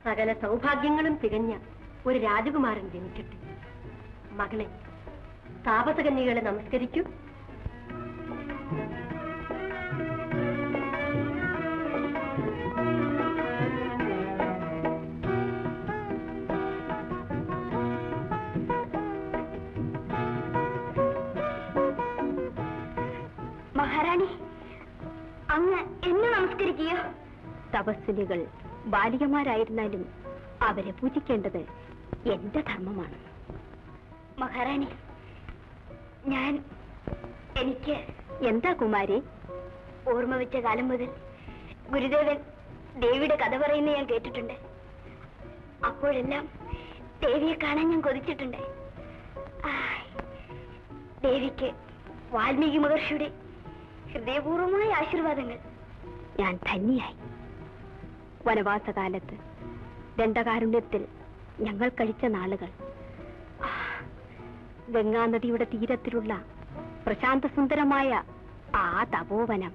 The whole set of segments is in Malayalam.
സകല സൗഭാഗ്യങ്ങളും തികഞ്ഞ ഒരു രാജകുമാരൻ ജനിക്കട്ടെ മകളെ താപസകന്യകളെ നമസ്കരിക്കൂ മഹാറാണി അങ്ങ് എന്നെ നമസ്കരിക്കുകയോ തപസ്വിനികൾ ബാലികമാരായിരുന്നാലും അവരെ പൂജിക്കേണ്ടത് എന്റെ ധർമ്മമാണ് മഹാറാണി ഞാൻ എനിക്ക് എന്താ കുമാരി ഓർമ്മ വെച്ച കാലം മുതൽ ഗുരുദേവൻ ദേവിയുടെ കഥ പറയുന്നത് ഞാൻ കേട്ടിട്ടുണ്ട് അപ്പോഴെല്ലാം ദേവിയെ കാണാൻ ഞാൻ കൊതിച്ചിട്ടുണ്ട് ആയ്. ദേവിക്ക് വാൽമീകി മഹർഷിയുടെ ഹൃദയപൂർവമായ ആശീർവാദങ്ങൾ ഞാൻ ധന്യായി വനവാസകാലത്ത് ദണ്ഡകാരുണ്യത്തിൽ ഞങ്ങൾ കഴിച്ച നാളുകൾ ആ, ഗംഗാനദിയുടെ തീരത്തിലുള്ള പ്രശാന്തസുന്ദരമായ ആ തപോവനം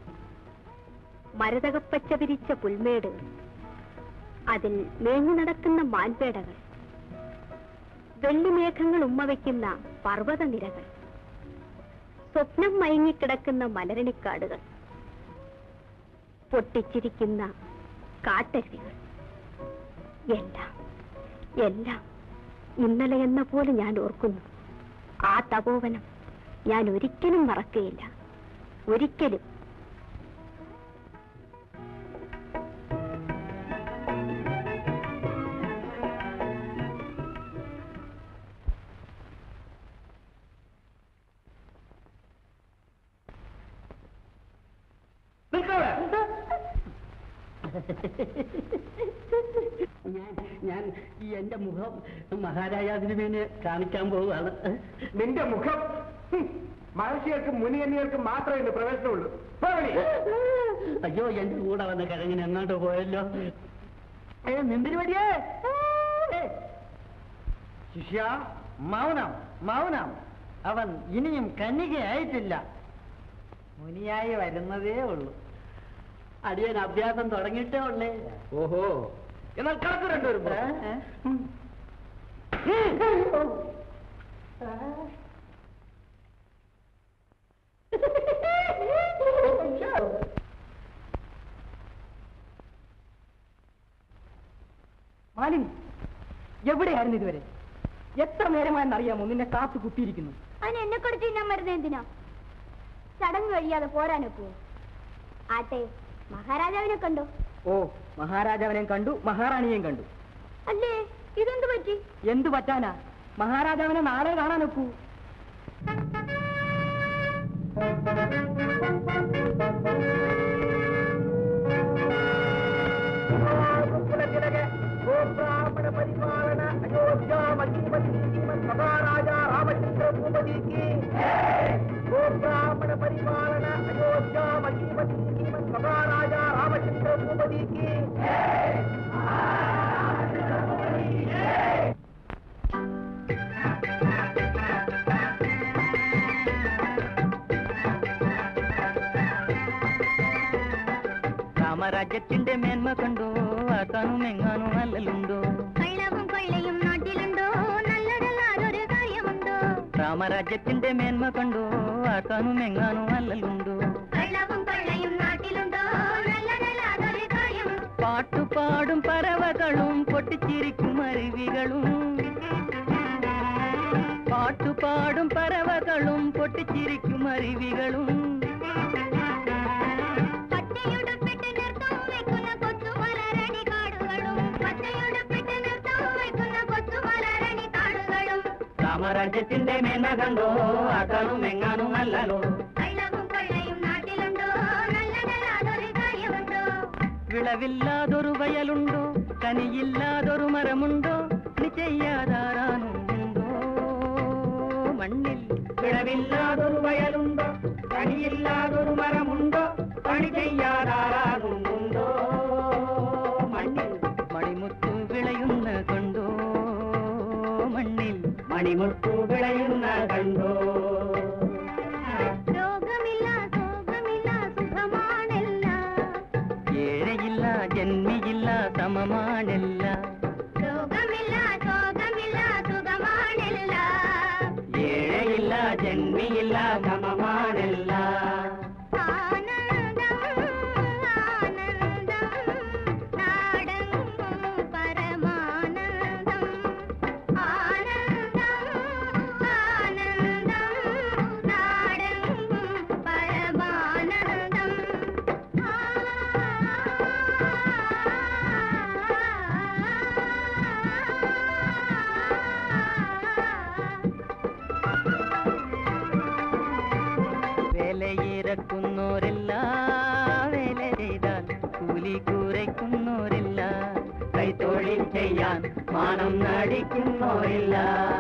മരതകപ്പച്ച വിരിച്ച പുൽമേട് അതിൽ മേഞ്ഞു നടക്കുന്ന മാൻപേടകൾ വെള്ളിമേഘങ്ങൾ ഉമ്മവയ്ക്കുന്ന പർവ്വതനിരകൾ സ്വപ്നം മയങ്ങിക്കിടക്കുന്ന മലരണിക്കാടുകൾ പൊട്ടിച്ചിരിക്കുന്ന കാട്ടരുവികൾ എല്ലാം എല്ലാം ഇന്നലെ എന്ന പോലെ ഞാൻ ഓർക്കുന്നു ആ തപോവനം ഞാൻ ഒരിക്കലും മറക്കുകയില്ല ഒരിക്കലും ഞാൻ ഞാൻ ഈ എന്റെ മുഖം മഹാരാജാതിരുമേനെ കാണിക്കാൻ പോവുകയാണ് നിന്റെ മുഖം ഹും, മഹർഷികൾക്കും മുനിയന്യർക്കും മാത്രമേ ഇന്ന് പ്രവേശനമുള്ളൂ പോ വെളി. അയ്യോ എന്റെ കൂടെ വന്ന കിഴങ്ങിന് എങ്ങോട്ട് പോയല്ലോ ഏ നിന്തിരി വരിയേ ശിഷ്യ മൗനം മൗനം അവൻ ഇനിയും കന്യകയായിട്ടില്ല മുനിയായി വരുന്നതേ ഉള്ളൂ അടിയൻ അഭ്യാസം തുടങ്ങിയിട്ടേ ഉള്ളേ ഓഹോ എന്നാൽ കണക്ക് രണ്ടുപേരും പോ. ഏ? മാലിനി എവിടെയായിരുന്നു ഇതുവരെ എത്ര നേരമായെന്നറിയാമോ നിന്നെ കാത്തു കുത്തിയിരിക്കുന്നു അതിന് എന്നെ കൊടുത്ത് തിന്നാൻ മരുന്ന് എന്തിനാ ചടങ്ങ് കഴിയാതെ പോരാനൊക്കോ ആട്ടെ മഹാരാജാവിനെ കണ്ടോ ഓ മഹാരാജാവിനെയും കണ്ടു മഹാറാണിയെയും കണ്ടു അല്ലേ ഇതെന്ത് പറ്റി എന്തു പറ്റാനാ മഹാരാജാവിനെ നാളെ കാണാനൊക്കൂ പരിപാലന അയോധ്യ മഹിമതി മഹാരാജ രാമചന്ദ്ര ഭൂപതിക്ക് ഗോബ്രാഹ്മണ പരിപാലന അയോധ്യ മഹിമതി മഹാരാജ രാമചന്ദ്ര ഭൂപതിക്ക് രാമരാജ്യത്തിന്റെ മേന്മ കണ്ടോ ആക്കാനും എങ്ങാനും അല്ലലുണ്ടോ കള്ളവും കൊള്ളയും നാട്ടിലുണ്ടോ നല്ലതല്ലാതൊരു കാര്യമുണ്ടോ രാമരാജ്യത്തിന്റെ മേന്മ കണ്ടോ ആക്കാനും എങ്ങാനും അല്ലലുണ്ടോ കള്ളവും കൊള്ളയും നാട്ടിലുണ്ടോ നല്ലതല്ലാതൊരു കാര്യം പാട്ടുപാടും പറവകളും പൊട്ടിച്ചിരിക്കും അരുവികളും പാട്ടുപാടും പറവകളും പൊട്ടിച്ചിരിക്കും അരുവികളും പച്ചയുടുപ്പിട്ട് നൃത്തം വയ്ക്കുന്ന കൊച്ചുമലരണി കാടുകളും പച്ചയുടുപ്പിട്ട് നൃത്തം വയ്ക്കുന്ന കൊച്ചുമലരണി കാടുകളും രാമരാജ്യത്തിന്റെ മേന്മ കണ്ടോ ആക്കാനും എങ്ങാനും അല്ലലോ കള്ളവും കൊള്ളയും നാട്ടിലുണ്ടോ നല്ലതല്ലാതൊരു കാര്യമുണ്ടോ വിളവില്ലാതൊരു വയലുണ്ടോ കനിയില്ലാതൊരു മരമുണ്ടോ നീ ചെയ്യാതാരാനുണ്ടോ മണ്ണിൽ വിളവില്ലാതൊരു വയലുണ്ടോ കനിയില്ലാതൊരു മരമുണ്ടോ പണി ചെയ്യാതാരാനുണ്ടോ മണ്ണിൽ മണിമുത്തു വിളയുന്ന കണ്ടോ മണ്ണിൽ മണിമുത്തു വിളയുന്ന കണ്ടോ രോഗമില്ല ശോകമില്ല സുഖമാണെല്ലാം ഏഴയില്ല ജന്മിയില്ല സമമാണെല്ലാം രോഗമില്ല ശോകമില്ല സുഖമാണില്ല ഏഴയില്ല ജന്മിയില്ല സമമാണെല്ലാം ആനന്ദം ആനന്ദം നാടെങ്ങും പരമാനന്ദം ആനന്ദം ആനന്ദം നാടെങ്ങും പരമാനന്ദം വേലയിറക്കുന്നോരെല്ലാം വേല ചെയ്താൽ കൂലി കുറയ്ക്കുന്നോരില്ല കൈത്തൊഴിൽ ചെയ്യാൻ മാനം നടിക്കുന്നോരില്ല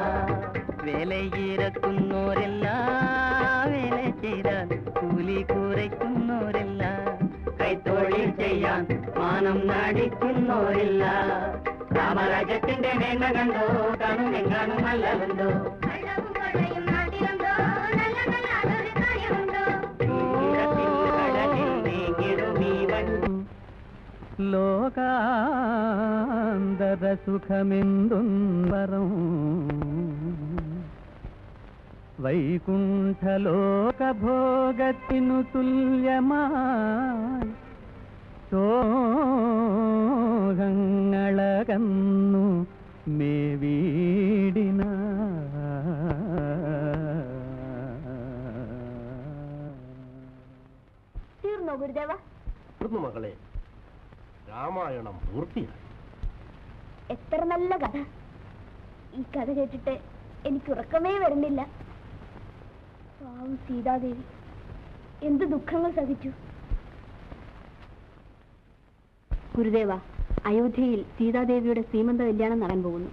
വേലയിറക്കുന്നോരെല്ലാം വേല ചെയ്താൽ കൂലി കുറയ്ക്കുന്നോരില്ല കൈത്തൊഴിൽ ചെയ്യാൻ മാനം നടിക്കുന്നോരില്ല രാമരാജ്യത്തിന്റെ മേന്മ കണ്ടോ കാണുമെങ്ങാനും നല്ലതുണ്ടോ കള്ളവും കൊള്ളയും നാട്ടിലുണ്ടോ നല്ല നല്ല അതൊരു കാര്യമുണ്ടോ ലോകാന്തര സുഖമെന്തും വരം വൈകുണ്ഠലോകഭോഗത്തിനു തുല്യമായി സോഹങ്ങളകന്നു മേ വീടിന തീർന്നോ ഗുരുദേവ തീർന്നു മകളെ രാമായണം പൂർത്തിയായി എത്ര നല്ല കഥ ഈ കഥ കേട്ടിട്ട് എനിക്ക് ഉറക്കമേ വരുന്നില്ല പാവം സീതാദേവി എന്ത് ദുഃഖങ്ങൾ സഹിച്ചു ഗുരുദേവ അയോധ്യയിൽ സീതാദേവിയുടെ സീമന്ത കല്യാണം നടൻ പോകുന്നു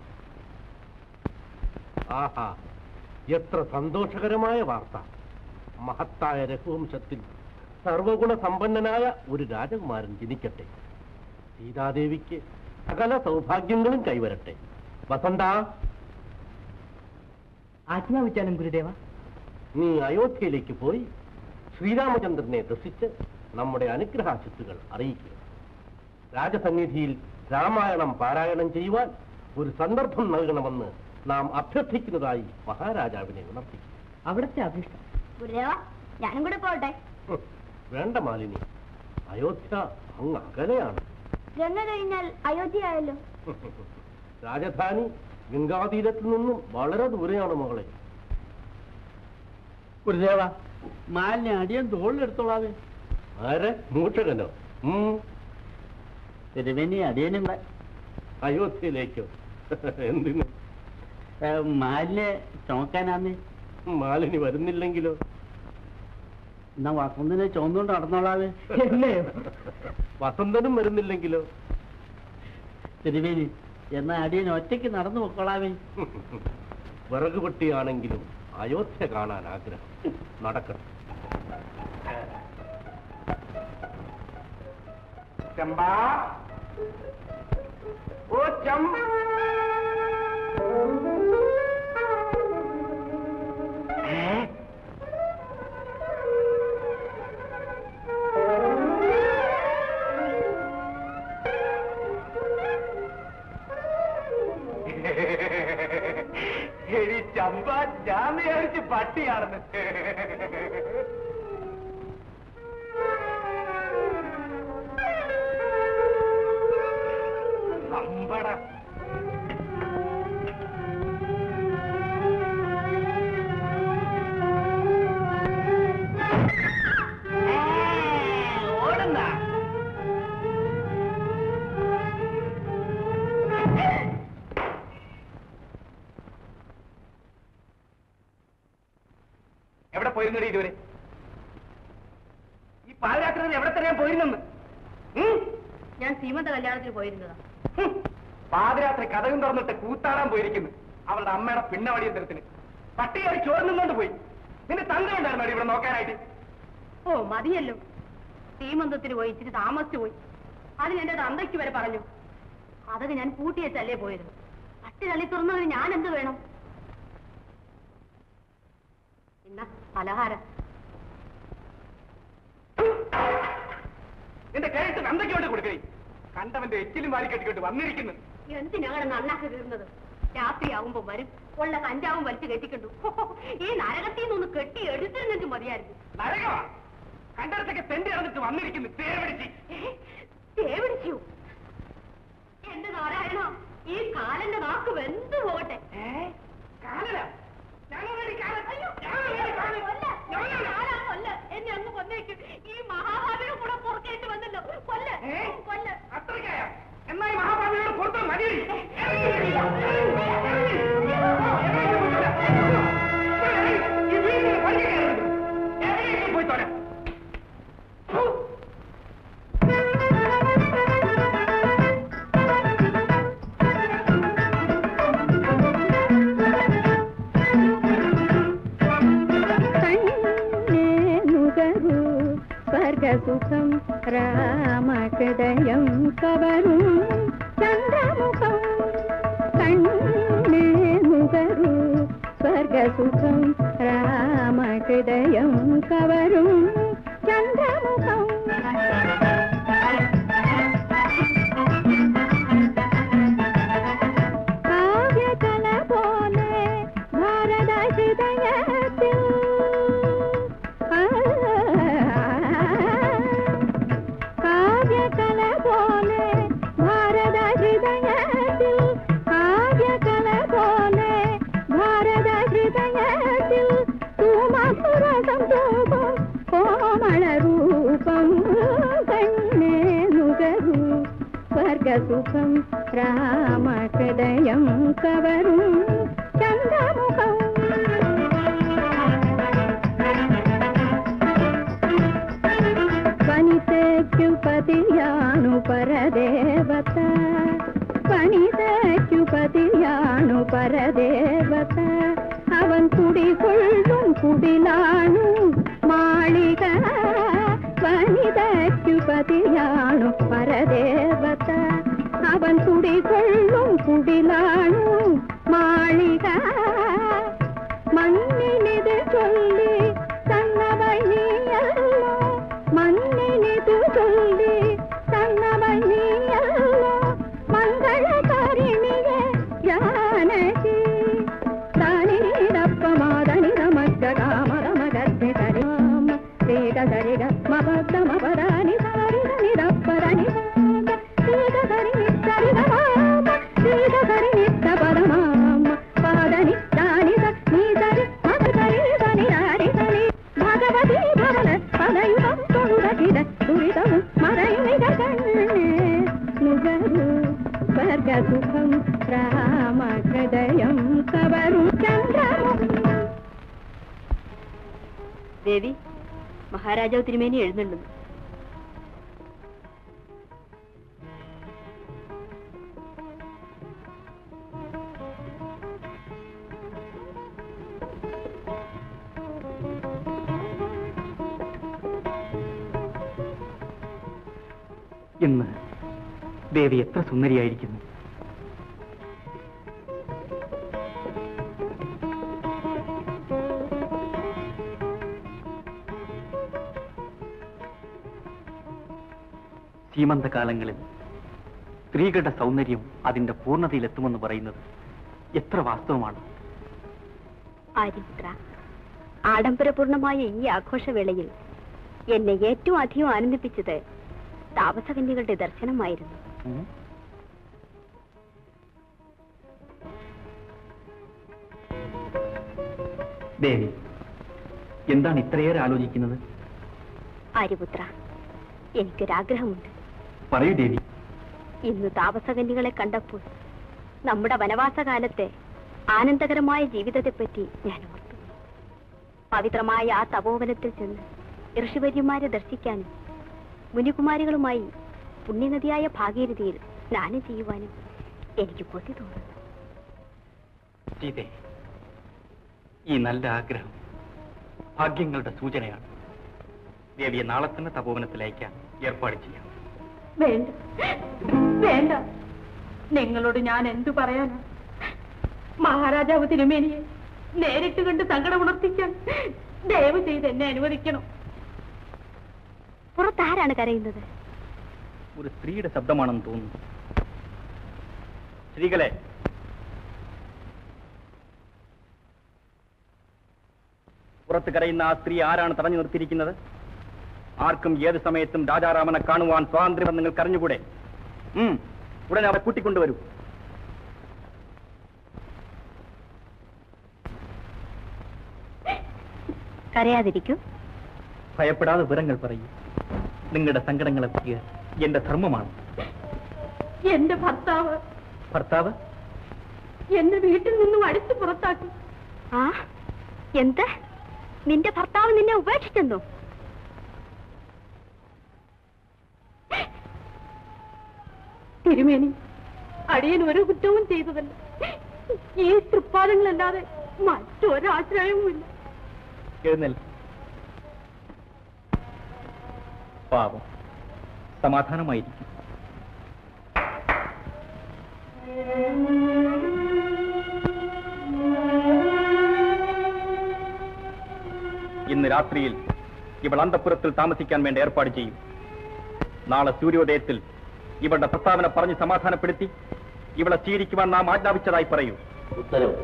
ആഹാ എത്ര സന്തോഷകരമായ വാർത്ത മഹത്തായ രഘുവംശത്തിൽ സർവഗുണ സമ്പന്നനായ ഒരു രാജകുമാരൻ ജനിക്കട്ടെ സീതാദേവിക്ക് സകല സൗഭാഗ്യങ്ങളും കൈവരട്ടെ വസന്ത ആജ്ഞാപിച്ചാലും ഗുരുദേവ നീ അയോധ്യയിലേക്ക് പോയി ശ്രീരാമചന്ദ്രനെ ദർശിച്ച് നമ്മുടെ അനുഗ്രഹാശിസ്സുകൾ അറിയിക്കുക രാജസന്നിധിയിൽ രാമായണം പാരായണം ചെയ്യുവാൻ ഒരു സന്ദർഭം നൽകണമെന്ന് നാം അഭ്യർത്ഥിക്കുന്നതായി മഹാരാജാവിനെ ഉണർത്തി അവിടുത്തെ അഭിഷ്ടം ഗുരുദേവ ഞാനും കൂടെ പോട്ടെ ഹ്, വേണ്ട മാലിനി അയോധ്യ അങ്ങ് അകലെയാണ് ഗംഗ കഴിഞ്ഞാൽ അയോധ്യയായല്ലോ രാജധാനി ഗംഗാതീരത്തിൽ നിന്നും വളരെ ദൂരെയാണ് മകളെ ഗുരുദേവ മാലിന്യ അടിയൻ തോളിലെടുത്തോളാവേ ആരെ മൂഷകനോ ഉം, തിരുവേനി അടിയനും അയോധ്യയിലേക്കോ എന്തിന് മാലിന്യ ചുമക്കാനാന്നേ മാലിനി വരുന്നില്ലെങ്കിലോ എന്നാ വസന്തിനെ ചുമന്നുകൊണ്ട് നടന്നോളാവേ എന്നെയോ വസന്തനും വരുന്നില്ലെങ്കിലോ തിരുവേനി എന്നാ അടിയൻ ഒറ്റയ്ക്ക് നടന്നു പൊക്കോളാവേ വിറക് വെട്ടിയാണെങ്കിലും അയോധ്യ കാണാൻ ആഗ്രഹം നടക്കണം ചമ്പാ ഓ ചമ്പ എടി ചമ്പ ഞാൻ വിചാരിച്ച് പട്ടിയാണെന്ന് അമ്പട ഓടുന്ന എവിടെ പോയിരുന്നടി ഇതുവരെ ഈ പാദയാത്ര എവിടെ തന്നെയാ പോയിരുന്നെന്ന് ഉം? ഞാൻ സീമന്ത കല്യാണത്തിന് പോയിരുന്നതാ ഹും. പാതിരാത്രി കഥകും തുറന്നിട്ട് കൂത്താടാൻ പോയിരിക്കുന്നു അവളുടെ അമ്മയുടെ പിന്നവടിയന്തരത്തിന് പട്ടിയായി ചോർന്നുകൊണ്ട് പോയി നിന്റെ തന്തയുണ്ടായിരുന്നു ഇവിടെ നോക്കാനായിട്ട് ഓ മതിയല്ലോ സീമന്തത്തിന് പോയി ഇച്ചിരി താമസിച്ചു പോയി അതിന് എന്റെ തന്തയ്ക്ക് വരെ പറഞ്ഞു അതൊക്കെ ഞാൻ പൂട്ടിയച്ചല്ലേ പോയത് പട്ടി തള്ളി തുറന്നതിന് ഞാൻ എന്ത് വേണം എന്നാ പലഹാരം നിന്റെ കഴുത്ത് നന്ദയ്ക്ക് വേണ്ടി കൊടുക്കണേ കണ്ടവന്റെ എച്ചിലും വാരി കെട്ടിക്കൊണ്ട് വന്നിരിക്കുന്നു എന്തിനാണ് നന്നാക്കി തീർന്നത് രാത്രിയാവുമ്പോ വരും ഉള്ള കഞ്ചാവും വലിച്ചു കെട്ടിക്കണ്ടു ഈ നരകത്തിൽ നിന്ന് കെട്ടി എടുത്തിരുന്നെങ്കിൽ മതിയായിരുന്നു നരകമാ കണ്ടടത്തൊക്കെ തെണ്ടി നടന്നിട്ട് വന്നിരിക്കുന്നു തേവടിച്ച് തേവിടിച്ചു എന്റെ നാരായണ ഈ കാലന്റെ നാക്ക് വെന്തു പോകട്ടെ കാലന ഞങ്ങളുടെ കാലൻ അയ്യോ, ഞങ്ങളുടെ കാലൻ കൊല്ല, ഞാനാ കൊല്ല. എന്നെ അങ്ങ് കൊന്നേക്കും ഈ മഹാഭാവിയുടെ കൂടെ പുറക്കേണ്ടി വന്നല്ലോ കൊല്ല ഏ? കൊല്ല അത്രയ്ക്കായ എന്നാ ഈ മഹാഭാവിയോട് പുറത്ത് മതി പോയി തോരാ കണ്ണേ നുകരൂ സ്വർഗസുഖം രാമഹൃദയം കവരും ചന്ദ്രമുഖം കണ്ണേ നുകരൂ സ്വർഗസുഖം രാമഹൃദയം കവരും ചന്ദ്രമുഖം കാവ്യകല പോലെ ഭാരത ഹൃദയത്തിൽ ആ, കാവ്യകല പോലെ ഭാരത ഹൃദയത്തിൽ കാവ്യകല പോലെ ഭാരത ഹൃദയത്തിൽ തൂമപുരസം തൂകും കോമള രൂപം കണ്ണേ നുകരൂ സ്വർഗസുഖം രാമഹൃദയം കവരും ചന്ദ്രമുഖം വനിതയ്ക്കു പതിയാണു പരദേവത വനിതയ്ക്കു പതിയാണു പരദേവത അവൻ കുടികൊള്ളും കുടിലാണു മാളിക വനിതയ്ക്കു പതിയാണു പരദേവത അവൻ കുടികൊള്ളും കുടിലാണു മാളിക മണ്ണിനിത് ചൊല്ലി തന്നവൾ നീയല്ലോ മണ്ണിനിത് ചൊല്ലി തന്നവൾ നീയല്ലോ മംഗളകാരിണിയെ ജാനകി താനിരപ്പമാതനി നമക്ക കാമരമകത്തെ കരാമ സേക സരിക മപദ മപദാനി സാരിക നിരപ്പദനി സേക സരി നിത്തരിക മാമ സേക സരി നിത്ത പദമാമ പാദനി ദാനി സ നീ സരി മത സരി സനി രാരി സനി ഭഗവതി ഭവന പദയുഗം തൊഴുതകില ദുരിതവും മറയുമിക കണ്ണേ നുകരു സ്വർഗസുഖം രാമഹൃദയം കവരും ചന്ദ്രമുഖം ദേവി മഹാരാജാവ് തിരുമേനി എഴുന്നള്ളുന്നു ഇന്ന് ദേവി എത്ര സുന്ദരിയായിരിക്കുന്നു സീമന്തകാലങ്ങളിൽ സ്ത്രീകളുടെ സൗന്ദര്യം അതിന്റെ പൂർണ്ണതയിലെത്തുമെന്ന് പറയുന്നത് എത്ര വാസ്തവമാണ് ആര്യപുത്ര ആഡംബരപൂർണമായ ഈ ആഘോഷവേളയിൽ എന്നെ ഏറ്റവും അധികം ആനന്ദിപ്പിച്ചത് താപസകന്യകളുടെ ദർശനമായിരുന്നു ഉം? ദേവി എന്താണ് ഇത്രയേറെ ആലോചിക്കുന്നത് ആര്യപുത്ര എനിക്കൊരാഗ്രഹമുണ്ട് പറയൂ ദേവി ഇന്ന് താപസകന്യകളെ കണ്ടപ്പോൾ നമ്മുടെ വനവാസകാലത്തെ ആനന്ദകരമായ ജീവിതത്തെപ്പറ്റി ഞാൻ ഓർത്തു പവിത്രമായ ആ തപോവനത്തിൽ ചെന്ന് ഋഷിവര്യന്മാരെ ദർശിക്കാനും മുനികുമാരികളുമായി പുണ്യനദിയായ ഭാഗീരഥിയിൽ സ്നാനം ചെയ്യുവാനും എനിക്ക് കൊതി തോന്നുന്നു സീതേ ഈ നല്ല ആഗ്രഹം ഭാഗ്യങ്ങളുടെ സൂചനയാണ് ദേവിയെ നാളെ തന്നെ തപോവനത്തിൽ അയക്കാൻ ഏർപ്പാട് ചെയ്യാം വേണ്ട വേണ്ട നിങ്ങളോട് ഞാൻ എന്തു പറയാനാ മഹാരാജാവ് തിരുമേനിയെ നേരിട്ട് കണ്ട് സങ്കടം ഉണർത്തിക്കാൻ ദയവ് ചെയ്ത് എന്നെ അനുവദിക്കണം പുറത്താരാണ് കരയുന്നത് ഒരു സ്ത്രീയുടെ ശബ്ദമാണെന്ന് തോന്നുന്നു സ്ത്രീകളെ പുറത്ത് കരയുന്ന ആ സ്ത്രീ ആരാണ് തടഞ്ഞു നിർത്തിയിരിക്കുന്നത് ആർക്കും ഏത് സമയത്തും രാജാറാമനെ കാണുവാൻ സ്വാതന്ത്ര്യം നിങ്ങൾക്ക് അറിഞ്ഞുകൂടെ ഉം, ഉടനെ അവരെ കൂട്ടിക്കൊണ്ടുവരൂ കരയാതിരിക്കൂ ഭയപ്പെടാതെ വിവരങ്ങൾ പറയൂ നിങ്ങളുടെ സങ്കടങ്ങളൊക്കെ എന്റെ ധർമ്മമാണ് എന്റെ ഭർത്താവ് ഭർത്താവ് എന്നെ വീട്ടിൽ നിന്നും അടിച്ചു പുറത്താക്കി ആ എന്ത് നിന്റെ ഭർത്താവ് നിന്നെ ഉപേക്ഷിച്ചെന്നു തിരുമേനി അടിയൻ ഒരു കുറ്റവും ചെയ്തതല്ല ഈ തൃപ്പാദങ്ങളല്ലാതെ മറ്റൊരാശ്രയവുമില്ല എഴുന്നേൽ പാവം സമാധാനമായിരിക്കും ഇന്ന് രാത്രിയിൽ ഇവൾ അന്തപുരത്തിൽ താമസിക്കാൻ വേണ്ടി ഏർപ്പാട് ചെയ്യും നാളെ സൂര്യോദയത്തിൽ ഇവളുടെ പ്രസ്താവന പറഞ്ഞ് സമാധാനപ്പെടുത്തി ഇവളെ സ്വീകരിക്കുവാൻ നാം ആജ്ഞാപിച്ചതായി പറയൂ ഉത്തരവ്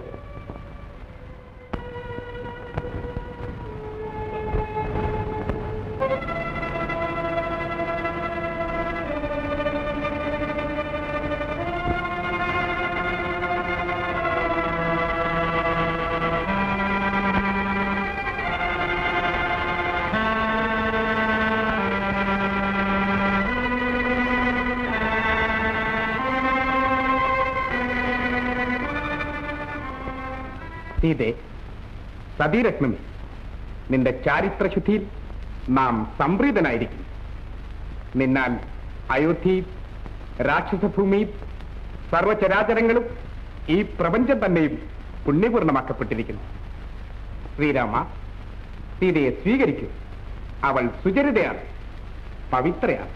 സീതേ സതീരത്നമേ നിന്റെ ചാരിത്രശുദ്ധിയിൽ നാം സംപ്രീതനായിരിക്കും നിന്നാൽ അയോധ്യ രാക്ഷസഭൂമി സർവചരാചരങ്ങളും ഈ പ്രപഞ്ചം തന്നെയും പുണ്യപൂർണമാക്കപ്പെട്ടിരിക്കുന്നു ശ്രീരാമ സീതയെ സ്വീകരിക്കൂ അവൾ സുചരിതയാണ് പവിത്രയാണ്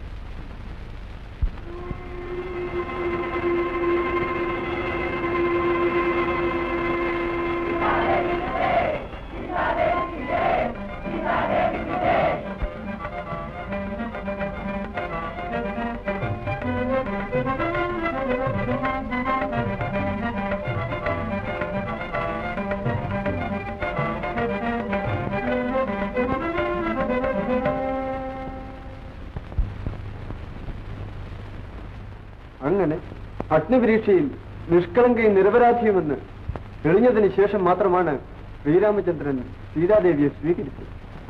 അങ്ങനെ അഗ്നിപരീക്ഷയിൽ നിഷ്കളങ്കയും നിരപരാധിയുമെന്ന് തെളിഞ്ഞതിന് ശേഷം മാത്രമാണ് ശ്രീരാമചന്ദ്രൻ സീതാദേവിയെ സ്വീകരിച്ചത്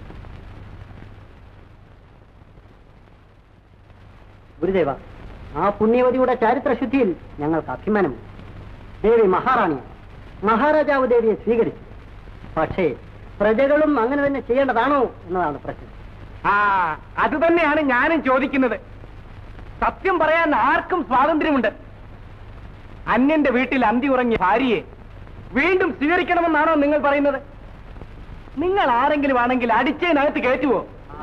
ഗുരുദേവ ആ പുണ്യവതിയുടെ ചാരിത്രശുദ്ധിയിൽ ഞങ്ങൾക്ക് അഭിമാനമുണ്ട് ദേവി മഹാറാണിയാണ് മഹാരാജാവ് ദേവിയെ സ്വീകരിച്ചു പക്ഷേ പ്രജകളും അങ്ങനെ തന്നെ ചെയ്യേണ്ടതാണോ എന്നതാണ് പ്രശ്നം ആ അത് തന്നെയാണ് ഞാനും ചോദിക്കുന്നത് സത്യം പറയാൻ ആർക്കും സ്വാതന്ത്ര്യമുണ്ട് അന്യന്റെ വീട്ടിൽ അന്തി ഉറങ്ങിയ ഭാര്യയെ വീണ്ടും സ്വീകരിക്കണമെന്നാണോ നിങ്ങൾ പറയുന്നത് നിങ്ങൾ ആരെങ്കിലും ആണെങ്കിൽ അടിച്ചതിനകത്ത് കയറ്റുവോ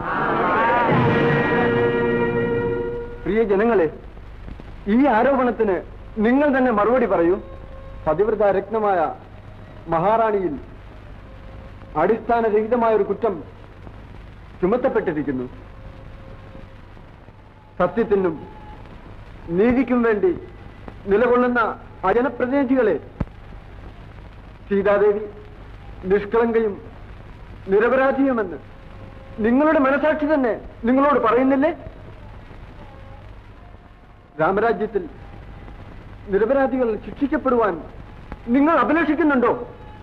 പ്രിയ ജനങ്ങളെ ഈ ആരോപണത്തിന് നിങ്ങൾ തന്നെ മറുപടി പറയൂ പതിവ്രത രത്നമായ മഹാറാണിയിൽ അടിസ്ഥാനരഹിതമായ ഒരു കുറ്റം ചുമത്തപ്പെട്ടിരിക്കുന്നു സത്യത്തിനും നീതിക്കും വേണ്ടി നിലകൊള്ളുന്ന ആ ജനപ്രതിനിധികളെ സീതാദേവി നിഷ്കളങ്കയും നിരപരാധിയുമെന്ന് നിങ്ങളുടെ മനസാക്ഷി തന്നെ നിങ്ങളോട് പറയുന്നില്ലേ രാമരാജ്യത്തിൽ നിരപരാധികൾ ശിക്ഷിക്കപ്പെടുവാൻ നിങ്ങൾ അഭിലഷിക്കുന്നുണ്ടോ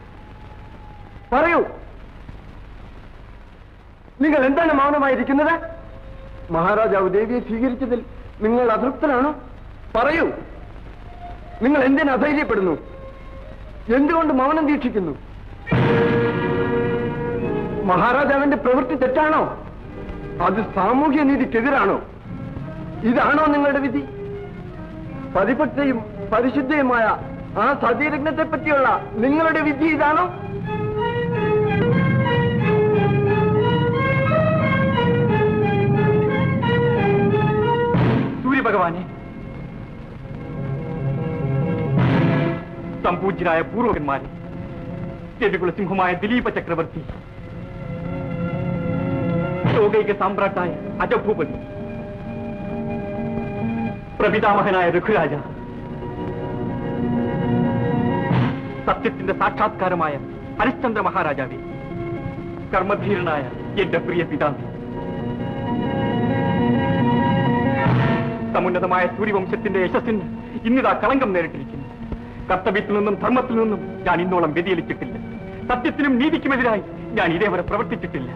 പറയൂ നിങ്ങൾ എന്താണ് മൗനമായിരിക്കുന്നത് മഹാരാജാവ് ദേവിയെ സ്വീകരിച്ചതിൽ നിങ്ങൾ അതൃപ്തനാണോ പറയൂ നിങ്ങൾ എന്തിന് അധൈര്യപ്പെടുന്നു എന്തുകൊണ്ട് മൗനം ദീക്ഷിക്കുന്നു മഹാരാജാവിന്റെ പ്രവൃത്തി തെറ്റാണോ അത് സാമൂഹ്യ നീതിക്കെതിരാണോ ഇതാണോ നിങ്ങളുടെ വിധി പരിപക്തയും പരിശുദ്ധയുമായ ആ സതീരത്നത്തെ പറ്റിയുള്ള നിങ്ങളുടെ വിധി ഇതാണോ സൂര്യഭഗവാനെ സംപൂജ്യരായ പൂർവകന്മാരെ രവികുല സിംഹമായ ദിലീപ ചക്രവർത്തി ലോകൈക സാമ്രാട്ടായ അജഭൂപതി പ്രപിതാമഹനായ രഘുരാജ സത്യത്തിന്റെ സാക്ഷാത്കാരമായ ഹരിശ്ചന്ദ്ര മഹാരാജാവേ കർമ്മധീരനായ എന്റെ പ്രിയ പിതാവേ സമുന്നതമായ സൂര്യവംശത്തിന്റെ യശസ്സിന് ഇന്നിതാ കളങ്കം നേരിട്ടിരിക്കുന്നു കർത്തവ്യത്തിൽ നിന്നും ധർമ്മത്തിൽ നിന്നും ഞാൻ ഇന്നോളം വ്യതിയലിച്ചിട്ടില്ല സത്യത്തിനും നീതിക്കുമെതിരായി ഞാൻ ഇതേവരെ പ്രവർത്തിച്ചിട്ടില്ല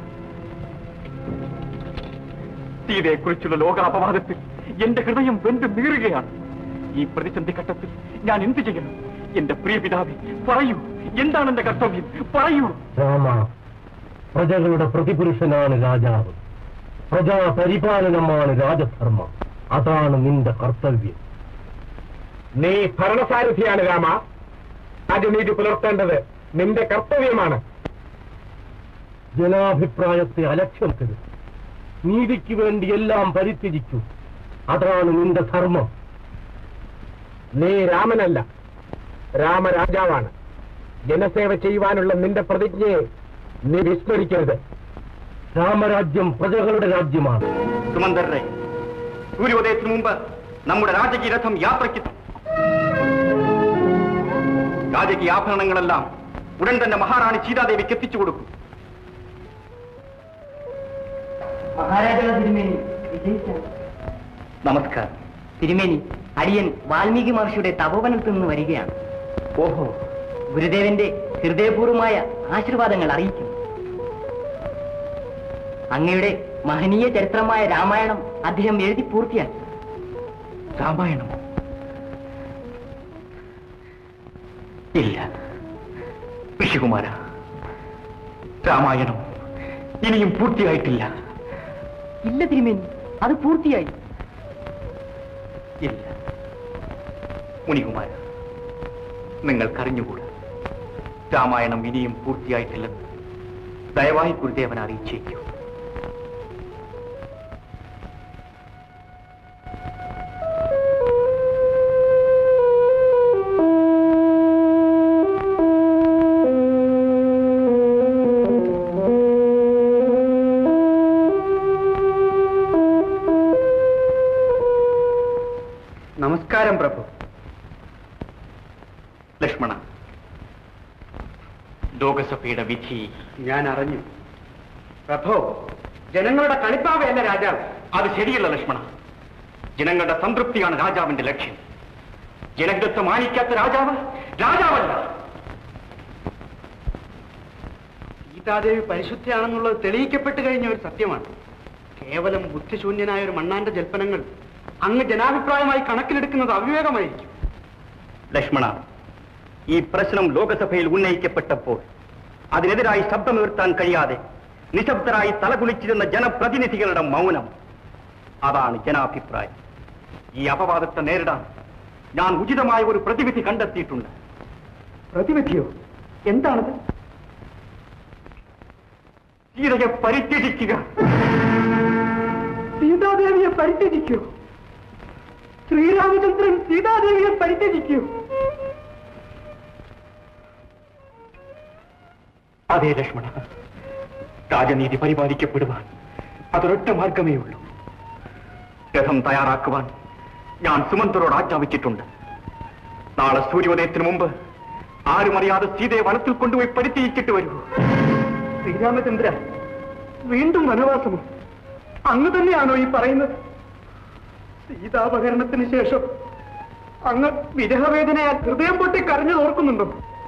സീതയെക്കുറിച്ചുള്ള ലോക അപവാദത്തിൽ എന്റെ ഹൃദയം വെന്ത് നീറുകയാണ് ഈ പ്രതിസന്ധി ഘട്ടത്തിൽ ഞാൻ എന്തു ചെയ്യണം എന്റെ പ്രിയ പിതാവേ പറയൂ എന്താണ് എന്റെ കർത്തവ്യം പറയൂ രാമ പ്രജകളുടെ പ്രതിപുരുഷനാണ് രാജാവ് പ്രജാ പരിപാലനമാണ് രാജധർമ്മം അതാണ് നിന്റെ കർത്തവ്യം നീ ഭരണസാരഥിയാണ് രാമ രാജനീതി പുലർത്തേണ്ടത് നിന്റെ കർത്തവ്യമാണ് ജനാഭിപ്രായത്തെ അലക്ഷ്യമാക്കരുത് നീതിക്ക് വേണ്ടി എല്ലാം പരിത്യജിക്കൂ അതാണ് നിന്റെ ധർമ്മം നീ രാമനല്ല രാമരാജാവാണ് ജനസേവ ചെയ്യുവാനുള്ള നിന്റെ പ്രതിജ്ഞയെ നീ വിസ്മരിക്കരുത് രാമരാജ്യം പ്രജകളുടെ രാജ്യമാണ് സുമന്ദരരെ സൂര്യോദയത്തിന് മുമ്പ് നമ്മുടെ രാജകീയ രഥം യാത്രയ്ക്ക് രാജകീയ ആഭരണങ്ങളെല്ലാം ഉടൻ തന്നെ മഹാറാണി സീതാദേവിക്ക് എത്തിച്ചു കൊടുക്കും മഹാരാജാവ് തിരുമേനി വിജയിച്ചാണ് നമസ്കാരം തിരുമേനി അടിയൻ വാൽമീകി മഹർഷിയുടെ തപോവനത്തിൽ നിന്ന് വരികയാണ് ഓഹോ ഗുരുദേവന്റെ ഹൃദയപൂർവമായ ആശീർവാദങ്ങൾ അറിയിക്കും അങ്ങയുടെ മഹനീയ ചരിത്രമായ രാമായണം അദ്ദേഹം എഴുതി പൂർത്തിയാക്കി രാമായണമോ ഇല്ല ഋഷികുമാര രാമായണം ഇനിയും പൂർത്തിയായിട്ടില്ല ഇല്ല തിരുമേനി അത് പൂർത്തിയായി ഇല്ല മുനികുമാര നിങ്ങൾക്കറിഞ്ഞുകൂടാ രാമായണം ഇനിയും പൂർത്തിയായിട്ടില്ലെന്ന് ദയവായി ഗുരുദേവൻ അറിയിച്ചേക്കൂ നമസ്കാരം പ്രഭു ലക്ഷ്മണ ലോകസഭയുടെ വിധി ഞാൻ അറിഞ്ഞു പ്രഭു ജനങ്ങളുടെ കളിപ്പാവയല്ല രാജാവ് അത് ശരിയല്ല ലക്ഷ്മണ ജനങ്ങളുടെ സംതൃപ്തിയാണ് രാജാവിന്റെ ലക്ഷ്യം ജനഹിതത്വം മാനിക്കാത്ത രാജാവ് രാജാവല്ല സീതാദേവി പരിശുദ്ധയാണെന്നുള്ളത് തെളിയിക്കപ്പെട്ട് കഴിഞ്ഞ ഒരു സത്യമാണ് കേവലം ബുദ്ധിശൂന്യനായ ഒരു മണ്ണാന്റെ ജൽപ്പനങ്ങൾ അങ്ങ് ജനാഭിപ്രായമായി കണക്കിലെടുക്കുന്നത് അവിവേകമായിരിക്കും ലക്ഷ്മണ ഈ പ്രശ്നം ലോകസഭയിൽ ഉന്നയിക്കപ്പെട്ടപ്പോൾ അതിനെതിരായി ശബ്ദമുയർത്താൻ കഴിയാതെ നിശബ്ദരായി തലകുലിച്ചിരുന്ന ജനപ്രതിനിധികളുടെ മൗനം അതാണ് ജനാഭിപ്രായം ഈ അപവാദത്തെ നേരിടാൻ ഞാൻ ഉചിതമായ ഒരു പ്രതിവിധി കണ്ടെത്തിയിട്ടുണ്ട് പ്രതിവിധിയോ എന്താണത് സീതയെ പരിത്യജിക്കുക സീതാദേവിയെ പരിത്യജിക്കൂ ശ്രീരാമചന്ദ്രൻ സീതാദേവിയെ പരിത്യജിക്കൂ അതേ ലക്ഷ്മണ രാജനീതി പരിപാലിക്കപ്പെടുവാൻ അതൊരൊറ്റ മാർഗമേ ഉള്ളൂ രഥം തയ്യാറാക്കുവാൻ ഞാൻ സുമന്ത്രോട് ആജ്ഞാപിച്ചിട്ടുണ്ട് നാളെ സൂര്യോദയത്തിന് മുമ്പ് ആരും അറിയാതെ സീതയെ വനത്തിൽ കൊണ്ടുപോയി പരിത്യജിച്ചിട്ട് വരൂ ശ്രീരാമചന്ദ്ര വീണ്ടും വനവാസമോ അങ്ങ് തന്നെയാണോ ഈ പറയുന്നത് സീതാപഹരണത്തിന് ശേഷം അങ്ങ് വിരഹവേദനയാൽ ഹൃദയം പൊട്ടി കരഞ്ഞു ഓർക്കുന്നുണ്ടോ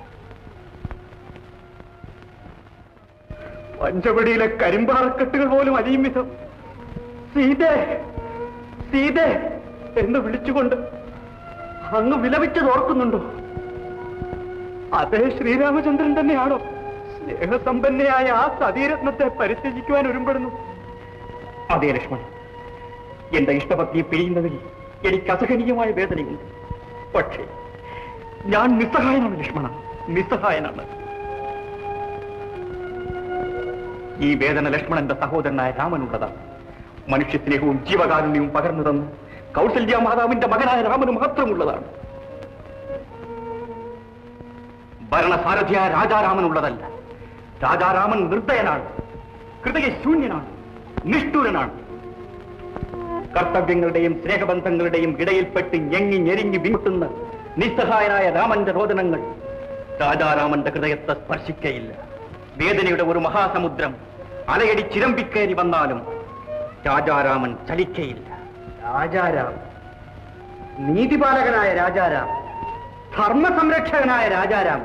പഞ്ചവടിയിലെ കരിമ്പാറക്കെട്ടുകൾ പോലും അലിയും വിധം സീതേ സീതേ എന്ന് വിളിച്ചുകൊണ്ട് അങ്ങ് വിലപിച്ചത് ഓർക്കുന്നുണ്ടോ അതേ ശ്രീരാമചന്ദ്രൻ തന്നെയാണോ സ്നേഹസമ്പന്നയായ ആ സതീരത്നത്തെ പരിത്യജിക്കുവാൻ ഒരുമ്പെടുന്നു അതേ ലക്ഷ്മണ എന്റെ ഇഷ്ടപത്നിയെ പിരിയുന്നതിൽ എനിക്ക് അസഹനീയമായ വേദനയുണ്ട് പക്ഷേ ഞാൻ നിസ്സഹായനാണ് ലക്ഷ്മണ നിസ്സഹായനാണ് ഈ വേദന ലക്ഷ്മണന്റെ സഹോദരനായ രാമനുള്ളതാണ് മനുഷ്യസ്നേഹവും ജീവകാരുണ്യവും പകർന്നു തന്നു കൗസല്യ മാതാവിന്റെ മകനായ രാമന് മാത്രമുള്ളതാണ് ഭരണസാരഥിയായ രാജാരാമനുള്ളതല്ല രാജാരാമൻ നിർദ്ദയനാണ് ഹൃദയശൂന്യനാണ് നിഷ്ഠൂരനാണ് കർത്തവ്യങ്ങളുടെയും സ്നേഹബന്ധങ്ങളുടെയും ഇടയിൽപ്പെട്ട് ഞെങ്ങി ഞെരിഞ്ഞു വിമുട്ടുന്ന നിസ്സഹായനായ രാമന്റെ രോദനങ്ങൾ രാജാരാമന്റെ ഹൃദയത്തെ സ്പർശിക്കയില്ല വേദനയുടെ ഒരു മഹാസമുദ്രം അലയടി ചിരമ്പിക്കയറി വന്നാലും രാജാരാമൻ ചലിക്കയില്ല രാജാരാം നീതിപാലകനായ രാജാരാം ധർമ്മസംരക്ഷകനായ രാജാരാം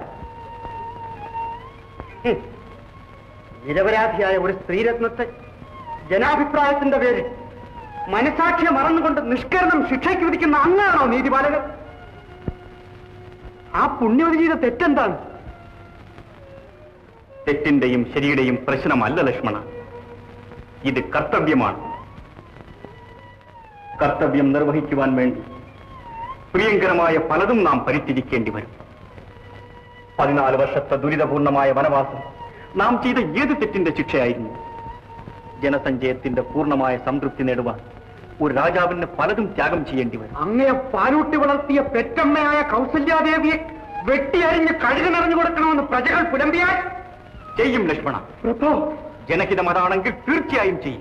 ഹും. നിരപരാധിയായ ഒരു സ്ത്രീരത്നത്തെ ജനാഭിപ്രായത്തിന്റെ പേരിൽ മനസാക്ഷിയെ മറന്നുകൊണ്ട് നിഷ്കരണം ശിക്ഷയ്ക്ക് വിധിക്കുന്ന അങ്ങാണോ നീതിപാലകൻ ആ പുണ്യവതി ചെയ്ത തെറ്റെന്താണ് തെറ്റിന്റെയും ശരിയുടെയും പ്രശ്നമല്ല ലക്ഷ്മണ ഇത് കർത്തവ്യമാണ് കർത്തവ്യം നിർവഹിക്കുവാൻ വേണ്ടി പ്രിയങ്കരമായ പലതും നാം പരിത്യജിക്കേണ്ടി വരും പതിനാല് വർഷത്തെ ദുരിതപൂർണമായ വനവാസം നാം ചെയ്ത ഏത് തെറ്റിന്റെ ശിക്ഷയായിരുന്നു ജനസഞ്ചയത്തിന്റെ പൂർണ്ണമായ സംതൃപ്തി നേടുവാൻ ഒരു രാജാവിന് പലതും ത്യാഗം ചെയ്യേണ്ടി വരും അങ്ങയെ പാലൂട്ടി വളർത്തിയ പെറ്റമ്മയായ കൗസല്യാദേവിയെ വെട്ടിയരിഞ്ഞ് കഴുകി നിറഞ്ഞു കൊടുക്കണമെന്ന് പ്രജകൾ പുലമ്പിയാൽ ചെയ്യും ലക്ഷ്മണ പ്രഭോ ജനഹിതം അതാണെങ്കിൽ തീർച്ചയായും ചെയ്യും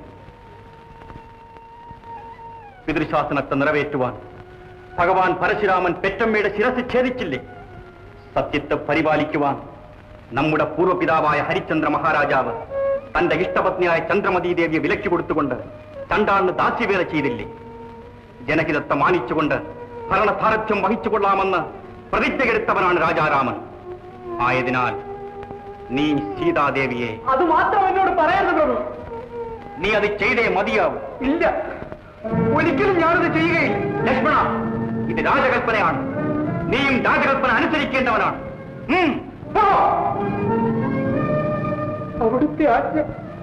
പിതൃശാസനത്തെ നിറവേറ്റുവാൻ ഭഗവാൻ പരശുരാമൻ പെറ്റമ്മയുടെ ശിരസ് ഛേദിച്ചില്ലേ സത്യത്തെ പരിപാലിക്കുവാൻ നമ്മുടെ പൂർവ്വപിതാവായ ഹരിചന്ദ്ര മഹാരാജാവ് തന്റെ ഇഷ്ടപത്നിയായ ചന്ദ്രമതി ദേവിയെ വിലക്കി കൊടുത്തുകൊണ്ട് ചണ്ടാളിന് ദാസ്യവേല ചെയ്തില്ലേ ജനഹിതത്തെ മാനിച്ചുകൊണ്ട് ഭരണസാരഥ്യം വഹിച്ചുകൊള്ളാമെന്ന് പ്രതിജ്ഞയെടുത്തവനാണ് രാജാരാമൻ ആയതിനാൽ നീ സീതാദേവിയെ അത് മാത്രം എന്നോട് പറയരുത് പ്രഭു നീ അത് ചെയ്തേ മതിയാവും ഇല്ല ഒരിക്കലും ഞാനത് ചെയ്യുകയില്ല ലക്ഷ്മണ ഇത് രാജകൽപ്പനയാണ് നീയും രാജകൽപ്പന അനുസരിക്കേണ്ടവനാണ് ഉം. പോ. അവിടുത്തെ ആജ്ഞ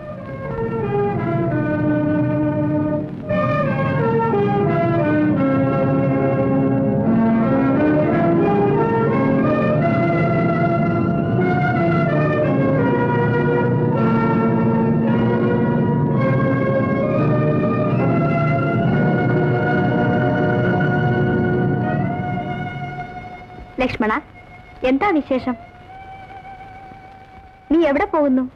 ലക്ഷ്മണ എന്താ വിശേഷം നീ എവിടെ പോകുന്നു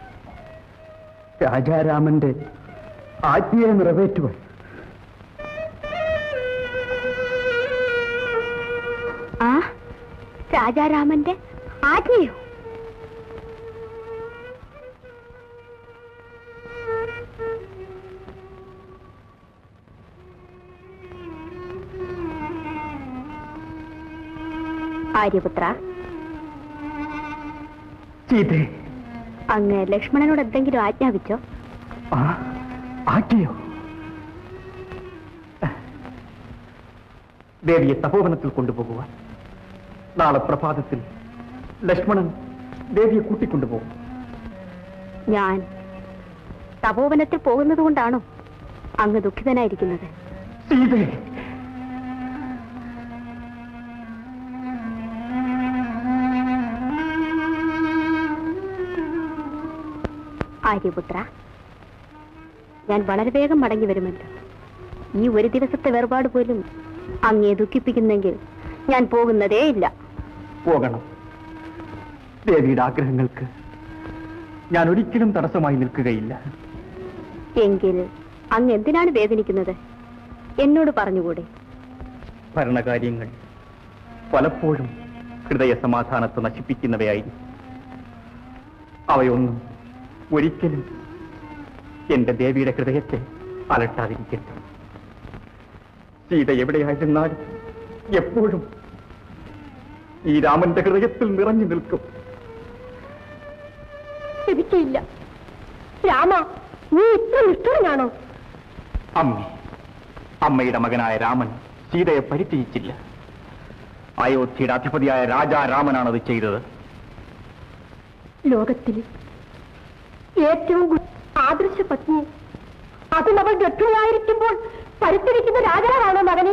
രാജാരാമന്റെ ആജ്ഞയെ നിറവേറ്റുവാൻ ആ രാജാരാമന്റെ ആജ്ഞയോ ആര്യപുത്ര സീതേ അങ്ങ് ലക്ഷ്മണനോട് എന്തെങ്കിലും ആജ്ഞാപിച്ചോ ആ ആജ്ഞയോ ദേവിയെ തപോവനത്തിൽ കൊണ്ടുപോകുവാൻ നാളെ പ്രഭാതത്തിൽ ലക്ഷ്മണൻ ദേവിയെ കൂട്ടിക്കൊണ്ടുപോകും ഞാൻ തപോവനത്തിൽ പോകുന്നത് കൊണ്ടാണോ അങ്ങ് ദുഃഖിതനായിരിക്കുന്നത് സീതേ ആര്യപുത്ര ഞാൻ വളരെ വേഗം മടങ്ങി വരുമല്ലോ ഈ ഒരു ദിവസത്തെ വേർപാട് പോലും അങ്ങേ ദുഃഖിപ്പിക്കുന്നെങ്കിൽ ഞാൻ പോകുന്നതേ ഇല്ല പോകണം ദേവിയുടെ ആഗ്രഹങ്ങൾക്ക് ഞാൻ ഒരിക്കലും തടസ്സമായി നിൽക്കുകയില്ല എങ്കിൽ അങ്ങ് എന്തിനാണ് വേദനിക്കുന്നത് എന്നോട് പറഞ്ഞുകൂടെ ഭരണകാര്യങ്ങൾ പലപ്പോഴും ഹൃദയ സമാധാനത്തെ നശിപ്പിക്കുന്നവയായിരിക്കും അവയൊന്നും ഒരിക്കലും എന്റെ ദേവിയുടെ ഹൃദയത്തെ അലട്ടാതിരിക്കട്ടെ സീത എവിടെയായിരുന്നാലും എപ്പോഴും ഈ രാമന്റെ ഹൃദയത്തിൽ നിറഞ്ഞു നിൽക്കും ലഭിക്കയില്ല രാമ നീ ഇത്ര നിഷ്ഠുരനാണോ അമ്മേ അമ്മയുടെ മകനായ രാമൻ സീതയെ പരിത്യജിച്ചില്ല അയോധ്യയുടെ അധിപതിയായ രാജാ രാമനാണ് അത് ചെയ്തത് ലോകത്തിൽ ഏറ്റവും ഗു- ആദർശ പത്നി അതും അവൾ ഗർഭിണിയായിരിക്കുമ്പോൾ പരിത്തിരിക്കുന്ന രാജാവാണോ മകനെ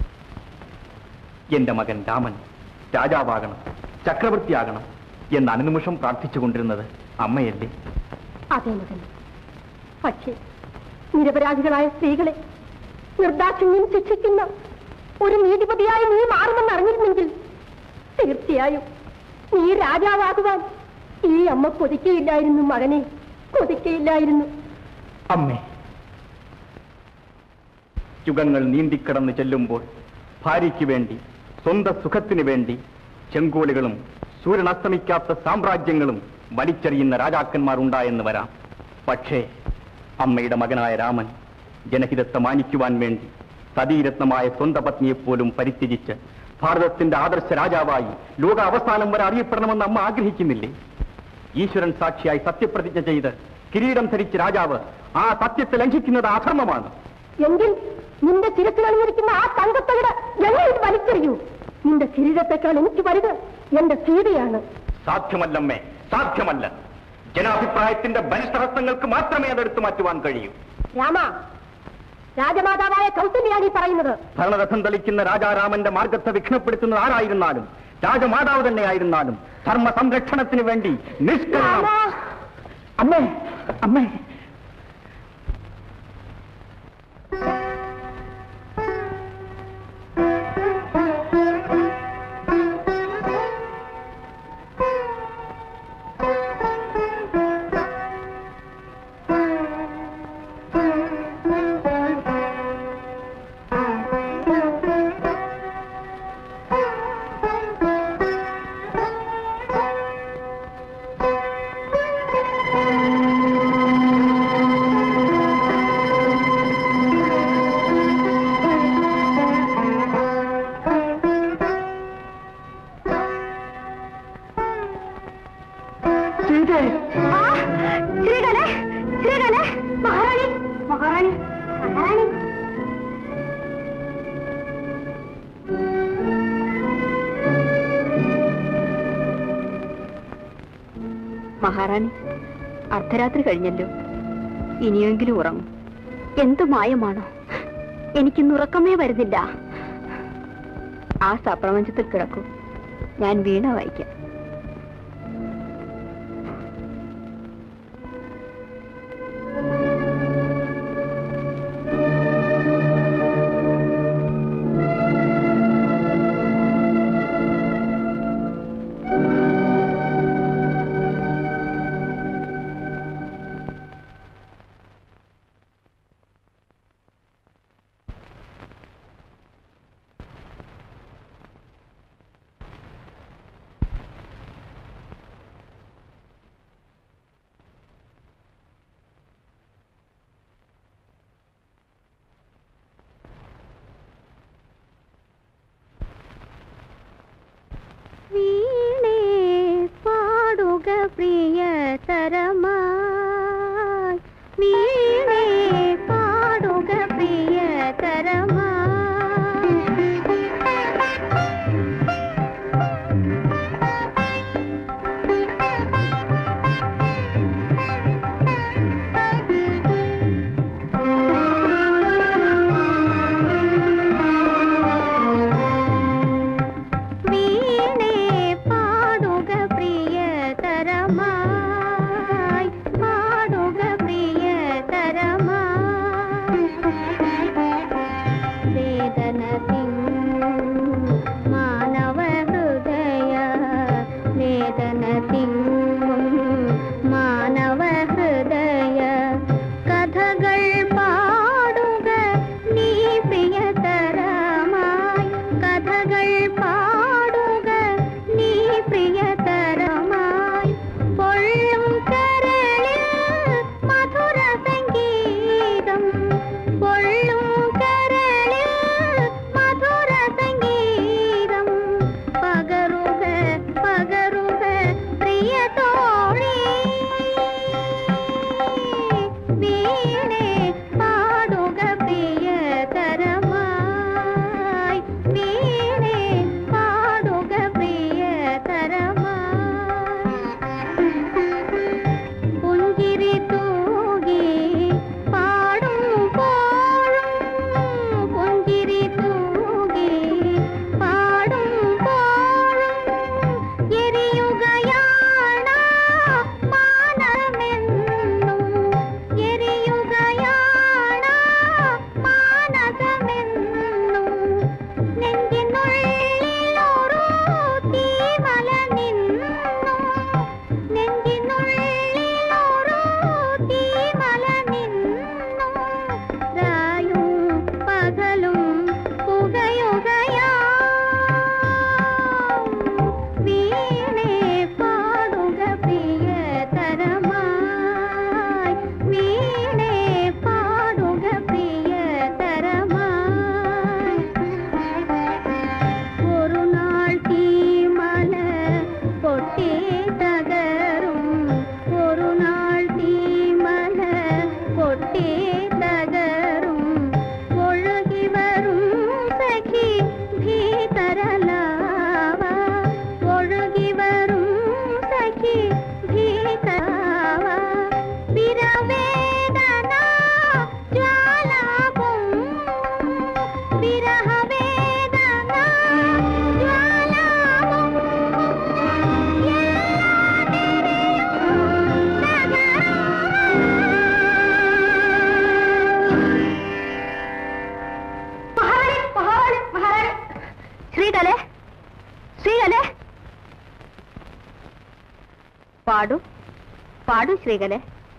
എന്റെ മകൻ രാമൻ രാജാവാകണം ചക്രവർത്തിയാകണം എന്ന് അനുനിമിഷം പ്രാർത്ഥിച്ചുകൊണ്ടിരുന്നത് അമ്മയല്ലേ അതെ മകൻ പക്ഷേ നിരപരാധികളായ സ്ത്രീകളെ നിർദാക്ഷിണ്യം ശിക്ഷിക്കുന്ന ഒരു നീതിപതിയായി നീ മാറുമെന്ന് അറിഞ്ഞിരുന്നെങ്കിൽ തീർച്ചയായും നീ രാജാവാകുവാൻ ഈ അമ്മ കൊതിക്കയില്ലായിരുന്നു മകനെ കൊതിക്കയില്ലായിരുന്നു അമ്മേ യുഗങ്ങൾ നീന്തിക്കടന്ന് ചെല്ലുമ്പോൾ ഭാര്യയ്ക്ക് വേണ്ടി സ്വന്തം സുഖത്തിനു വേണ്ടി ചെങ്കോലുകളും സൂര്യൻ അസ്തമിക്കാത്ത സാമ്രാജ്യങ്ങളും വലിച്ചെറിയുന്ന രാജാക്കന്മാർ ഉണ്ടായെന്ന് വരാം പക്ഷേ അമ്മയുടെ മകനായ രാമൻ ജനഹിതത്തെ മാനിക്കുവാൻ വേണ്ടി സതീരത്നമായ സ്വന്തം പത്നിയെപ്പോലും പരിത്യജിച്ച് ഭാരതത്തിന്റെ ആദർശ രാജാവായി ലോക അവസാനം വരെ അറിയപ്പെടണമെന്ന് അമ്മ ആഗ്രഹിക്കുന്നില്ലേ ഈശ്വരൻ സാക്ഷിയായി സത്യപ്രതിജ്ഞ ചെയ്ത് കിരീടം ധരിച്ച രാജാവ് ആ സത്യത്തെ ലംഘിക്കുന്നത് അധർമ്മമാണ് എങ്കിൽ നിന്റെ ചിരത്തിൽ അണിഞ്ഞിരിക്കുന്ന ആ തങ്കത്തകിട് ഞങ്ങൾ ഇത് വലിച്ചെറിയൂ നിന്റെ കിരീടത്തെക്കാൾ എനിക്ക് വലുത് എന്റെ സീതയാണ് സാധ്യമല്ലമ്മേ സാധ്യമല്ല ജനാഭിപ്രായത്തിന്റെ ബലിസഹസ്രങ്ങൾക്ക് മാത്രമേ അതെടുത്തു മാറ്റുവാൻ കഴിയൂ രാമ രാജമാതാവായ കൗസല്യാണ് ഈ പറയുന്നത് ഭരണരഥം തെളിക്കുന്ന രാജാരാമന്റെ മാർഗത്തെ വിഘ്നപ്പെടുത്തുന്നത് ആരായിരുന്നാലും രാജമാതാവ് തന്നെയായിരുന്നാലും ധർമ്മ സംരക്ഷണത്തിന് വേണ്ടി നിഷ്കരണം അമ്മേ അമ്മേ ശ്രീകലെ ശ്രീകലെ മഹാറാണി മഹാറാണി മഹാറാണി മഹാറാണി അർദ്ധരാത്രി കഴിഞ്ഞല്ലോ ഇനിയെങ്കിലും ഉറങ്ങും എന്തു മായമാണോ എനിക്കിന്ന് ഉറക്കമേ വരുന്നില്ല ആ സപ്രപഞ്ചത്തിൽ കിടക്കൂ ഞാൻ വീണ വായിക്കാം വീണേ പാടുക പ്രിയതരമായി വീണേ പാടുക പ്രിയതരമായി വീണേ പാടുക പ്രിയതരമായി പാടുക പ്രിയതരമായി വേദന തിങ്ങും മാനവ ഹൃദയ വേദന തിങ്ങും മാനവ ഹൃദയ കഥകൾ പാടുക നീ പ്രിയതരമായി കഥകൾ പാടുക നീ പ്രിയതരമായി പൊള്ളും കരളിൽ മധുര സംഗീതം പൊള്ളും പാടൂ പാടൂ ശ്രീകലെ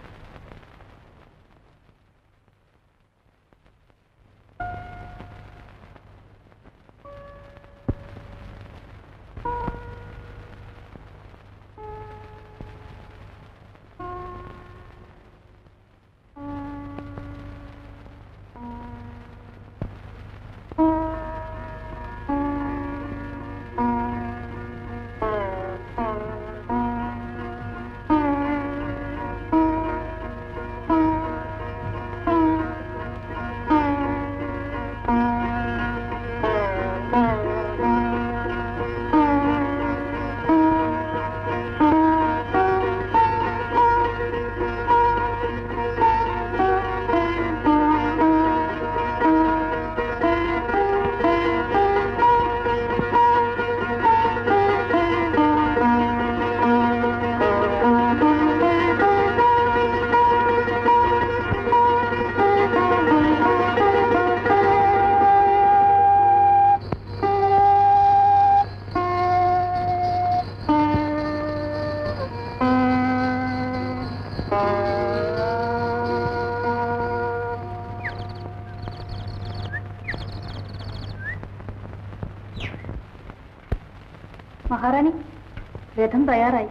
മഹാറാണി രഥം തയ്യാറായി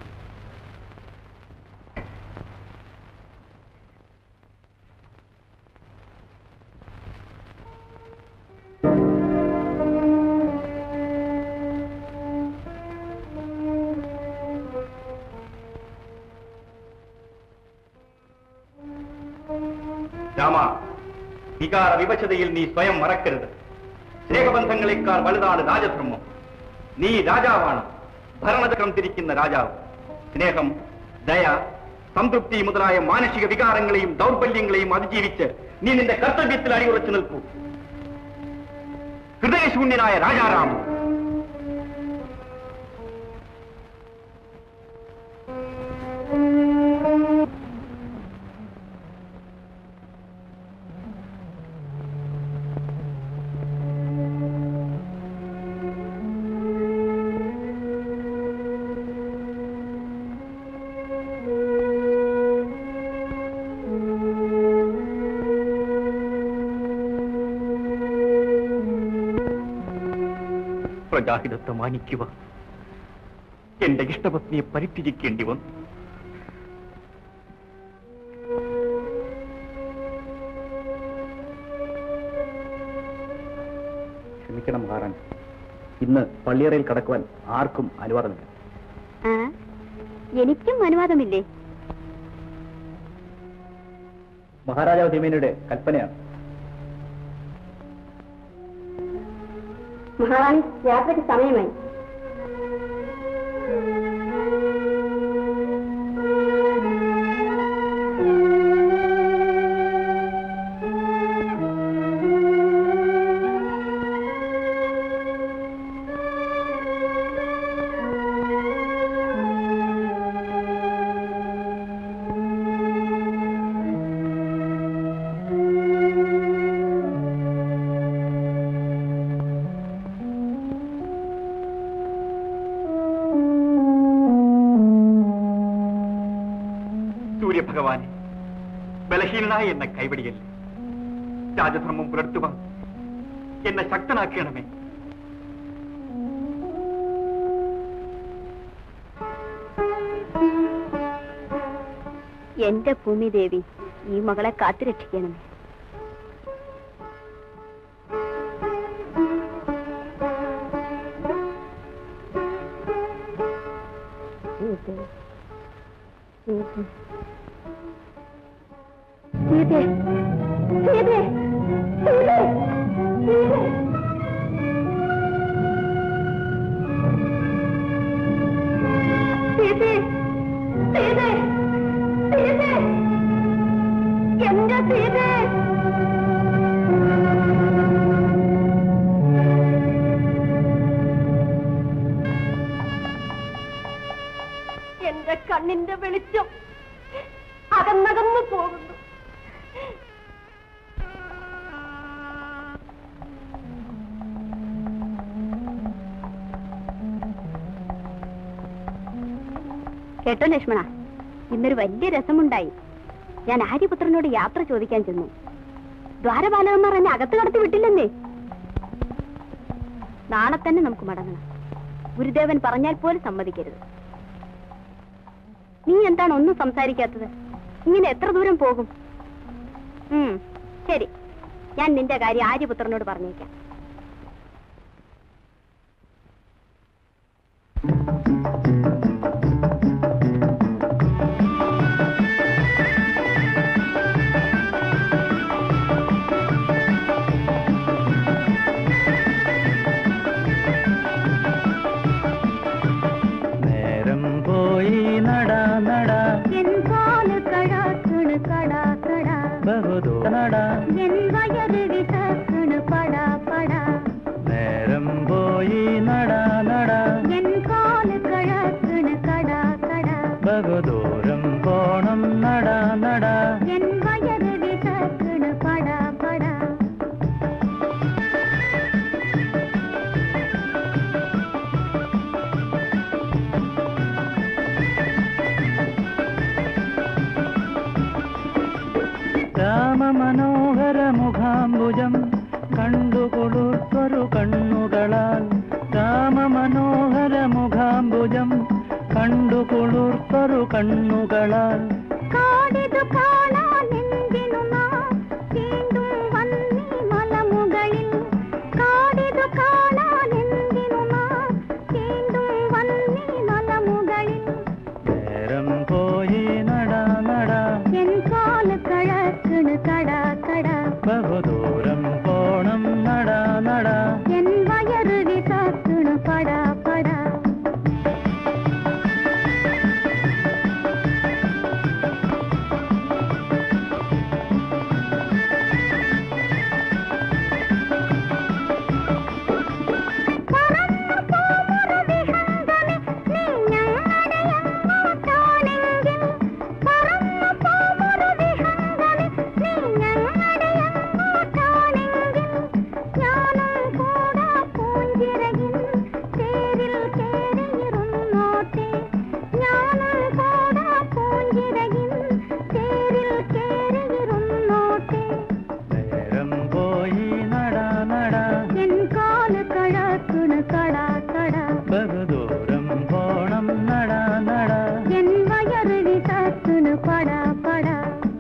രാമ വികാര വിവശതയിൽ നീ സ്വയം മറക്കരുത് സ്നേഹബന്ധങ്ങളെക്കാൾ വലുതാണ് രാജധർമ്മം നീ രാജാവാണ് ഭരണചക്രം തിരിക്കുന്ന രാജാവ് സ്നേഹം ദയ സംതൃപ്തി മുതലായ മാനസിക വികാരങ്ങളെയും ദൗർബല്യങ്ങളെയും അതിജീവിച്ച് നീ നിന്റെ കർത്തവ്യത്തിൽ അടിയുറച്ചു നിൽക്കൂ ഹൃദയശൂന്യനായ രാജാറാം പ്രജാഹിതത്തെ മാനിക്കുക എന്റെ ഇഷ്ടപത്നിയെ പരിത്യജിക്കേണ്ടി വന്നു ക്ഷമിക്കണം മഹാറാണി ഇന്ന് പള്ളിയറയിൽ കടക്കുവാൻ ആർക്കും അനുവാദമില്ല ആ എനിക്കും അനുവാദമില്ലേ മഹാരാജാവ് തിമേനയുടെ കൽപ്പനയാണ് മഹാറാണി യാത്രയ്ക്ക് സമയമായി സൂര്യഭഗവാനെ ബലഹീനനായ എന്നെ കൈവടിയല്ലേ രാജധർമ്മം പുലർത്തുവാൻ എന്നെ ശക്തനാക്കണമേ എന്റെ ഭൂമിദേവി ഈ മകളെ കാത്തുരക്ഷിക്കണമേ സീതേ സീതേ സീതേ സീതേ സീതേ സീതേ സീതേ എന്റെ സീതേ എന്റെ കണ്ണിന്റെ വെളിച്ചം അകന്നകന്നു പോകുന്നു കേട്ടോ ലക്ഷ്മണ ഇന്നൊരു വലിയ രസമുണ്ടായി ഞാൻ ആര്യപുത്രനോട് യാത്ര ചോദിക്കാൻ ചെന്നു ദ്വാരപാലകന്മാർ എന്നെ അകത്ത് കടത്തി വിട്ടില്ലെന്നേ നാളെ തന്നെ നമുക്ക് മടങ്ങണം ഗുരുദേവൻ പറഞ്ഞാൽ പോലും സമ്മതിക്കരുത് നീ എന്താണ് ഒന്നും സംസാരിക്കാത്തത് ഇങ്ങനെ എത്ര ദൂരം പോകും ഉം, ശരി ഞാൻ നിന്റെ കാര്യം ആര്യപുത്രനോട് പറഞ്ഞേക്കാം നേരം പോയി നടാ നടാ എൻ കാല് കടാക്കണ് കടാ കടാ ബഹുദൂ നടാ എൻ വയറ് വിസക്കണ് പടാ പടാ നേരം പോയി നടാ നടാ എൻ കാല് കടാക്കണ് കടാ കടാ ബഹുദൂരം പോണം നടാ നടാ എൻ വയറ് വിസക്കണ് പടാ പടാ രാമമനോഹര മുഖാംബുജം കണ്ടുകൊടുത്തൊരു കണ്ണുകളാൽ രാമമനോഹര മുഖാംബുജം കണ്ടുകൊടുത്തൊരു കണ്ണുകളാൽ കാടിതു കാണാൻ എന്തിനു നാം വീണ്ടും വന്നീ മലമുകളിൽ കാടിതു കാണാൻ എന്തിനു നാം വീണ്ടും വന്നീ മലമുകളിൽ നേരം പോയി നടാ നടാ എൻ കാല് കഴക്കണ് കടാ കടാ ബഹുദൂരം പോണം നടാ നടാ എൻ വയറ് വിസാക്കണ് പടാ പടാ പറന്നു പോമൊരു വിഹംഗമേ, നീ ഞങ്ങളുടെ അങ്ങോട്ടാണെങ്കിൽ. പറന്നു പോമൊരു വിഹംഗമേ, നീ ഞങ്ങളുടെ അങ്ങോട്ടാണെങ്കിൽ. ഞാനും കൂടാ പൂഞ്ചിറകിൽ തേരിൽ കേറിയിരുന്നോട്ടെ. ഞാനും കൂടാ പൂഞ്ചിറകിൽ തേരിൽ കേറിയിരുന്നോട്ടെ. നേരം പോയി നടാ നടാ എൻ കാല് കഴക്കണ് കടാ കടാ ബഹുദൂരം പോണം നടാ നടാ എൻ വയറ് വിസാക്കണ് പടാ പടാ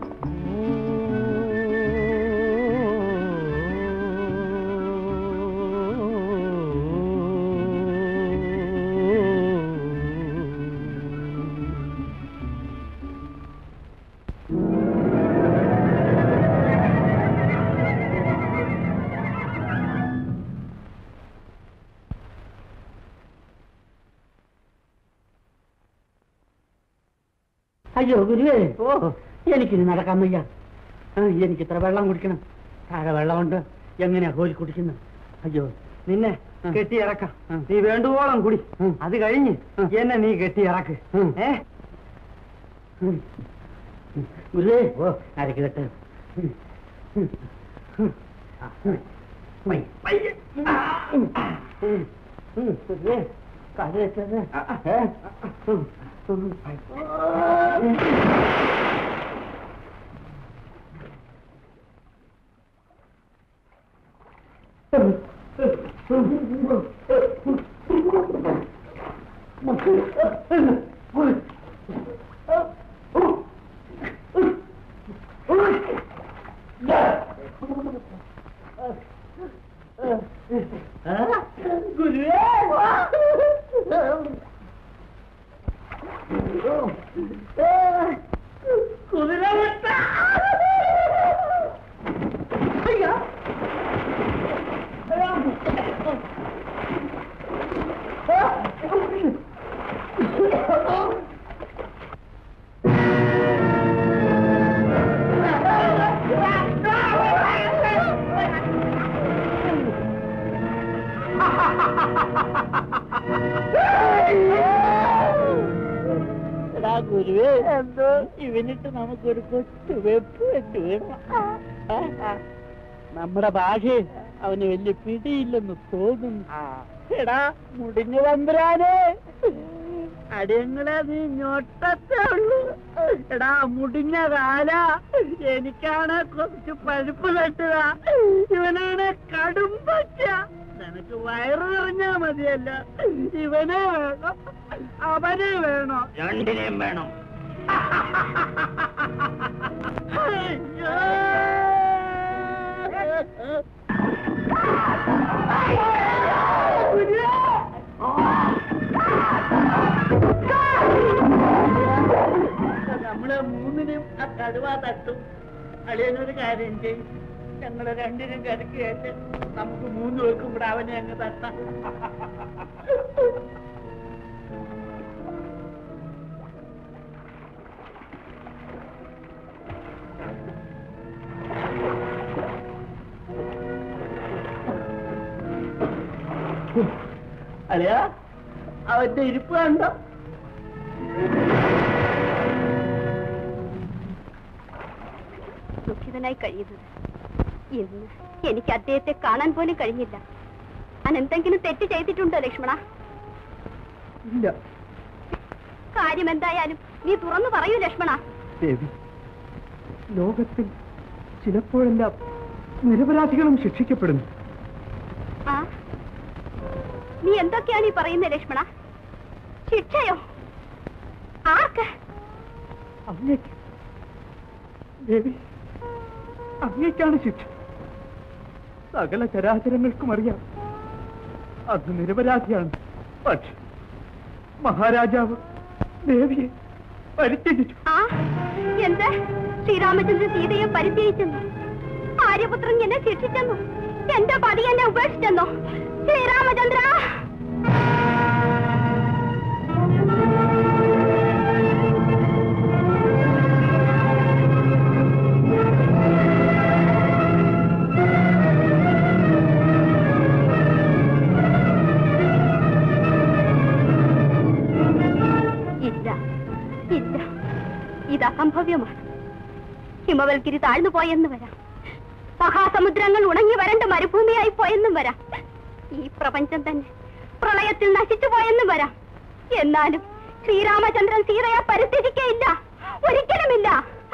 അയ്യോ ഗുരുവേ ഓ എനിക്കിനി നടക്കാൻ വയ്യ ആ, എനിക്ക് ഇത്ര വെള്ളം കുടിക്കണം താഴെ വെള്ളമുണ്ട് എങ്ങനെയാ കോരി കുടിക്കുന്നത് അയ്യോ നിന്നെ കെട്ടി ഇറക്കാം നീ വേണ്ടുവോളം കുടി അത് കഴിഞ്ഞ് എന്നെ നീ കെട്ടി ഇറക്ക് ഏ ഗുരുവേ ഓ അരക്ക് കെട്ട് ഗുരുവേ കാല് വെച്ചത് ഏ എടാ ഗുരുവേ എന്തോ ഇവനിട്ട് നമുക്കൊരു കൊച്ചു വെപ്പ് വെച്ച് വീണു നമ്മുടെ ഭാഷയിൽ അവന് വലിയ പിടിയില്ലെന്ന് തോന്നുന്നു എടാ മുടിഞ്ഞു തമ്പുരാനെ അടിയങ്ങളെ നീ ഞൊട്ടത്തേ ഉള്ളൂ എടാ മുടിഞ്ഞ കാല എനിക്കാണ് കുറച്ച് പഴുപ്പ് തട്ടുക ഇവനാണ് കടും പച്ച നിനക്ക് വയറ് നിറഞ്ഞാ മതിയല്ല ഇവനെ വേണം അവനെ വേണോ രണ്ടിനെയും വേണം നമ്മള് മൂന്നിനും ആ കടുവ തട്ടും അളിയനൊരു കാര്യം ചെയ്യും ഞങ്ങള് രണ്ടിനും കരക്കുകയല്ലേ നമുക്ക് മൂന്ന് പേർക്കും കൂടെ അവനെ അങ്ങ് തട്ടാം അളിയാ അവന്റെ ഇരിപ്പ് കണ്ടോ ദുഃഖിതനായി കഴിയുന്നത് ഇന്ന് എനിക്ക് അദ്ദേഹത്തെ കാണാൻ പോലും കഴിഞ്ഞില്ല ഞാൻ എന്തെങ്കിലും തെറ്റ് ചെയ്തിട്ടുണ്ടോ ലക്ഷ്മണ ഇല്ല കാര്യം എന്തായാലും നീ തുറന്നു പറയൂ ലക്ഷ്മണ ദേവി ലോകത്തിൽ ചിലപ്പോഴെല്ലാം നിരപരാധികളും ശിക്ഷിക്കപ്പെടുന്നു ആ നീ എന്തൊക്കെയാണ് ഈ പറയുന്നത് ലക്ഷ്മണ ശിക്ഷയോ ആർക്ക് അങ്ങേക്ക് ദേവി അങ്ങേക്കാണ് ശിക്ഷ സകല ചരാചരങ്ങൾക്കും അറിയാം അത് നിരപരാധിയാണ് പക്ഷെ മഹാരാജാവ് ദേവിയെ പരിത്യജിച്ചു ആ എന്ത് ശ്രീരാമചന്ദ്രൻ സീതയെ പരിചയിച്ചെന്നു ആര്യപുത്രൻ എന്നെ ശിക്ഷിച്ചെന്നു എന്റെ പതി എന്നെ ഉപേക്ഷിച്ചെന്നോ ശ്രീരാമചന്ദ്ര ഇല്ല ഇല്ല ഇത് അസംഭവ്യമാണ് ഹിമവൽഗിരി താഴ്ന്നു പോയെന്ന് വരാം മഹാസമുദ്രങ്ങൾ ഉണങ്ങി വരണ്ട മരുഭൂമിയായി പോയെന്നും വരാം ഈ പ്രപഞ്ചം തന്നെ പ്രളയത്തിൽ നശിച്ചു പോയെന്നും വരാം എന്നാലും ശ്രീരാമചന്ദ്രൻ സീതയെ പരിത്യജിക്കയില്ല ഒരിക്കലുമില്ല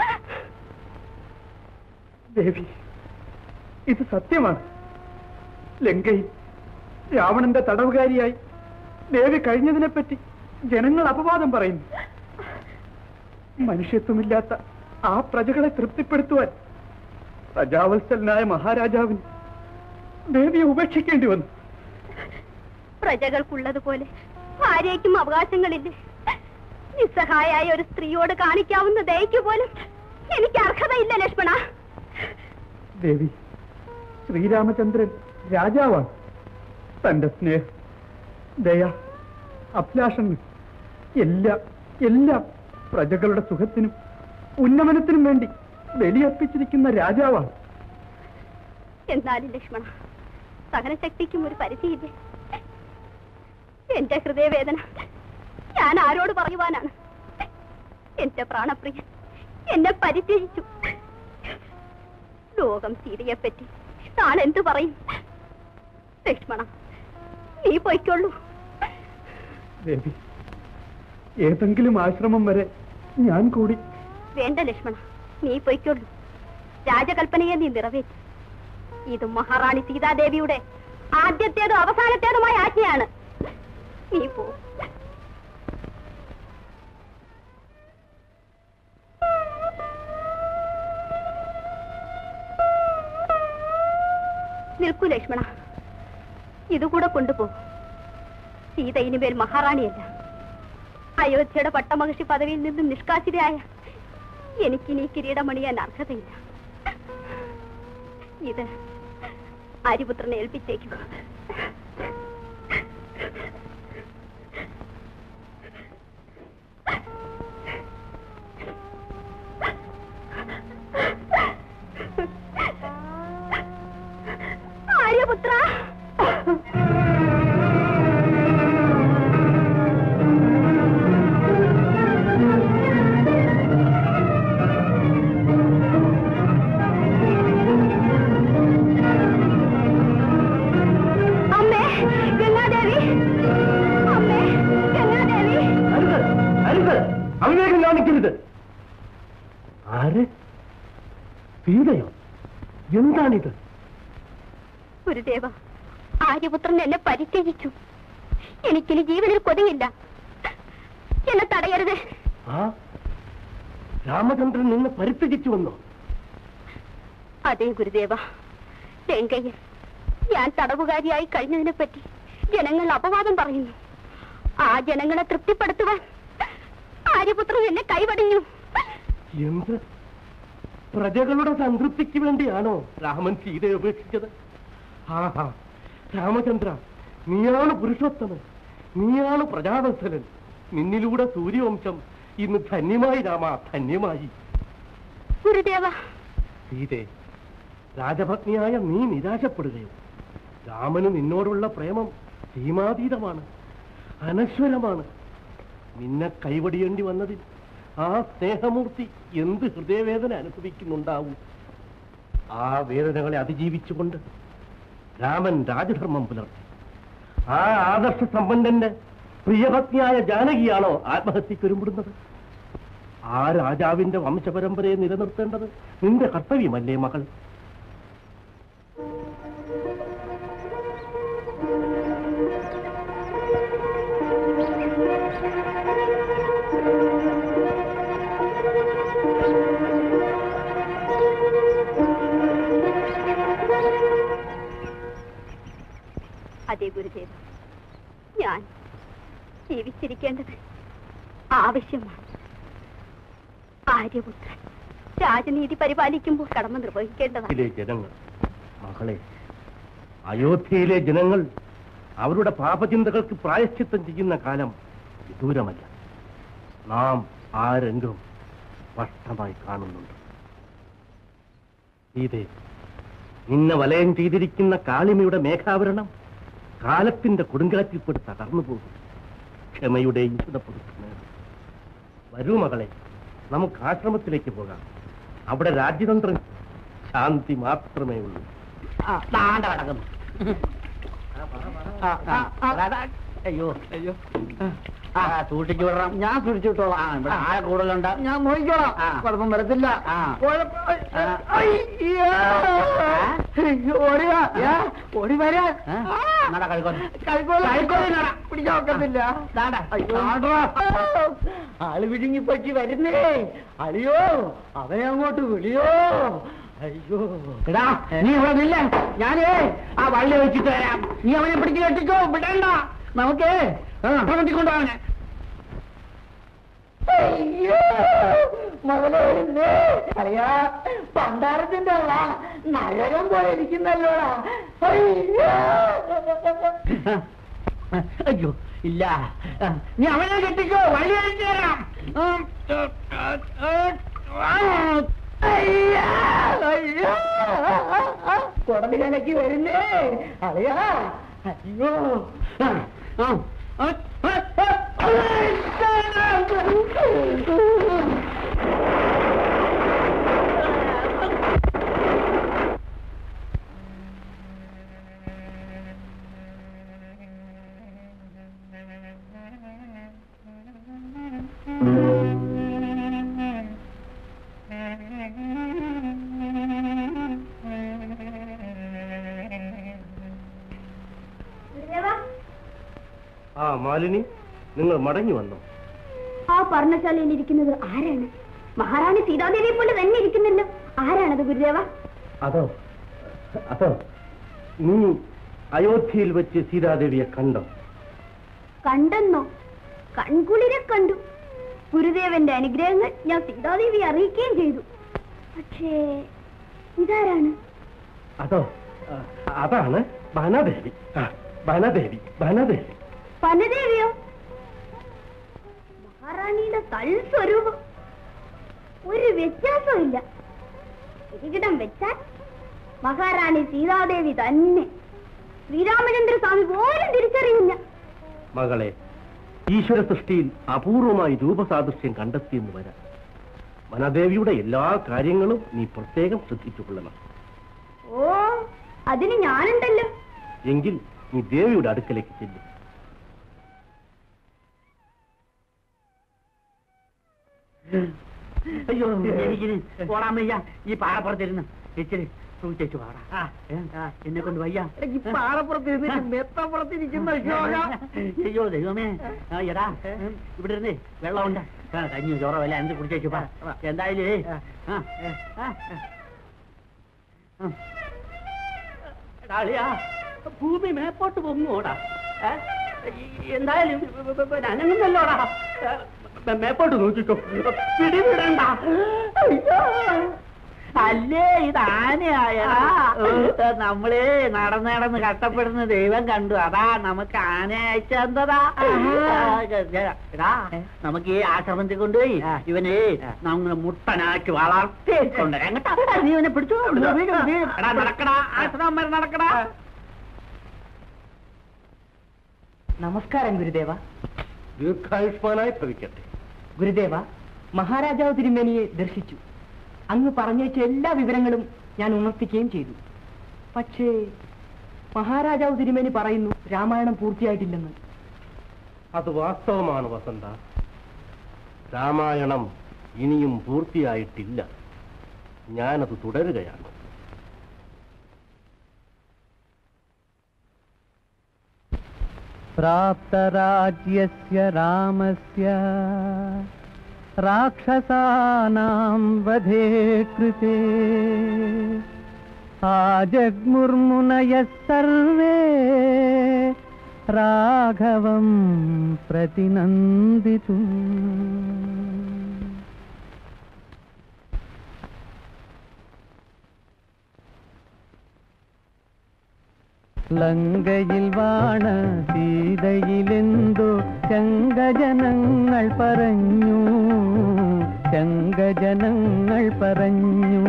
ദേവി ഇത് സത്യമാണ് ലങ്കയിൽ രാവണന്റെ തടവുകാരിയായി ദേവി കഴിഞ്ഞതിനെപ്പറ്റി ജനങ്ങൾ അപവാദം പറയുന്നു മനുഷ്യത്വമില്ലാത്ത ആ പ്രജകളെ തൃപ്തിപ്പെടുത്തുവാൻ പ്രജാവത്സലനായ മഹാരാജാവിന് ദേവിയെ ഉപേക്ഷിക്കേണ്ടി വന്നു പ്രജകൾക്കുള്ളതുപോലെ ഭാര്യയ്ക്കും അവകാശങ്ങളില്ലേ നിസ്സഹായായ ഒരു സ്ത്രീയോട് കാണിക്കാവുന്ന ദയയ്ക്ക് പോലും എനിക്ക് അർഹതയില്ല ലക്ഷ്മണ ദേവി ശ്രീരാമചന്ദ്രൻ രാജാവാണ് തന്റെ സ്നേഹം ദയ അഭിലാഷങ്ങൾ എല്ലാം എല്ലാം പ്രജകളുടെ സുഖത്തിനും ഉന്നമനത്തിനും വേണ്ടി ബലിയർപ്പിച്ചിരിക്കുന്ന രാജാവാണ് എന്നാലും ലക്ഷ്മണ സഹനശക്തിക്കും ഒരു പരിധിയില്ലേ എന്റെ ഹൃദയവേദന ഞാൻ ആരോട് പറയുവാനാണ് എന്റെ പ്രാണപ്രിയൻ എന്നെ പരിത്യജിച്ചു ലോകം സീതയെപ്പറ്റി താൻ എന്തു പറയും ലക്ഷ്മണ നീ പൊയ്ക്കൊള്ളൂ ദേവി ഏതെങ്കിലും ആശ്രമം വരെ ഞാൻ കൂടി വേണ്ട ലക്ഷ്മണ നീ പൊയ്ക്കൊള്ളൂ രാജകൽപ്പനയെ നീ നിറവേറ്റി ഇത് മഹാറാണി സീതാദേവിയുടെ ആദ്യത്തേതും അവസാനത്തേതുമായ ആജ്ഞയാണ് നീ പോ നിൽക്കൂ ലക്ഷ്മണ ഇതുകൂടെ കൊണ്ടുപോകും സീത ഇനിമേൽ മഹാറാണിയല്ല അയോധ്യയുടെ പട്ടമഹർഷി പദവിയിൽ നിന്നും നിഷ്കാസിതയായ എനിക്കിനി കിരീടമണിയാൻ അർഹതയില്ല ഇത് ആര്യപുത്രനെ ഏൽപ്പിച്ചേക്കുക ആര്യപുത്ര അമ്മേ ഗംഗാദേവി അമ്മേ ഗംഗാദേവി സീതയോ എന്താണിത് ഗുരുദേവ ആര്യപുത്രൻ എന്നെ പരിത്യജിച്ചു എനിക്കിനി ജീവനിൽ കൊതിയില്ല എന്നെ തടയരുത് ആ രാമചന്ദ്രൻ നിന്നെ പരിത്യജിച്ചു വന്നോ അതെ ഗുരുദേവ ലങ്കയിൽ ഞാൻ തടവുകാരിയായി കഴിഞ്ഞതിനെ പറ്റി ജനങ്ങൾ അപവാദം പറയുന്നു ആ ജനങ്ങളെ തൃപ്തിപ്പെടുത്തുവാൻ ആര്യപുത്രൻ എന്നെ കൈവടിഞ്ഞു എന്ത് പ്രജകളുടെ സംതൃപ്തിക്ക് വേണ്ടിയാണോ രാമൻ സീതയെ ഉപേക്ഷിച്ചത് ആഹാ രാമചന്ദ്ര നീയാണ് പുരുഷോത്തമൻ നീയാണ് പ്രജാവത്സലൻ നിന്നിലൂടെ സൂര്യവംശം ഇന്ന് ധന്യമായി രാമ ധന്യമായി ഗുരുദേവ സീതേ രാജപത്നിയായ നീ നിരാശപ്പെടുകയോ രാമന് നിന്നോടുള്ള പ്രേമം സീമാതീതമാണ് അനശ്വരമാണ് നിന്നെ കൈവടിയേണ്ടി വന്നതിൽ ആ സ്നേഹമൂർത്തി എന്ത് ഹൃദയവേദന അനുഭവിക്കുന്നുണ്ടാവും ആ വേദനകളെ അതിജീവിച്ചുകൊണ്ട് രാമൻ രാജധർമ്മം പുലർത്തി ആ ആദർശ സമ്പന്നന്റെ പ്രിയപത്നിയായ ജാനകിയാണോ ആത്മഹത്യക്ക് ഒരുമ്പെടുന്നത് ആ രാജാവിന്റെ വംശപരമ്പരയെ നിലനിർത്തേണ്ടത് നിന്റെ കർത്തവ്യമല്ലേ മകൾ അതെ ഗുരുദേവ ഞാൻ ജീവിച്ചിരിക്കേണ്ടത് ആവശ്യമാണ് ആര്യപുത്രൻ രാജനീതി പരിപാലിക്കുമ്പോൾ കടമ നിർവഹിക്കേണ്ടതാണ് അയോധ്യയിലെ ജനങ്ങൾ മകളെ അയോധ്യയിലെ ജനങ്ങൾ അവരുടെ പാപചിന്തകൾക്ക് പ്രായശ്ചിത്തം ചെയ്യുന്ന കാലം വിദൂരമല്ല നാം ആ രംഗം സ്പഷ്ടമായി കാണുന്നുണ്ട് സീതേ നിന്നെ വലയം ചെയ്തിരിക്കുന്ന കാളിമയുടെ മേഘാവരണം കാലത്തിന്റെ കൊടുങ്കാറ്റിൽപ്പെട്ട് തകർന്നു പോകും ക്ഷമയുടെ ഈശ്വരപ്പെടുത്തു നേടും വരൂ മകളെ നമുക്ക് ആശ്രമത്തിലേക്ക് പോകാം അവിടെ രാജ്യതന്ത്രം ശാന്തി മാത്രമേ ഉള്ളൂ താണ്ട കിടക്കുന്നു അയ്യോ അയ്യോ ആ സൂക്ഷിച്ചു വിടണം ഞാൻ സൂക്ഷിച്ചു വിട്ടോളാം ഇവിടെ ആയ കൂടുതലുണ്ട് ഞാൻ നോക്കിക്കോളാം കുഴപ്പം വരത്തില്ല ഓടി വാ ഏ, ഓടി വരാ പിടിക്കാൻ ഒക്കത്തില്ല ആള് വിഴുങ്ങി പറ്റി വരുന്നേ അളിയോ അവനെ അങ്ങോട്ട് വിളിയോ അയ്യോ എടാ നീ ഇവിടെ നില്ല ഞാനേ ആ വള്ളി വെച്ചിട്ട് വരാം നീ അവനെ പിടിച്ച് കെട്ടിക്കോ വിടണ്ട നമുക്ക് പ്രവർത്തിക്കൊണ്ടോ അവനെ അയ്യോ മകളെ അറിയാ പണ്ടാരത്തിന്റെ നഗരം പോയിരിക്കുന്നല്ലോടാ അയ്യോ അയ്യോ ഇല്ല നീ അവനെ കെട്ടിക്കോ വള്ളി അഴിച്ചു തരാം ഉം, അയ്യോ അയ്യോ കുടല് കലക്കി വരുന്നേ അറിയാ അയ്യോ ആ, ആ, ആ, ആ, ആ, ആ മാലിനി നിങ്ങൾ മടങ്ങി വന്നോ ആ പർണശാലയിൽ ഇരിക്കുന്നത് ആരാണ് മഹാറാണി സീതാദേവിയെ പോലെ തന്നെ ഇരിക്കുന്നല്ലോ ആരാണത് ഗുരുദേവ അതോ അതോ നീ അയോധ്യയിൽ വെച്ച് സീതാദേവിയെ കണ്ടോ കണ്ടെന്നോ കൺകുളിരെ കണ്ടു ഗുരുദേവന്റെ അനുഗ്രഹങ്ങൾ ഞാൻ സീതാദേവിയെ അറിയിക്കുകയും ചെയ്തു പക്ഷേ ഇതാരാണ് അതോ ആ, അതാണ് വനദേവി ആ, വനദേവി വനദേവി വനദേവിയോ മഹാറാണിയുടെ തൽസ്വരൂപം ഒരു വ്യത്യാസവും ഇല്ല കിരീടം വെച്ചാൽ മഹാറാണി സീതാദേവി തന്നെ ശ്രീരാമചന്ദ്ര സ്വാമി പോലും തിരിച്ചറിയില്ല മകളെ ഈശ്വര സൃഷ്ടിയിൽ അപൂർവമായി രൂപസാദൃശ്യം കണ്ടെത്തിയെന്ന് വരാം വനദേവിയുടെ എല്ലാ കാര്യങ്ങളും നീ പ്രത്യേകം ശ്രദ്ധിച്ചുകൊള്ളണം ഓ അതിന് ഞാനുണ്ടല്ലോ എങ്കിൽ നീ ദേവിയുടെ അടുക്കലേക്ക് ചെല്ലും അയ്യോ എനിക്കിനി പോടാൻ വയ്യ ഈ പാറപ്പുറത്തിരുന്ന് ഇച്ചിരി സൂക്ഷിച്ചു പാടാ ഏ? എന്നെ കൊണ്ട് വയ്യ ഈ പാറപ്പുറത്ത് ഇരുന്നിട്ട് മെത്തപ്പുറത്ത് ഇരിക്കുന്ന ശോകം. അയ്യോ ദൈവമേ ആ, എടാ ഉം, ഇവിടെ ഇരുന്നേ വെള്ളമുണ്ട് ആ, കഞ്ഞി ചോറ വില എന്ത് കുടിച്ചേച്ചു പാ എന്തായാലും ഏയ്, ആ, ആ, ആ. എടാ, അളിയാ, ഭൂമി മേപ്പോട്ട് പൊങ്ങോടാ ഏ? ഈ- എന്തായാലും അനങ്ങുന്നല്ലോടാ ഏ, മേപ്പോട്ട് നോക്കിക്കോ പിടിവിടണ്ട അയ്യോ അല്ലേ ഇത് ആനയായടാ നമ്മള് നടന്ന് നടന്ന് കഷ്ടപ്പെടുന്ന ദൈവം കണ്ടു അതാ നമുക്ക് ആന അയച്ചെന്തതാ എടാ നമുക്ക് ഈ ആശ്രമത്തിൽ കൊണ്ടുപോയി ഇവനെ നമ്മൾ മുട്ടനാക്കി വളർത്തിയിട്ടുണ്ട് എങ്ങട്ടാ നീ ഇവനെ പിടിച്ചു വീഴും, വീഴും. എടാ നടക്കടാ ആശ്രമം വരെ നടക്കടാ നമസ്കാരം ഗുരുദേവ ദീർഘായുഷ്മാനായി ഭവിക്കട്ടെ ഗുരുദേവ മഹാരാജാവ് തിരുമേനിയെ ദർശിച്ചു അങ്ങ് പറഞ്ഞയച്ച എല്ലാ വിവരങ്ങളും ഞാൻ ഉണർത്തിക്കുകയും ചെയ്തു പക്ഷേ മഹാരാജാവ് തിരുമേനി പറയുന്നു രാമായണം പൂർത്തിയായിട്ടില്ലെന്ന് അത് വാസ്തവമാണ് വസന്ത രാമായണം ഇനിയും പൂർത്തിയായിട്ടില്ല ഞാനത് തുടരുകയാണ് प्राप्तराज्यस्य रामस्य राक्षसानां वधे कृते आजग्मुर्मुनयः सर्वे राघवं प्रतिनन्दितुम् ലങ്കയിൽ വാണ സീതയിലെന്തോ ശങ്കജനങ്ങൾ പറഞ്ഞു ശങ്കജനങ്ങൾ പറഞ്ഞു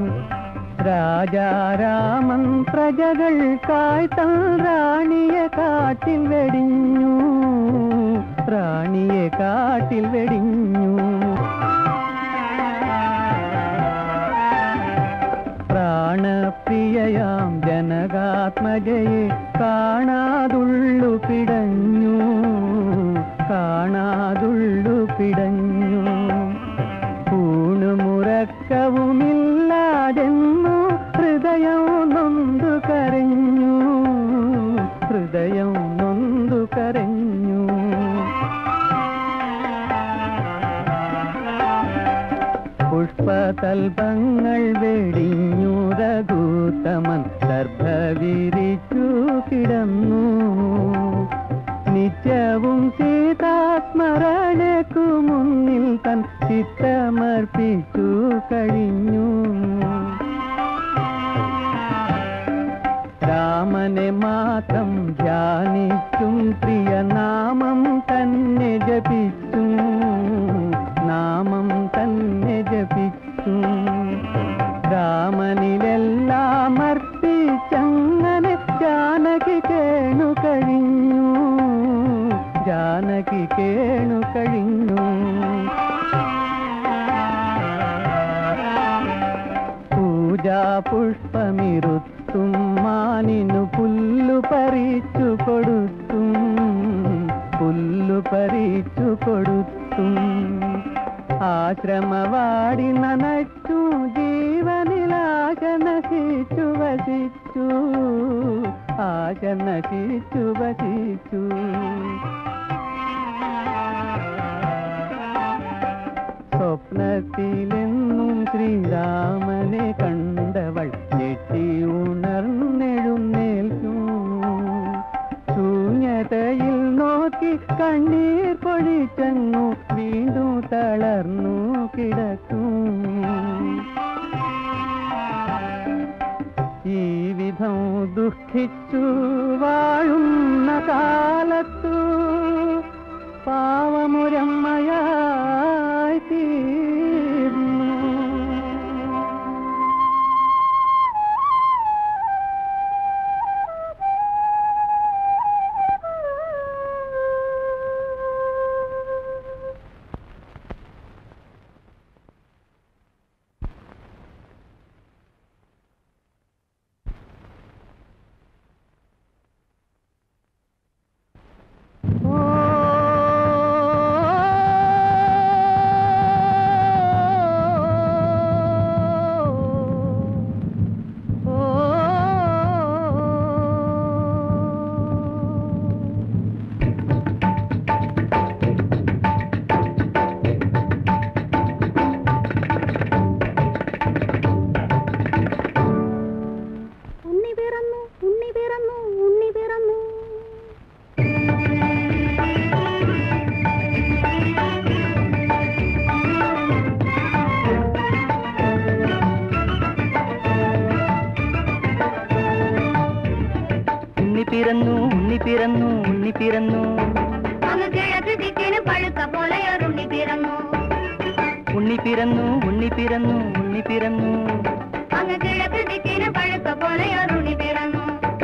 രാജാരാമൻ പ്രജകൾക്കായി തൻ റാണിയെ കാട്ടിൽ വെടിഞ്ഞു റാണിയെ കാട്ടിൽ വെടിഞ്ഞു പ്രാണപ്രിയയാം ജനകാത്മജയെ കാണാതുള്ളു പിടഞ്ഞു കാണാതുള്ളു പിടഞ്ഞു ൂണുമുറക്കവുമില്ലാതെന്നു ഹൃദയം നൊന്തു കരഞ്ഞു ഹൃദയം നൊന്തു കരഞ്ഞു പുഷ്പതൽപങ്ങൾ വെടിഞ്ഞു രഘൂത്തമൻ ദർഭ വിരിച്ചു കിടന്നു നിത്യവും സീതാസ്മരണക്കു മുന്നിൽ തൻ ചിത്തമർപ്പിച്ചു കഴിഞ്ഞു രാമനെ മാത്രം ധ്യാനിച്ചും പ്രിയനാമം തന്നെ ജപിച്ചും നാമം തന്നെ ജപിച്ചു രാമനിലെല്ലാം അർപ്പിച്ചങ്ങനെ ജാനകി കേണു കഴിഞ്ഞു ജാനകി കേണു കഴിഞ്ഞു പൂജാ പുഷ്പമിരുത്തും മാനിനു പുല്ലു പറിച്ചു കൊടുത്തും പുല്ലു പറിച്ചു കൊടുത്തും ആശ്രമവാടി നനച്ചു ജീവനിലാശ നശിച്ചു വസിച്ചു ആശ നശിച്ചു വസിച്ചു സ്വപ്നത്തിലെന്നും ശ്രീരാമനെ കണ്ടവൾ ഞെട്ടി ഉണർന്നെഴുന്നേൽക്കും ശൂന്യതയിൽ നോക്കി കണ്ണീർ പൊഴിച്ചങ്ങു വീണ്ടും തളർന്നു കിടക്കും ഈ വിധം ദുഃഖിച്ചു വാഴുന്ന കാലത്തു പാവമുരമ്മയായി തീർന്നു ഉണ്ണി പിറന്നു ഉണ്ണി പിറന്നു ഉണ്ണി പിറന്നു ഉണ്ണി പിറന്നു ഉണ്ണി പിറന്നു അങ്ങ് കിഴക്ക് ദിക്കിന് പഴുക്ക പോലെ ഉണ്ണി പിറന്നു ഉണ്ണി പിറന്നു ഉണ്ണി പിറന്നു ഉണ്ണി പിറന്നു അങ്ങ് കിഴക്ക് ദിക്കിന് പഴുക്ക പോലെ ഉണ്ണി പിറന്നു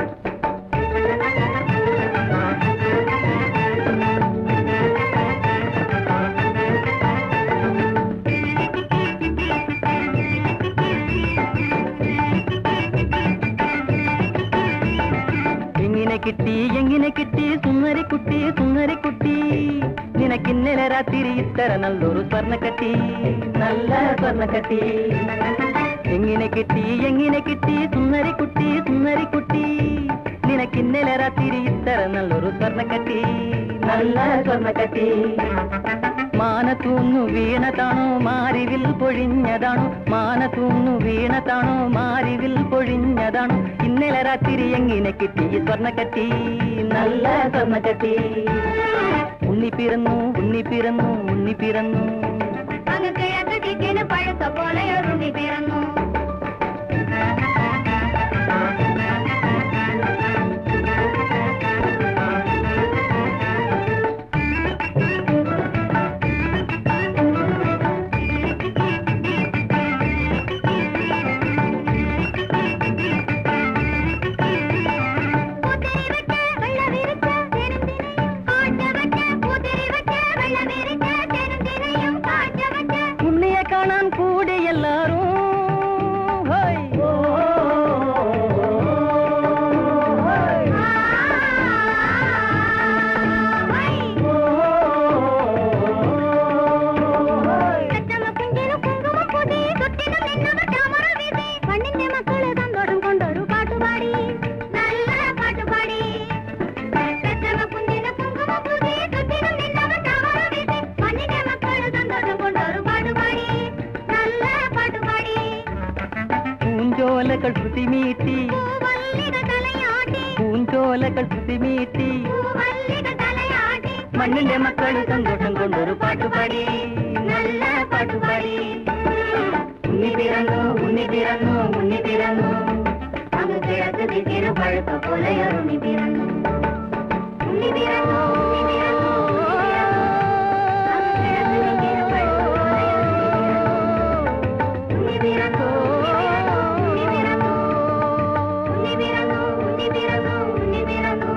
എങ്ങനെ കിട്ടി എങ്ങനെ കിട്ടി സുന്ദരിക്കുട്ടി സുന്ദരിക്കുട്ടി നിനക്കിന്നലെ രാത്രി ഇത്തര നല്ലൊരു സ്വർണ്ണക്കട്ടി നല്ല സ്വർണ്ണക്കട്ടി എങ്ങനെ കിട്ടി എങ്ങനെ കിട്ടി സുന്ദരിക്കുട്ടി സുന്ദരിക്കുട്ടി നിനക്കിന്നലെ രാത്രി ഇത്തര നല്ലൊരു സ്വർണ്ണക്കട്ടി നല്ല സ്വർണ്ണക്കട്ടി മാനത്തൂന്നു വീണതാണോ മാരിവിൽ പൊഴിഞ്ഞതാണോ മാനത്തൂന്നു വീണതാണോ മാരിവിൽ പൊഴിഞ്ഞതാണോ ഇന്നലെ രാത്രി എങ്ങനെ കിട്ടി ഈ സ്വർണ്ണക്കട്ടി നല്ല സ്വർണ്ണക്കട്ടി ഉണ്ണി പിറന്നു ഉണ്ണി പിറന്നു ഉണ്ണി പിറന്നു അങ്ങ് കിഴക്ക് ദിക്കിന് പഴുക്ക പോലെ ഉണ്ണി പിറന്നു ഉണ്ണിയെ കാണാൻ കൂടി എല്ലാരും ഹോയ്. പണ്ണിന്റെ മക്കള് തന്തോടും കൊണ്ടൊരു പാട്ടുപാടി നല്ല പാട്ടുപാടി പെറ്റമ്മ കുഞ്ഞിന് കുങ്കുമപ്പൂതി, ചുറ്റിനും നിന്നവ ചാമര വീശി. പണ്ണിന്റെ മക്കള് തന്തോടും കൊണ്ടൊരു പാട്ടുപാടി നല്ല പാട്ടുപാടി പൂഞ്ചോലകൾ ശ്രുതിമീട്ടി പൂവല്ലിക തലയാട്ടി പൂഞ്ചോലകൾ ശ്രുതിമീട്ടി പൂവല്ലിക തലയാട്ടി മണ്ണിന്റെ മക്കൾ സന്തോഷം കൊണ്ടൊരു പാട്ടുപാടി നല്ല പാട്ടുപാടി ഉണ്ണി പിറന്നു ഉണ്ണി പിറന്നു ഉണ്ണി പിറന്നു അങ്ങ് കിഴക്ക് ദിക്കിന് പഴുത്ത പോലെ ഉണ്ണി പിറന്നു ഉണ്ണി പിറന്നു ഉണ്ണി പിറന്നു ഉണ്ണി പിറന്നു അങ്ങ് കിഴക്ക് ദിക്കിന് പഴുത്ത പോലെ ഉണ്ണി പിറന്നു ഉണ്ണി പിറന്നു ഉണ്ണി പിറന്നു ഉണ്ണി പിറന്നു ഉണ്ണി പിറന്നു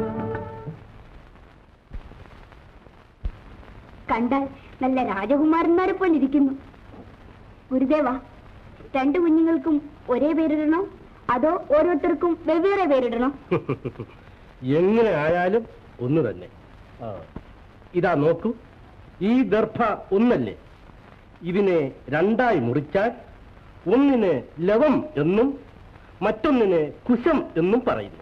കണ്ടാൽ നല്ല രാജകുമാരന്മാരെ പോലെ ഇരിക്കുന്നു ഗുരുദേവ രണ്ടു കുഞ്ഞുങ്ങൾക്കും ഒരേ പേരിടണോ അതോ ഓരോരുത്തർക്കും വെവ്വേറെ പേരിടണോ എങ്ങനെ ആയാലും ഒന്ന് തന്നെ ആ, ഇതാ നോക്കൂ ഈ ദർഭ ഒന്നല്ലേ ഇതിനെ രണ്ടായി മുറിച്ചാൽ ഒന്നിന് ലവം എന്നും മറ്റൊന്നിന് കുശം എന്നും പറയുന്നു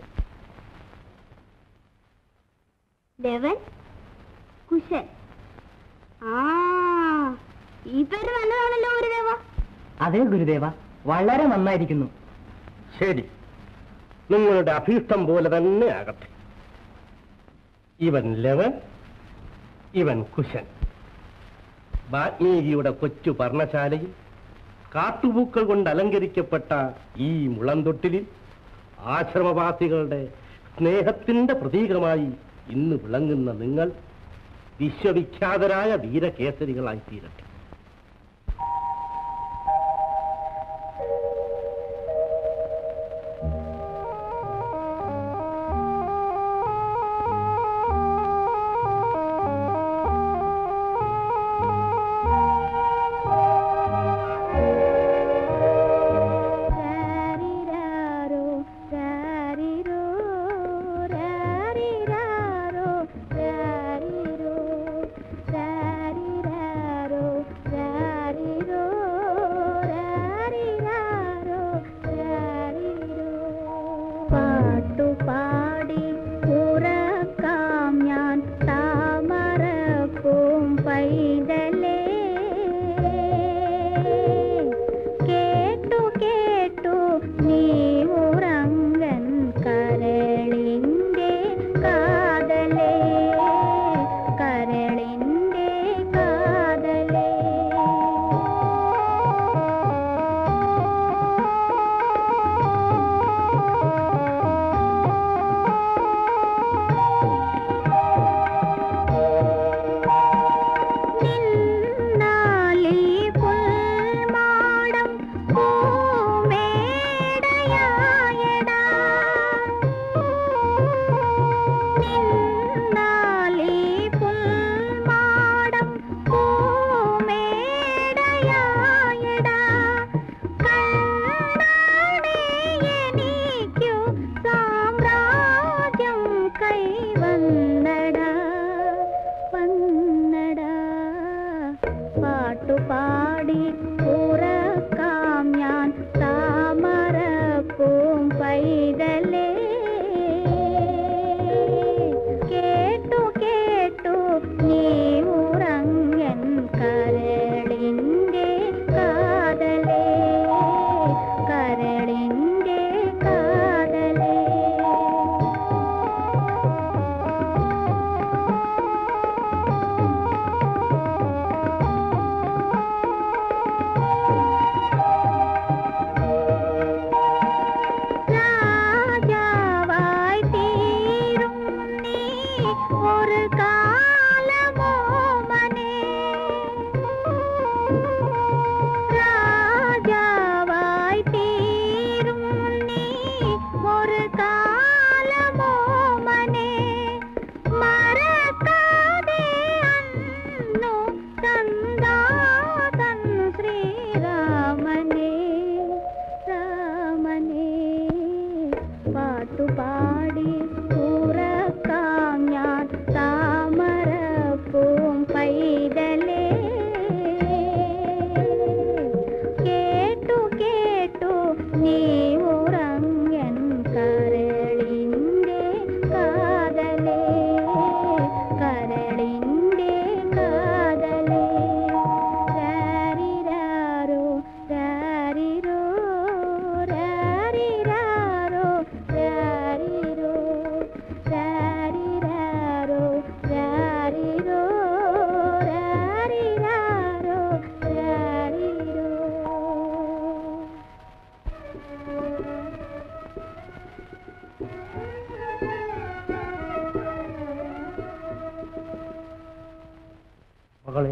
ലെവൻ കുശൻ ആ ഈ പേര് നല്ലതാണല്ലോ ഗുരുദേവ അതെ ഗുരുദേവ വളരെ നന്നായിരിക്കുന്നു ശരി നിങ്ങളുടെ അഭീഷ്ടം പോലെ തന്നെ ആകട്ടെ ഇവൻ ലവൻ ഇവൻ കുശൻ വാൽമീകിയുടെ കൊച്ചു പർണശാലയിൽ കാട്ടുപൂക്കൾ കൊണ്ട് അലങ്കരിക്കപ്പെട്ട ഈ മുളന്തൊട്ടിലിൽ ആശ്രമവാസികളുടെ സ്നേഹത്തിന്റെ പ്രതീകമായി ഇന്ന് വിളങ്ങുന്ന നിങ്ങൾ വിശ്വവിഖ്യാതരായ വീരകേസരികളായി തീരട്ടെ രാരിരാരോ രാരിരോ രാരിരാരോ രാരിരോ രാരിരാരോ രാരിരോ രാരിരാരോ രാരിരോ പാട്ടുപാടി ഉറക്കാം ഞാൻ താമരപ്പൂം പൈതലേ കേട്ടു കേട്ടു നീ ഉറങ്ങൻ കാലമോ മനെ മറക്കാതെ അന്നു തന്നു ശ്രീരാമനെ രാമനെ പാട്ടുപാടി ഉറക്കാം ഞാൻ താമരപ്പൂം പൈതലേ കേട്ടു കേട്ടു നീ ഉറങ്ങൻ കരളിൻ്റെ കാതലേ കരളിൻ്റെ കാതലേ രാരിരാരോ രാരിരോ രാരിരാരോ രാരിരോ രാരിരാരോ രാരിരോ രാരിരാരോ രാരിരോ മകളെ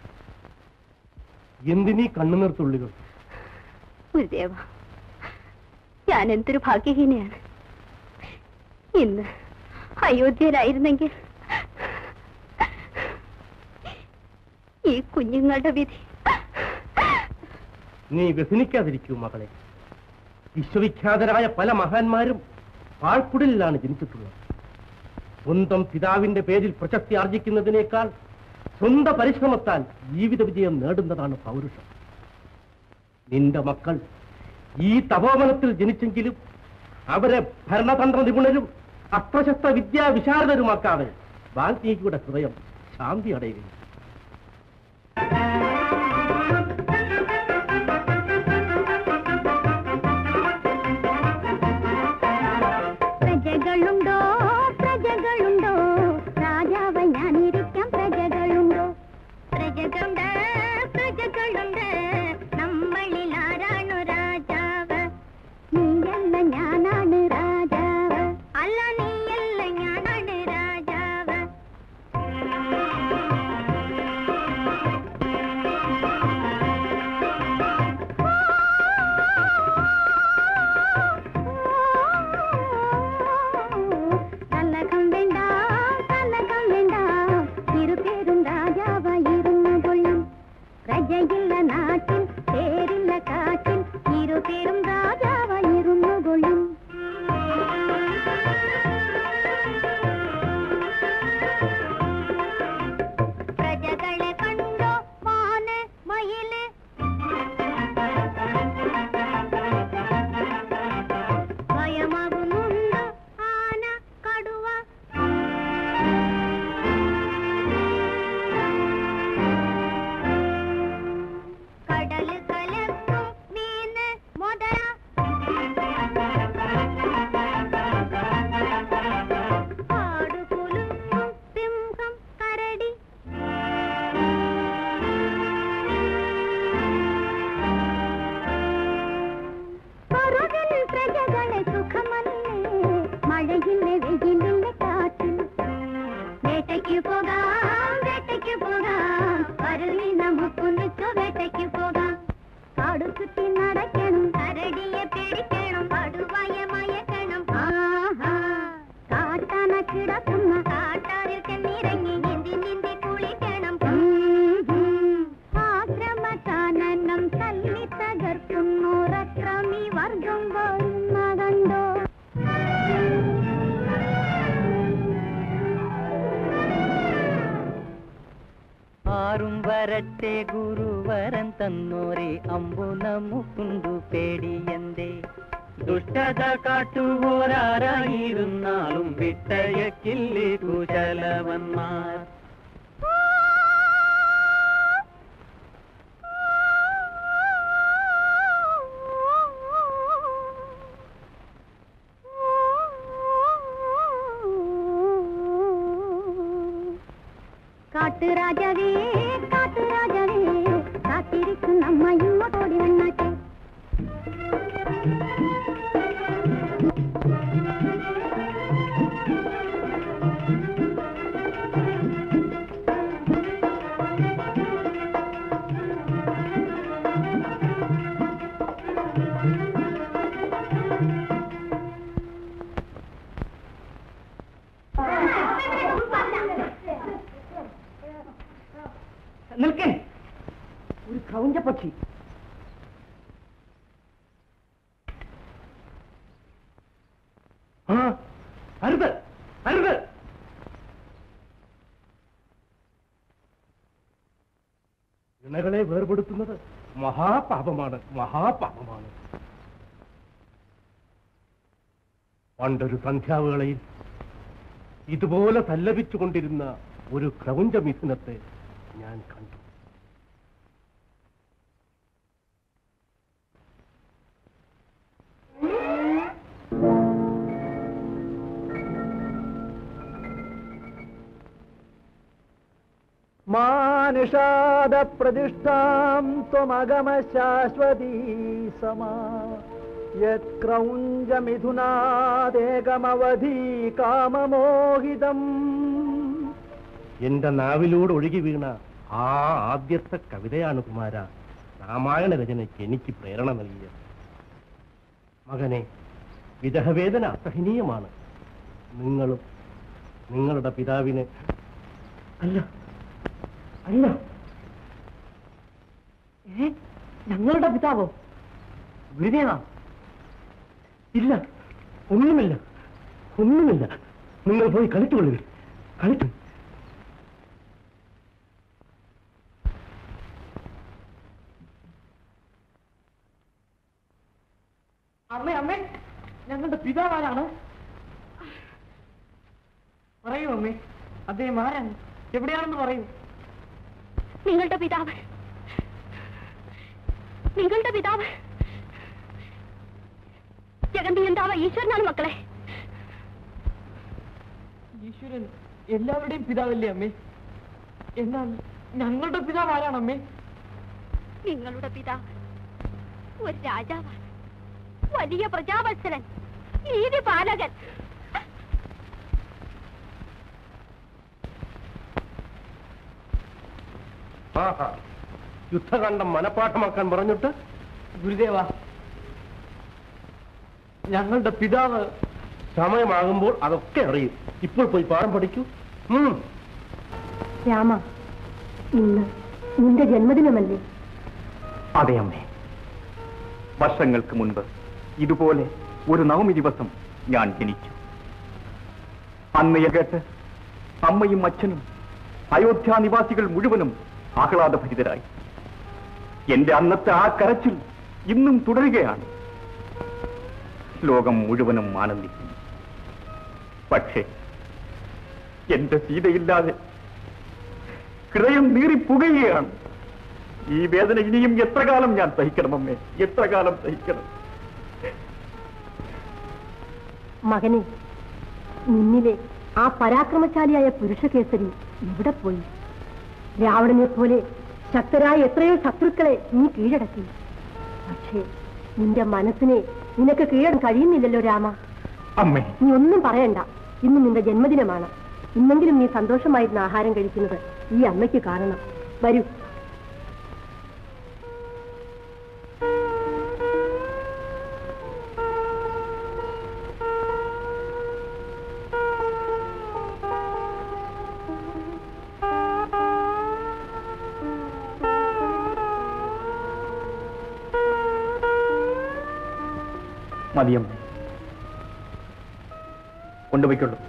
എന്തിനീ കണ്ണുനീർ തുള്ളികൾ ഗുരുദേവ ഞാൻ എന്തൊരു ഭാഗ്യഹീനയാണ് ഇന്ന് അയോധ്യയിലായിരുന്നെങ്കിൽ ഈ കുഞ്ഞുങ്ങളുടെ വിധി നീ വ്യസനിക്കാതിരിക്കൂ മകളെ വിശ്വവിഖ്യാതരായ പല മഹാന്മാരും പാഴ്ക്കുടലിലാണ് ജനിച്ചിട്ടുള്ളത് സ്വന്തം പിതാവിന്റെ പേരിൽ പ്രശസ്തി ആർജിക്കുന്നതിനേക്കാൾ സ്വന്തം പരിശ്രമത്താൽ ജീവിത വിജയം നേടുന്നതാണ് പൗരുഷം നിന്റെ മക്കൾ ഈ തപോവനത്തിൽ ജനിച്ചെങ്കിലും അവരെ ഭരണതന്ത്ര നിപുണരും അപ്രശസ്ത വിദ്യാ വിശാരദരുമാക്കാതെ വാൽമീകിയുടെ ഹൃദയം ശാന്തി അടയുകയും പ്രജകളുണ്ടോ പ്രജകളുണ്ടോ രാജാവ് ഞാനിരിക്കാം പ്രജകളുണ്ടോ പ്രജകളുണ്ട് പ്രജകളുണ്ട് നമ്മളിൽ ആരാണു രാജാവ് നീയല്ല ഞാനാണ് രാജാവ് അല്ല നീയല്ല ഞാനാണ് രാജാവ് കലകം വേണ്ട കലകം വേണ്ട ഇരുപേരും രാജാവായിരുന്നു കൊള്ളും പ്രജയില്ല നാട്ടിൽ പേരില്ല കാട്ടിൽ ഇരുപേരും രാജാവായിരുന്നു കൊള്ളും പ്രജകളെ കണ്ടോ മാന് മയില് ഭയമാകുന്നുണ്ടോ ആന കടുവ കടല് കലക്കും മീന് മുതല കാട് കുലുങ്ങും സിംഹം കരടി പറവിൽ പ്രജകളെ സുഖമല്ലേ മഴയില്ലേ വെയിലില്ലേ കാറ്റിൽ വേട്ടയ്ക്ക് പോകാം വേട്ടയ്ക്ക് പോകാം വരലി നമുക്കൊന്നിച്ചു വേട്ടയ്ക്ക് പോകാം കാടു ചുറ്റി നടക്കണം കരടിയെ പിടിക്കണം കടുവയ മയക്കണം ആഹാ കാട്ടാന കിടക്കുന്ന കാട്ടാറിൽ ചെന്നിറങ്ങി നീന്തി നീന്തി കുളിക്കണം ആശ്രമകാനനം തല്ലി തകർക്കുന്നോരക്രമി വർഗം വരുന്ന കണ്ടോ ആരും വരട്ടെ ഗുരുവരൻ തന്നോരെ അമ്പു നമുക്കുണ്ടു പേടിയന്തേ ദുഷ്ടത കാട്ടുപോരാരായിരുന്നാലും വിട്ടയക്കില്ലേ കുശലവന്മാർ കാട്ടുരാജവേ കാട്ടുരാജവേ കാത്തിരിക്കും നമ്മ ഇങ്ങോട്ടോടി വന്നാട്ടെ പക്ഷി ആ അരുത് അരുത് ഇണകളെ വേർപെടുത്തുന്നത് മഹാപാപമാണ് മഹാപാപമാണ് പണ്ടൊരു സന്ധ്യാവേളയിൽ ഇതുപോലെ തല്ലപിച്ചുകൊണ്ടിരുന്ന ഒരു ക്രൗഞ്ച മിഥുനത്തെ ഞാൻ കണ്ടു മാനുഷാദ പ്രതിഷ്ഠാം ത്വമഗമ ശാശ്വതീ സമാ യത്ക്രൗഞ്ച മിഥുനാദേകമവധി കാമമോഹിതം എന്റെ നാവിലൂടെ ഒഴുകി വീണ ആ ആദ്യത്തെ കവിതയാണ് കുമാര രാമായണ രചനയ്ക്ക് എനിക്ക് പ്രേരണ നൽകിയത് മകനെ വിരഹവേദന അസഹനീയമാണ് നിങ്ങളും നിങ്ങളുടെ പിതാവിന് അല്ല അല്ല ഏ ഞങ്ങളുടെ പിതാവോ ഗുരുദേവ ഇല്ല ഒന്നുമില്ല ഒന്നുമില്ല നിങ്ങൾ പോയി കളിച്ചുകൊള്ളുക കളിച്ചു അമ്മേ അമ്മേ ഞങ്ങളുടെ പിതാവാരാണ് പറയൂ അമ്മേ അദ്ദേഹം ആരാണ് എവിടെയാണെന്ന് പറയൂ നിങ്ങളുടെ പിതാവ് നിങ്ങളുടെ പിതാവ് ജഗന്തിയന്താവ് ഈശ്വരനാണ് മക്കളെ ഈശ്വരൻ എല്ലാവരുടെയും പിതാവല്ലേ അമ്മേ എന്നാൽ ഞങ്ങളുടെ പിതാവ് ആരാണ് അമ്മേ നിങ്ങളുടെ പിതാവ് ഒരു രാജാവാണ് വലിയ പ്രജാവത്സരൻ നീതിപാലകൻ ആഹാ യുദ്ധകാന്ഡം മനപ്പാഠമാക്കാൻ പറഞ്ഞിട്ട് ഗുരുദേവ ഞങ്ങളുടെ പിതാവ് സമയമാകുമ്പോൾ അതൊക്കെ അറിയും ഇപ്പോൾ പോയി പാഠം പഠിക്കൂ ഉം. രാമ ഇന്ന് നിന്റെ ജന്മദിനമല്ലേ അതെ അമ്മേ വർഷങ്ങൾക്ക് മുൻപ് ഇതുപോലെ ഒരു നവമി ദിവസം ഞാൻ ജനിച്ചു അന്ന് ഇത് കേട്ട് അമ്മയും അച്ഛനും അയോധ്യ നിവാസികൾ മുഴുവനും ആഹ്ലാദഭരിതരായി എന്റെ അന്നത്തെ ആ കരച്ചിൽ ഇന്നും തുടരുകയാണ് ലോകം മുഴുവനും ആനന്ദിക്കുന്നു പക്ഷേ എന്റെ സീതയില്ലാതെ ഹൃദയം നീറിപ്പുകയാണ് ഈ വേദന ഇനിയും എത്ര കാലം ഞാൻ സഹിക്കണം അമ്മേ എത്ര കാലം സഹിക്കണം മകനെ നിന്നിലെ ആ പരാക്രമശാലിയായ പുരുഷകേസരി എവിടെ പോയി രാവണനെ പോലെ ശക്തരായ എത്രയോ ശത്രുക്കളെ നീ കീഴടക്കി പക്ഷേ നിന്റെ മനസ്സിനെ നിനക്ക് കീഴടൻ കഴിയുന്നില്ലല്ലോ രാമ അമ്മേ നീ ഒന്നും പറയണ്ട ഇന്ന് നിന്റെ ജന്മദിനമാണ് ഇന്നെങ്കിലും നീ സന്തോഷമായിരുന്ന ആഹാരം കഴിക്കുന്നത് ഈ അമ്മയ്ക്ക് കാണണം വരൂ മതിയമ്മേ കൊണ്ടുപോയിക്കൊള്ളൂ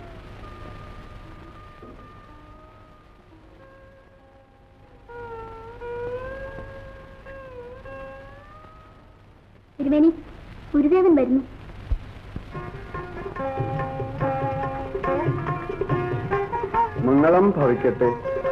തിരുമേനി ഗുരുദേവൻ വരുന്നു മംഗളം ഭവിക്കട്ടെ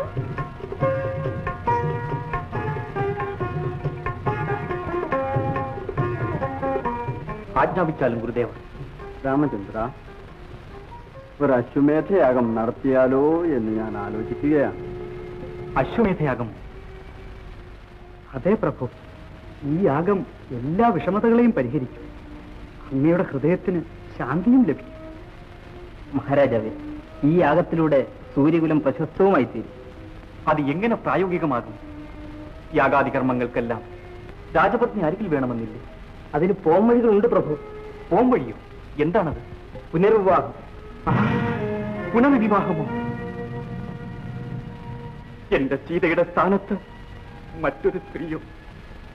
ആജ്ഞാപിച്ചാലും ഗുരുദേവ രാമചന്ദ്ര ഒരു അശ്വമേധയാഗം നടത്തിയാലോ എന്ന് ഞാൻ ആലോചിക്കുകയാണ് അശ്വമേധയാഗം അതെ പ്രഭു ഈ യാഗം എല്ലാ വിഷമതകളെയും പരിഹരിക്കും അങ്ങയുടെ ഹൃദയത്തിന് ശാന്തിയും ലഭിക്കും മഹാരാജാവേ ഈ യാഗത്തിലൂടെ സൂര്യകുലം പ്രശസ്തവുമായി തീരും അത് എങ്ങനെ പ്രായോഗികമാകും യാഗാദി കർമ്മങ്ങൾക്കെല്ലാം രാജപത്നി അരികിൽ വേണമെന്നില്ലേ അതിന് പോംവഴികളുണ്ട് പ്രഭു പോംവഴിയോ എന്താണത് പുനർവിവാഹം ആ, പുനർവിവാഹമോ എന്റെ സീതയുടെ സ്ഥാനത്ത് മറ്റൊരു സ്ത്രീയോ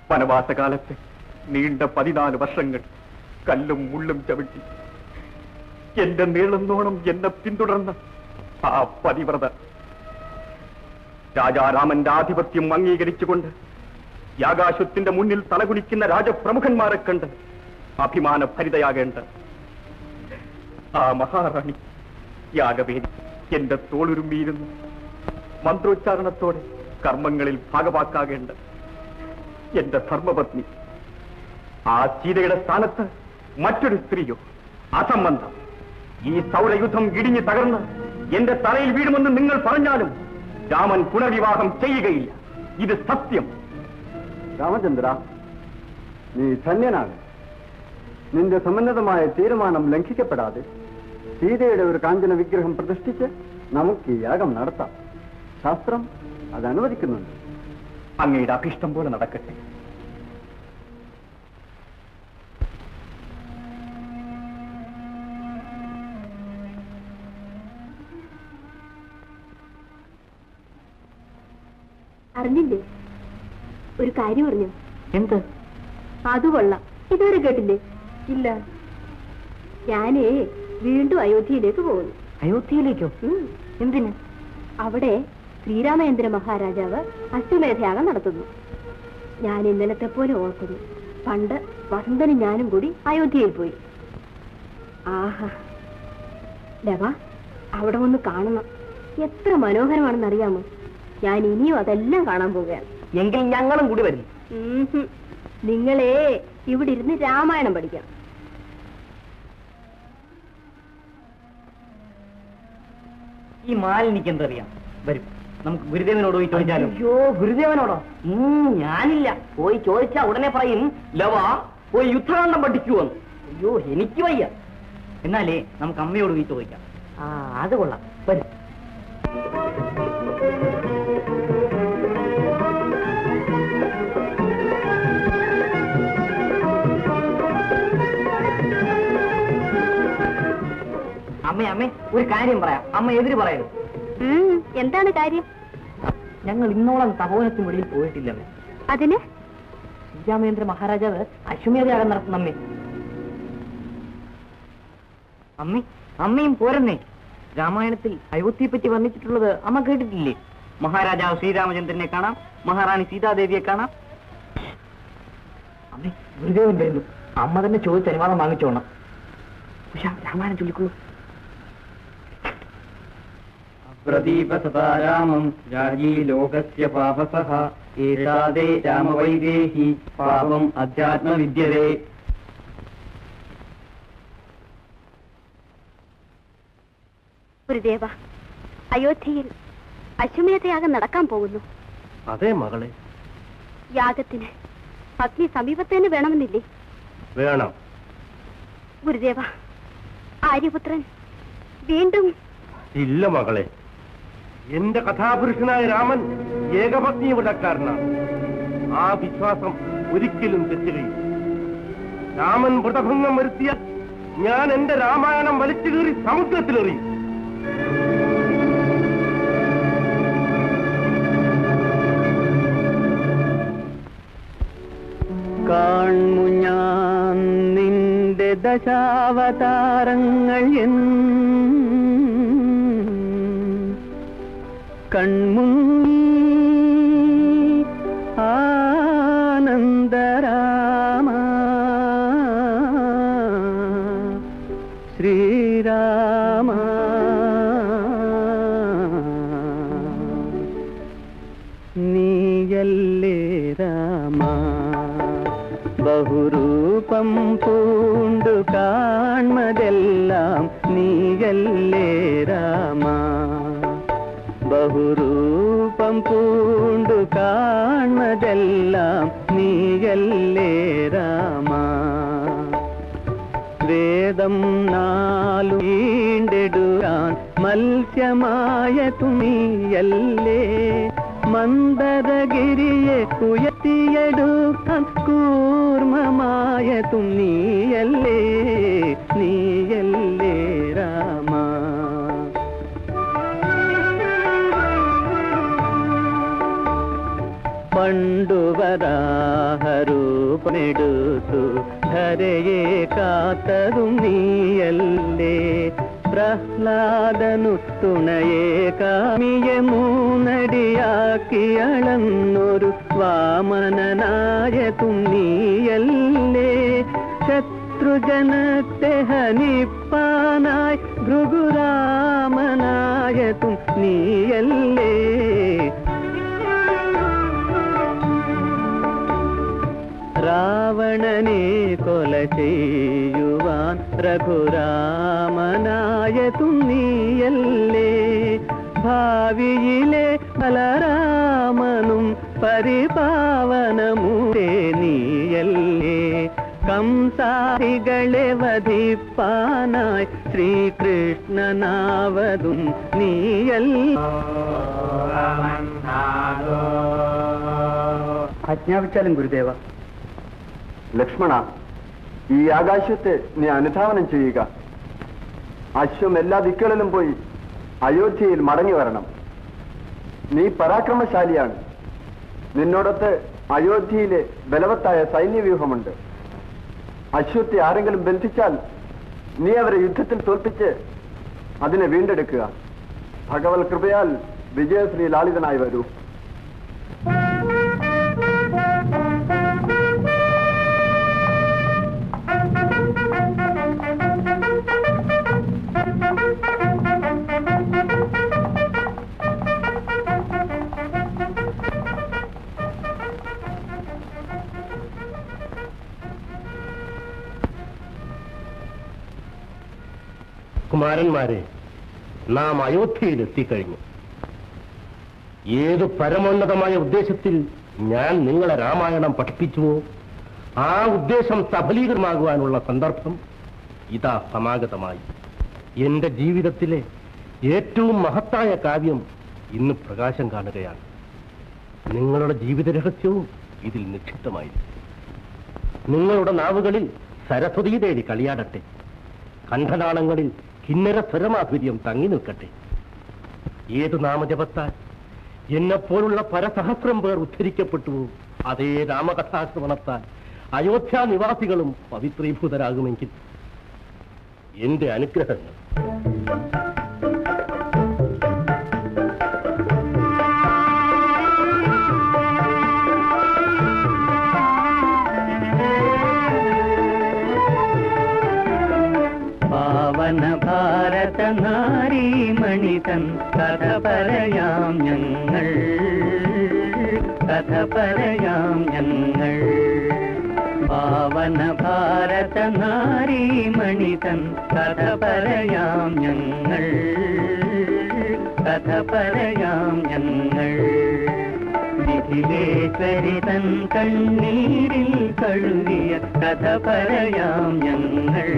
വനവാസകാലത്ത് നീണ്ട പതിനാല് വർഷങ്ങൾ കല്ലും മുള്ളും ചവിട്ടി എന്റെ നീളുന്നോണം എന്നെ പിന്തുടർന്ന ആ പതിവ്രത രാജാരാമന്റെ ആധിപത്യം അംഗീകരിച്ചുകൊണ്ട് യാകാശത്തിന്റെ മുന്നിൽ തലകുനിക്കുന്ന രാജപ്രമുഖന്മാരെ കണ്ട് അഭിമാനഭരിതയാകേണ്ട ആ മഹാറാണി യാഗവേദി എന്റെ തോളുരുമ്പിയിരുന്നു മന്ത്രോച്ചാരണത്തോടെ കർമ്മങ്ങളിൽ ഭാഗവാക്കാകേണ്ട എന്റെ ധർമ്മപത്നി ആ സീതയുടെ സ്ഥാനത്ത് മറ്റൊരു സ്ത്രീയോ അസംബന്ധം ഈ സൗരയുദ്ധം ഇടിഞ്ഞു തകർന്ന് എന്റെ തലയിൽ വീഴുമെന്ന് നിങ്ങൾ പറഞ്ഞാലും രാമൻ പുനർവിവാഹം ചെയ്യുകയില്ല ഇത് സത്യം രാമചന്ദ്ര നീ ധന്യനാണ് നിന്റെ സമന്നതമായ തീരുമാനം ലംഘിക്കപ്പെടാതെ സീതയുടെ ഒരു കാഞ്ചന വിഗ്രഹം പ്രതിഷ്ഠിച്ച് നമുക്ക് ഈ യാഗം നടത്താം ശാസ്ത്രം അത് അനുവദിക്കുന്നുണ്ട് അങ്ങയുടെ അഭിഷ്ടം പോലെ നടക്കട്ടെ അറിഞ്ഞില്ലേ ഒരു കാര്യം അറിഞ്ഞു എന്ത് അത് കൊള്ളാം ഇതുവരെ കേട്ടില്ലേ ഇല്ല ഞാനേ വീണ്ടും അയോധ്യയിലേക്ക് പോകുന്നു അയോധ്യയിലേക്കോ എന്തിന് അവിടെ ശ്രീരാമചന്ദ്ര മഹാരാജാവ് അശ്വമേധയാഗം നടത്തുന്നു ഞാൻ ഇന്നലത്തെ പോലെ ഓർക്കുന്നു പണ്ട് വസന്തനും ഞാനും കൂടി അയോധ്യയിൽ പോയി ആഹാ ലവ അവിടെ ഒന്ന് കാണണം എത്ര മനോഹരമാണെന്ന് അറിയാമോ ഞാൻ ഇനിയും അതെല്ലാം കാണാൻ പോവുകയാണ് എങ്കിൽ ഞങ്ങളും കൂടി വരുന്നു ഉം ഹും. നിങ്ങളെ ഇവിടെ ഇരുന്ന് രാമായണം പഠിക്കാം ഈ മാലിനിക്ക് എന്തറിയാം വരും നമുക്ക് ഗുരുദേവനോട് പോയി ചോദിച്ചാലോ അയ്യോ ഗുരുദേവനോടോ ഉം, ഞാനില്ല പോയി ചോദിച്ചാ ഉടനെ പറയും ലവ പോയി യുദ്ധകാന്ഡം പഠിക്കുവന്ന് അയ്യോ എനിക്ക് വയ്യ എന്നാലേ നമുക്ക് അമ്മയോട് പോയി ചോദിക്കാം ആ അത് കൊള്ളാം വരും അമ്മേ അമ്മേ ഒരു കാര്യം പറയാം അമ്മ എതിര് പറയരുത് ഉം, എന്താണ് കാര്യം ഞങ്ങൾ ഇന്നോളം തപോവനത്തിന് വെളിയിൽ പോയിട്ടില്ലമ്മേ അതിന് ശ്രീരാമേന്ദ്ര മഹാരാജാവ് അശ്വമേധയാഗം നടത്തുന്ന അമ്മേ അമ്മേ അമ്മയും പോരെന്നേ രാമായണത്തിൽ അയോധ്യയെ പറ്റി വർണ്ണിച്ചിട്ടുള്ളത് അമ്മ കേട്ടിട്ടില്ലേ മഹാരാജാവ് ശ്രീരാമചന്ദ്രനെ കാണാം മഹാറാണി സീതാദേവിയെ കാണാം അമ്മേ ഗുരുദേവൻ വരുന്നു അമ്മ തന്നെ ചോദിച്ച് അനുവാദം വാങ്ങിച്ചോണം ഉഷ രാമായണം ചൊല്ലിക്കൊള്ളൂ പ്രദീപസതാരാമം രാജീ ലോകസ്യ പാപസഃ ഏതാദേ രാമവൈദേഹി പാപം അധ്യാത്മവിദ്യതേ ഗുരുദേവ അയോധ്യയിൽ അശ്വമേധയാഗം നടക്കാൻ പോകുന്നു അതെ മകളെ യാഗത്തിന് അഗ്നി സമീപത്ത് തന്നെ വേണമെന്നില്ലേ വേണം ഗുരുദേവ ആര്യപുത്രൻ വീണ്ടും ഇല്ല മകളെ എന്റെ കഥാപുരുഷനായ രാമൻ ഏകപത്നി വ്രതക്കാരനാണ് ആ വിശ്വാസം ഒരിക്കലും തെറ്റുകയും രാമൻ വ്രതഭംഗം വരുത്തിയാൽ ഞാൻ എന്റെ രാമായണം വലിച്ചു കീറി സമുദ്രത്തിലെറിയും കാൺമു ഞാൻ നിന്റെ ദശാവതാരങ്ങൾ എൻ കൺമുങ്ങി ആനന്ദരാമ ശ്രീരാമ നീയല്ലേ രാമ ബഹുരൂപം പൂണ്ടു കാൺമതെല്ലാം നീയല്ലേ രാമ ബഹുരൂപം പൂണ്ടു കാൺമതെല്ലാം നീയല്ലേ രാമ വേദം നാലു വീണ്ടെടുക്കാൻ മത്സ്യമായ തുണിയല്ലേ മന്ദരഗിരിയെ ഉയർത്തിയെടുക്കാൻ കൂർമ്മമായ തുണിയല്ലേ നീയല്ലേ രാമ പണ്ടു വരാഹ തന്നതും നീയല്ലേ പ്രഹ്ലാദനു തുണയെ കാമിയെ മൂന്നടിയാക്കി അളന്നൊരു വാമനനായതും നീയല്ലേ ശത്രുജനത്തെ ഹനിപ്പാനായി ഭൃഗുരാമനായതും നീയല്ലേ രാവണനെ കൊല ചെയ്യുവാൻ രഘുരാമനായതും നീയല്ലേ ഭാവിയിലെ ബലരാമനും പരിപാവനമൂരേ നീയല്ലേ കംസാരികളെ വധിപ്പാനായി ശ്രീകൃഷ്ണനാവതും നീയല്ല ആജ്ഞാപിച്ചാലും ഗുരുദേവ ലക്ഷ്മണ ഈ ആകാശത്തെ നീ അനുധാവനം ചെയ്യുക അശ്വം എല്ലാ ദിക്കുകളിലും പോയി അയോധ്യയിൽ മടങ്ങി വരണം നീ പരാക്രമശാലിയാണ് നിന്നോടൊത്ത് അയോധ്യയിലെ ബലവത്തായ സൈന്യവ്യൂഹമുണ്ട് അശ്വത്തെ ആരെങ്കിലും ബന്ധിച്ചാൽ നീ അവരെ യുദ്ധത്തിൽ തോൽപ്പിച്ച് അതിനെ വീണ്ടെടുക്കുക ഭഗവത് കൃപയാൽ വിജയശ്രീ ലാളിതനായി വരൂ കുമാരന്മാരെ നാം അയോധ്യയിൽ എത്തിക്കഴിഞ്ഞു ഏത് പരമോന്നതമായ ഉദ്ദേശത്തിൽ ഞാൻ നിങ്ങളെ രാമായണം പഠിപ്പിച്ചുവോ ആ ഉദ്ദേശം സഫലീകരമാകുവാനുള്ള സന്ദർഭം ഇതാ സമാഗതമായി എന്റെ ജീവിതത്തിലെ ഏറ്റവും മഹത്തായ കാവ്യം ഇന്ന് പ്രകാശം കാണുകയാണ് നിങ്ങളുടെ ജീവിത രഹസ്യവും ഇതിൽ നിക്ഷിപ്തമായിരിക്കും നിങ്ങളുടെ നാവുകളിൽ സരസ്വതീ ദേവി കളിയാടട്ടെ കണ്ഠനാളങ്ങളിൽ കിന്നര സ്വരമാധുര്യം തങ്ങി നിൽക്കട്ടെ ഏതു നാമജപത്താൽ എന്നെപ്പോലുള്ള പരസഹസ്രം പേർ ഉദ്ധരിക്കപ്പെട്ടുവോ അതേ രാമകഥാശ്രവണത്താൽ അയോധ്യ നിവാസികളും പവിത്രീഭൂതരാകുമെങ്കിൽ എന്റെ അനുഗ്രഹങ്ങൾ പാവന ഭാരത നാരീമണി തൻ കഥ പറയാം ഞങ്ങൾ കഥ പറയാം ഞങ്ങൾ പാവന ഭാരത നാരീമണി തൻ കഥ പറയാം ഞങ്ങൾ കഥ പറയാം ഞങ്ങൾ മിഥിലേശ്വരി തൻ കണ്ണീരിൽ കഴുകിയ കഥ പറയാം ഞങ്ങൾ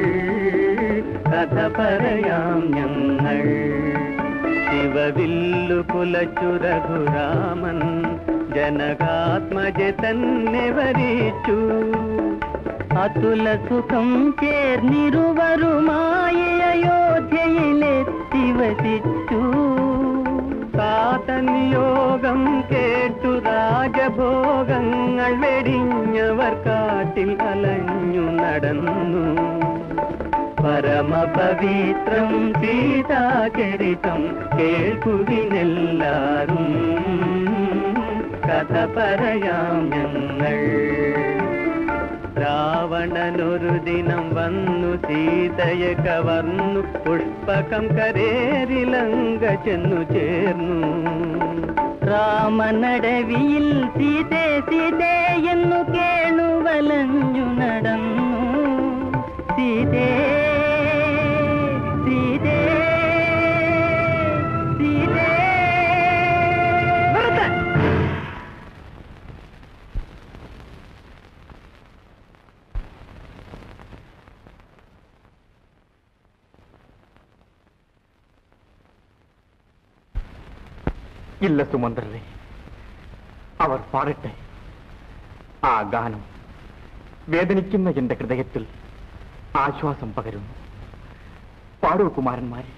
കഥ പറയാം ഞങ്ങൾ ശിവവില്ലു കുലച്ചുരഘുരാമൻ ജനകാത്മജ തന്നെ വരിച്ചു അതുല സുഖം ചേർന്നിരുവരുമായി അയോധ്യയിലെത്തി വസിച്ചു കാതനിയോഗം കേട്ടു രാജഭോഗങ്ങൾ വെടിഞ്ഞവർ കാട്ടിൽ അലഞ്ഞു നടന്നു പരമപവിത്രം സീതാചരിതം കേൾക്കുവിനെല്ലാരും കഥ പറയാം ഞങ്ങൾ രാവണനൊരു ദിനം വന്നു സീതയെ കവർന്നു പുഷ്പകം കരേരിലങ്ക ചെന്നു ചേർന്നു രാമനടവിയിൽ സീതേ സീതേ എന്നു കേണു വലഞ്ഞു നടന്നു സീതേ സീതേ സീതേ ഇല്ല സുമന്ത്രരെ അവർ പാടട്ടെ ആ ഗാനം വേദനിക്കുന്ന എന്റെ ഹൃദയത്തിൽ ആശ്വാസം പകരുന്നു പാടൂ കുമാരന്മാരെ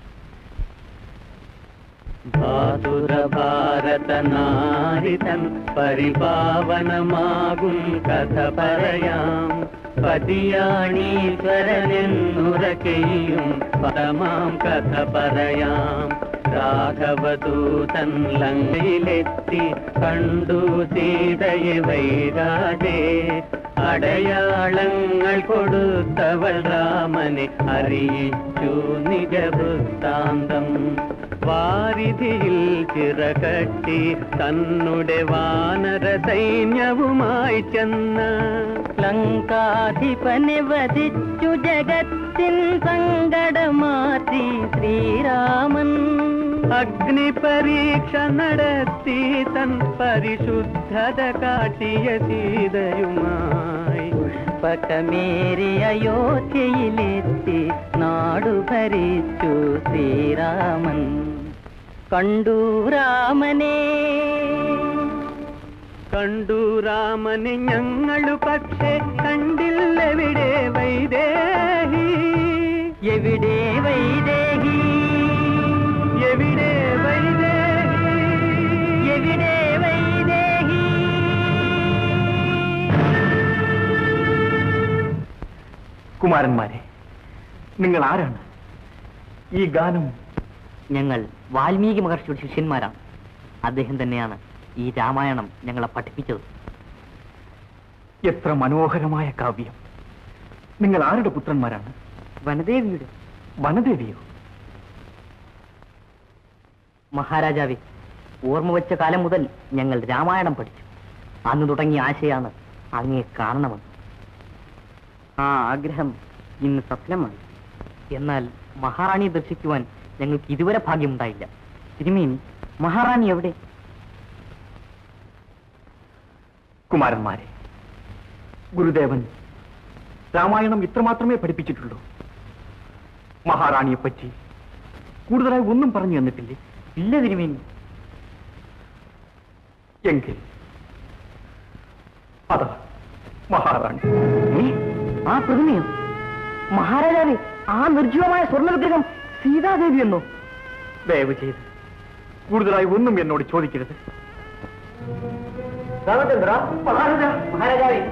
ഭാതുര ഭാരത നാരിതൻ പരിപാവനമാകും കഥ പറയാം പതിയാണീശ്വരനെന്നുറക്കെയും പരമാം കഥ പറയാം രാഘവദൂതൻ ലങ്കയിലെത്തി കണ്ടു സീതയെ വൈകാതെ അടയാളങ്ങൾ കൊടുത്തവൾ രാമനെ അറിയിച്ചു നിജവൃത്താന്തം വാരിധിയിൽ ചിറകട്ടി തന്നുടെ വാനര സൈന്യവുമായി ചെന്ന് ലങ്കാധിപനെ വധിച്ചു ജഗത്തിൻ സങ്കടമാറ്റി ശ്രീരാമൻ അഗ്നി പരീക്ഷ നടത്തി തൻ പരിശുദ്ധത കാട്ടിയ സീതയുമായി പുഷ്പകമേറി അയോധ്യയിലെത്തി നാടു ഭരിച്ചു ശ്രീരാമൻ കണ്ടു രാമനെ കണ്ടു രാമനെ ഞങ്ങളു പക്ഷേ കണ്ടില്ലെവിടെ വൈദേഹി എവിടെ വൈദേഹി എവിടെ വൈദേഹി എവിടെ വൈദേഹി കുമാരന്മാരെ നിങ്ങൾ ആരാണ് ഈ ഗാനം ഞങ്ങൾ വാൽമീകി മഹർഷിയുടെ ശിഷ്യന്മാരാണ് അദ്ദേഹം തന്നെയാണ് ഈ രാമായണം ഞങ്ങളെ പഠിപ്പിച്ചത് എത്ര മനോഹരമായ കാവ്യം നിങ്ങൾ ആരുടെ പുത്രന്മാരാണ് വനദേവിയുടെ വനദേവിയോ മഹാരാജാവെ ഓർമ്മ വെച്ച കാലം മുതൽ ഞങ്ങൾ രാമായണം പഠിച്ചു അന്ന് തുടങ്ങിയ ആശയാണ് അങ്ങയെ കാണണമെന്ന് ആ ആഗ്രഹം ഇന്ന് സഫലമായി എന്നാൽ മഹാറാണിയെ ദർശിക്കുവാൻ ഞങ്ങൾക്ക് ഇതുവരെ ഭാഗ്യമുണ്ടായില്ല തിരുമേനി മഹാറാണി എവിടെ കുമാരന്മാരെ ഗുരുദേവൻ രാമായണം ഇത്രമാത്രമേ പഠിപ്പിച്ചിട്ടുള്ളൂ മഹാറാണിയെ പറ്റി കൂടുതലായി ഒന്നും പറഞ്ഞു തന്നിട്ടില്ലേ ഇല്ല തിരുമേനി എങ്കിൽ അതാ മഹാറാണി ഏ? ആ പ്രതിമയോ മഹാരാജാവേ ആ നിർജീവമായ സ്വർണ്ണ വിഗ്രഹം സീതാദേവി എന്നോ ദയവ് ചെയ്ത് കൂടുതലായി ഒന്നും എന്നോട് ചോദിക്കരുത് രാമചന്ദ്ര മഹാരാജ മഹാരാജാവേ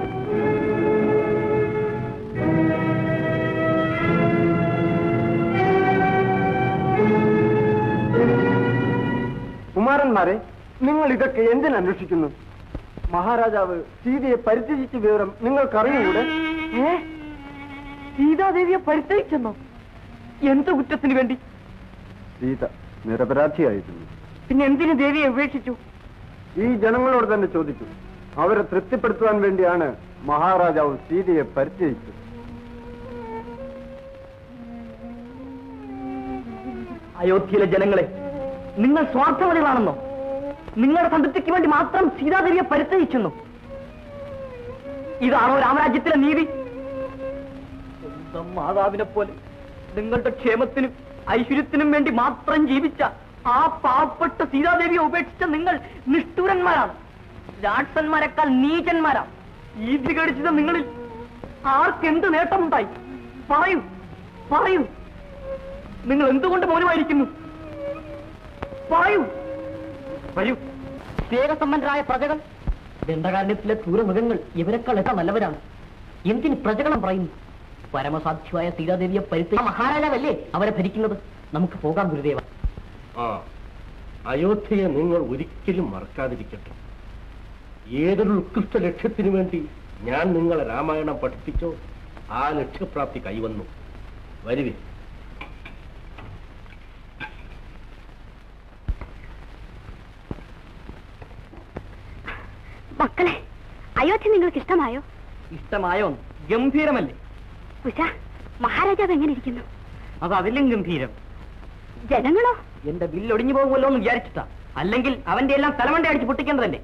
കുമാരന്മാരെ നിങ്ങൾ ഇതൊക്കെ എന്തിനന്വേഷിക്കുന്നു മഹാരാജാവ് സീതയെ പരിത്യജിച്ച വിവരം നിങ്ങൾക്കറിയൂടെ ഏ സീതാദേവിയെ പരിത്യജിച്ചെന്നോ എന്ത് കുറ്റത്തിന് വേണ്ടി സീത നിരപരാധിയായിരുന്നു പിന്നെ എന്തിനു ദേവിയെ ഉപേക്ഷിച്ചു ഈ ജനങ്ങളോട് തന്നെ ചോദിച്ചു അവരെ തൃപ്തിപ്പെടുത്തുവാൻ വേണ്ടിയാണ് മഹാരാജാവ് സീതയെ പരിത്യജിച്ചത് അയോധ്യയിലെ ജനങ്ങളെ നിങ്ങൾ സ്വാർത്ഥവതികളാണെന്നോ നിങ്ങളുടെ സംതൃപ്തിക്ക് വേണ്ടി മാത്രം സീതാദേവിയെ പരിത്യജിച്ചെന്നു ഇതാണോ രാമരാജ്യത്തിലെ നീതി സ്വന്തം മാതാവിനെ പോലെ നിങ്ങളുടെ ക്ഷേമത്തിനും ഐശ്വര്യത്തിനും വേണ്ടി മാത്രം ജീവിച്ച ആ പാവപ്പെട്ട സീതാദേവിയെ ഉപേക്ഷിച്ച നിങ്ങൾ നിഷ്ഠൂരന്മാരാണ് രാക്ഷസന്മാരെക്കാൾ നീചന്മാരാണ് ഈ കടിച്ചത് നിങ്ങളിൽ ആർക്കെന്ത് നേട്ടമുണ്ടായി പറയൂ പറയൂ നിങ്ങൾ എന്തുകൊണ്ട് മൗനമായിരിക്കുന്നു പറയൂ വരൂ സ്നേഹസമ്പന്നരായ പ്രജകൾ ദണ്ഡകാരണ്യത്തിലെ ക്രൂരമൃഗങ്ങൾ ഇവരെക്കാൾ എത്ര നല്ലവരാണ് എന്തിന് പ്രജകളും പറയുന്നു പരമസാധ്യമായ സീതാദേവിയെ പരിസ്ഥിതി മഹാരാജാവല്ലേ അവരെ ഭരിക്കുന്നത് നമുക്ക് പോകാം ഗുരുദേവ ആ അയോധ്യയെ നിങ്ങൾ ഒരിക്കലും മറക്കാതിരിക്കട്ടെ ഏതൊരു ഉത്കൃഷ്ട ലക്ഷ്യത്തിനു വേണ്ടി ഞാൻ നിങ്ങളെ രാമായണം പഠിപ്പിച്ചോ ആ ലക്ഷ്യപ്രാപ്തി കൈവന്നു വരുവേ മക്കളെ അയോധ്യ നിങ്ങൾക്ക് ഇഷ്ടമായോ ഇഷ്ടമായോ ഗംഭീരമല്ലേ ഉഷ മഹാരാജാവ് എങ്ങനെ ഇരിക്കുന്നു അത് അതിലും ഗംഭീരം ജനങ്ങളോ എന്റെ ബില്ലൊടിഞ്ഞു പോകുമല്ലോ എന്ന് വിചാരിച്ചിട്ടാ അല്ലെങ്കിൽ അവന്റെ എല്ലാം തലമണ്ട അടിച്ച് പൊട്ടിക്കേണ്ടതല്ലേ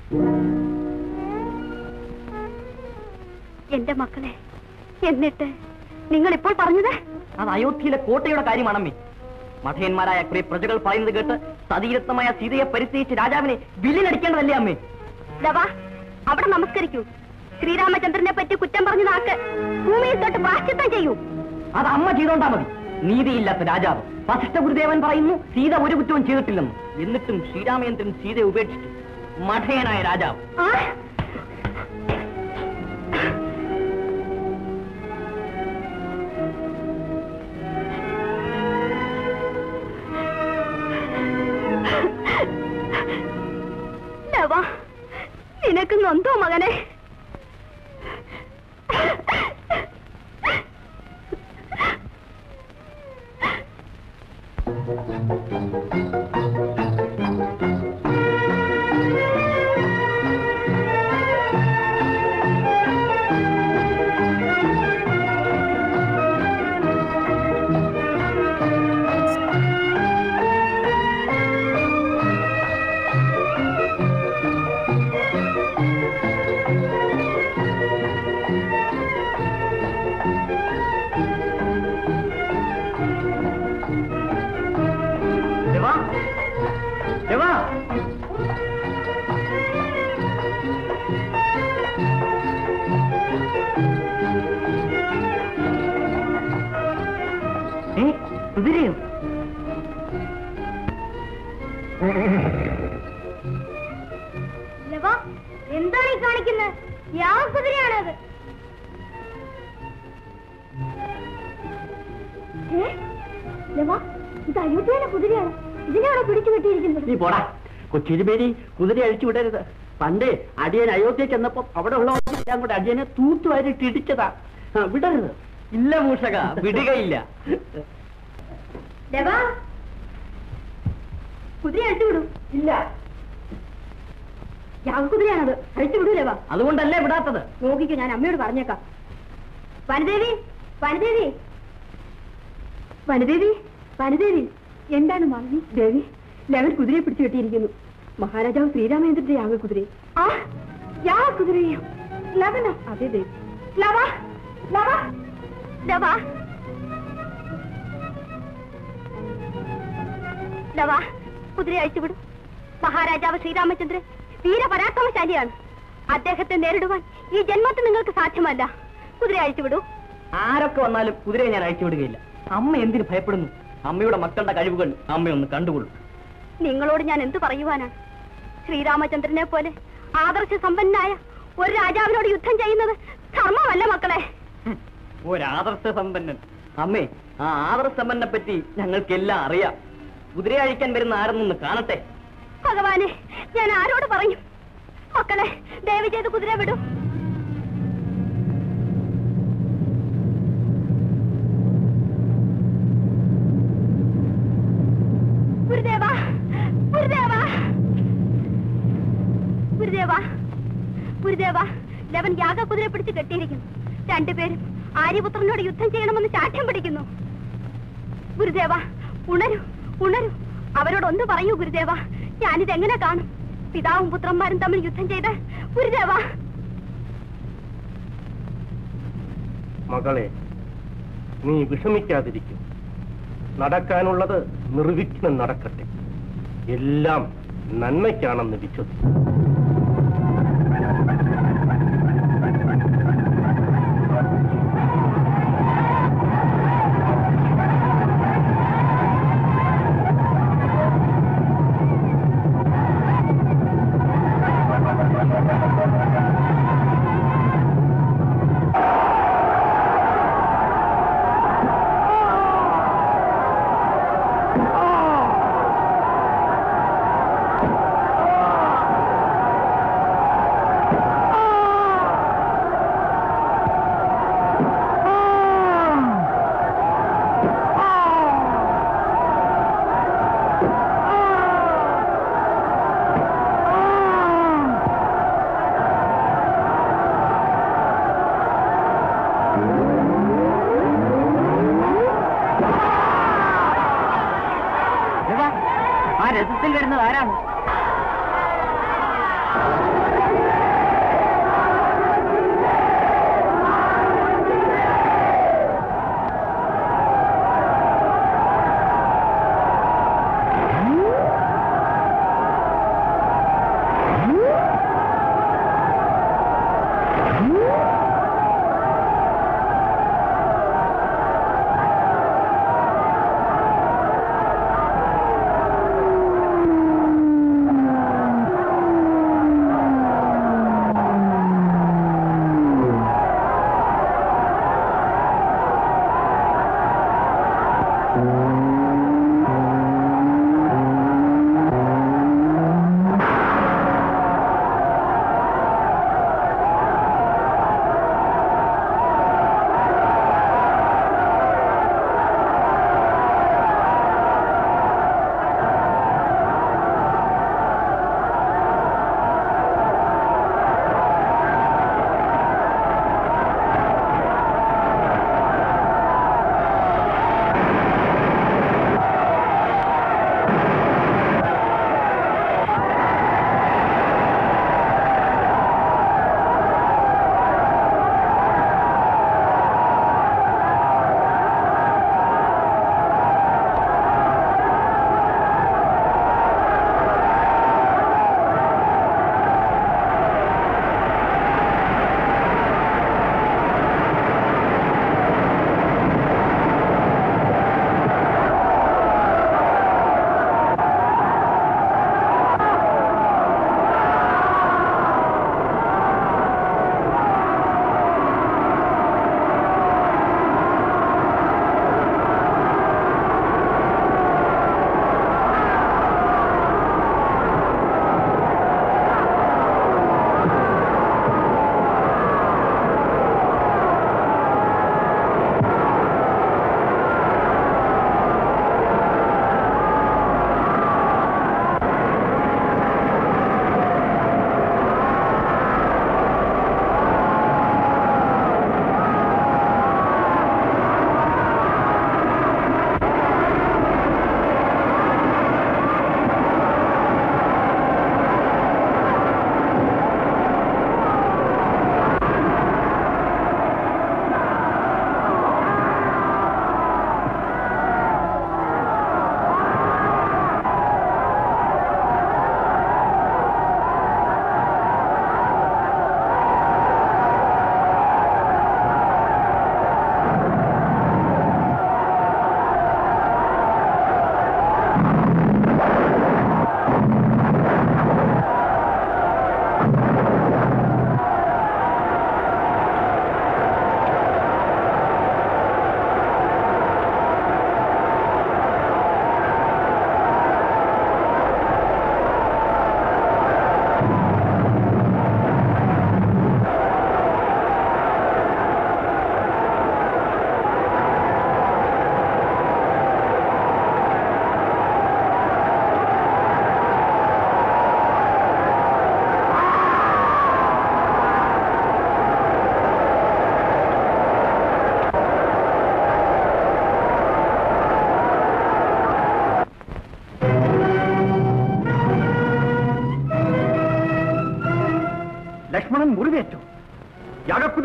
എന്റെ മക്കളെ എന്നിട്ട് നിങ്ങൾ ഇപ്പോൾ പറഞ്ഞത് അത് അയോധ്യയിലെ കോട്ടയുടെ കാര്യമാണമ്മേ മഠയന്മാരായ കുറെ പ്രജകൾ പറയുന്നത് കേട്ട് സതീരത്നമായ സീതയെ പരിസ്ഥിതിച്ച് രാജാവിനെ വില്ലിനടിക്കേണ്ടതല്ലേ അമ്മേ ദവാ അവിടെ നമസ്കരിക്കൂ ശ്രീരാമചന്ദ്രനെ പറ്റി കുറ്റം പറഞ്ഞ നാക്ക് ഭൂമിയിൽ തൊട്ട് പ്രാശ്ചിത്തം ചെയ്യൂ അത് അമ്മ ചെയ്തോണ്ടാ മതി നീതിയില്ലാത്ത രാജാവ് വസിഷ്ഠ ഗുരുദേവൻ പറയുന്നു സീത ഒരു കുറ്റവും ചെയ്തിട്ടില്ലെന്ന് എന്നിട്ടും ശ്രീരാമചന്ദ്രൻ സീതയെ ഉപേക്ഷിച്ചു മഠയനായ രാജാവ് ആ? നിനക്ക് നൊന്തോ മകനെ ദേവാ ദേവാ ഏ കുതിരയോ എന്താണ് ഈ കാണിക്കുന്നത് യാ കുതിരയാണത് ഏ? ലവാ, ഇത് അയോധ്യയിലെ കുതിരയാണ് ഇതിനാണോ പിടിച്ചു കെട്ടിയിരിക്കുന്നത് നീ പോടാ കൊച്ചിരുമേനി കുതിര അഴിച്ചു വിടരുത് പണ്ടേ അടിയൻ അയോധ്യ ചെന്നപ്പോ അവിടെ ഉള്ളവരെല്ലാം കൂടെ അടിയനെ തൂത്തുവാരിട്ട് ഇടിച്ചതാ ആ, വിടരുത് ഇല്ല മൂഷക വിടുകയില്ല ലവാ കുതിര അഴിച്ചു വിടൂ ഇല്ല യാഗകുതിരയാണത് അഴിച്ചു വിടൂ ലവാ അതുകൊണ്ടല്ലേ വിടാത്തത് നോക്കിക്കോ ഞാൻ അമ്മയോട് പറഞ്ഞേക്കാം വനദേവി വനദേവി വനദേവി വനദേവി എന്താണ് മാമി ദേവി ലവൻ കുതിരയെ പിടിച്ചു കെട്ടിയിരിക്കുന്നു മഹാരാജാവ് ശ്രീരാമചന്ദ്രന്റെ യാഗ കുതിരയെ ആ യാഗ കുതിരയോ ലവനോ അതെ ദേവി ലവ ലവ ലവ ലവ കുതിരയെ അഴിച്ചുവിടും മഹാരാജാവ് ശ്രീരാമചന്ദ്രൻ വീരപരാക്രമശാലിയാണ് അദ്ദേഹത്തെ നേരിടുവാൻ ഈ ജന്മത്തിൽ നിങ്ങൾക്ക് സാധ്യമല്ല കുതിര അഴിച്ചുവിടൂ ആരൊക്കെ വന്നാലും കുതിരയെ ഞാൻ അഴിച്ചു വിടുകയില്ല അമ്മ എന്തിന് ഭയപ്പെടുന്നു അമ്മയുടെ മക്കളുടെ കഴിവുകൾ അമ്മയൊന്ന് കണ്ടുകൊള്ളു നിങ്ങളോട് ഞാൻ എന്ത് പറയുവാനാണ് ശ്രീരാമചന്ദ്രനെ പോലെ ആദർശ സമ്പന്നനായ ഒരു രാജാവിനോട് യുദ്ധം ചെയ്യുന്നത് ധർമ്മമല്ല മക്കളെ ഒരാദർശ സമ്പന്നൻ അമ്മേ ആ ആദർശ സമ്പന്നനെ പറ്റി ഞങ്ങൾക്കെല്ലാം അറിയാം കുതിരയെ അഴിക്കാൻ വരുന്ന ആരെന്നൊന്ന് കാണട്ടെ ഭഗവാനെ ഞാൻ ആരോട് പറയും മക്കളെ ദയവ് ചെയ്ത് കുതിര വിടൂ ഗുരുദേവാ ഗുരുദേവാ ഗുരുദേവാ ഗുരുദേവാ ലവൻ യാഗ കുതിരയെ പിടിച്ച് കെട്ടിയിരിക്കുന്നു രണ്ടുപേരും ആര്യപുത്രനോട് യുദ്ധം ചെയ്യണമെന്ന് ശാഠ്യം പിടിക്കുന്നു ഗുരുദേവ ഉണരൂ ഉണരൂ അവരോട് ഒന്ന് പറയൂ ഗുരുദേവ ഞാനിത് എങ്ങനെ കാണും പിതാവും പുത്രന്മാരും തമ്മിൽ യുദ്ധം ചെയ്ത് ഗുരുദേവ മകളെ നീ വിഷമിക്കാതിരിക്കും നടക്കാനുള്ളത് നിർവിഘ്നം നടക്കട്ടെ എല്ലാം നന്മയ്ക്കാണെന്ന് വിശ്വസിക്കും ആ രഥത്തിൽ വരുന്നത് ആരാണ്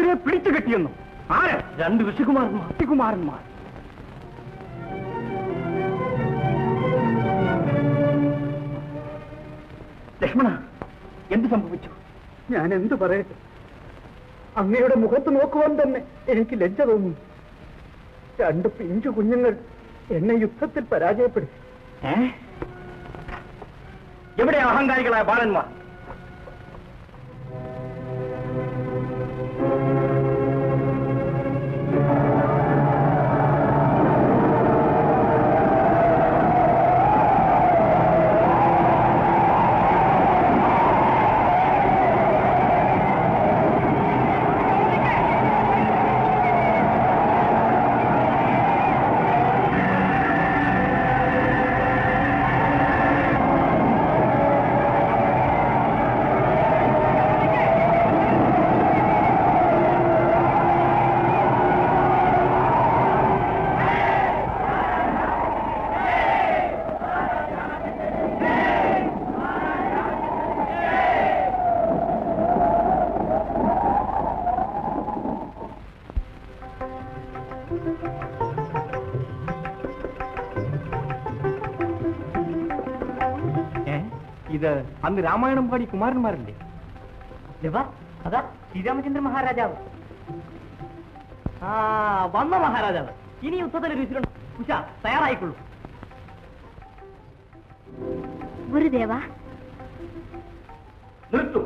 ഭാര്യയെ പിടിച്ചു കെട്ടിയെന്നു ആര് രണ്ട് ഋഷികുമാരന്മാർ ഋഷികുമാരന്മാർ ലക്ഷ്മണ എന്ത് സംഭവിച്ചു ഞാൻ എന്തു പറയട്ടെ അങ്ങയുടെ മുഖത്ത് നോക്കുവാൻ തന്നെ എനിക്ക് ലജ്ജ തോന്നുന്നു രണ്ട് പിഞ്ചു കുഞ്ഞുങ്ങൾ എന്നെ യുദ്ധത്തിൽ പരാജയപ്പെടുത്തി ഏ? എവിടെ അഹങ്കാരികളായ ബാലന്മാർ ഏ? ഇത് അന്ന് രാമായണം പാടി കുമാരന്മാരല്ലേ ലവാ അതാ ശ്രീരാമചന്ദ്ര മഹാരാജാവ് ആ വന്ന മഹാരാജാവ് ഇനി യുദ്ധത്തിൽ രുചിലുണ്ട് ഉഷ തയ്യാറായിക്കൊള്ളൂ ഗുരുദേവ നിർത്തു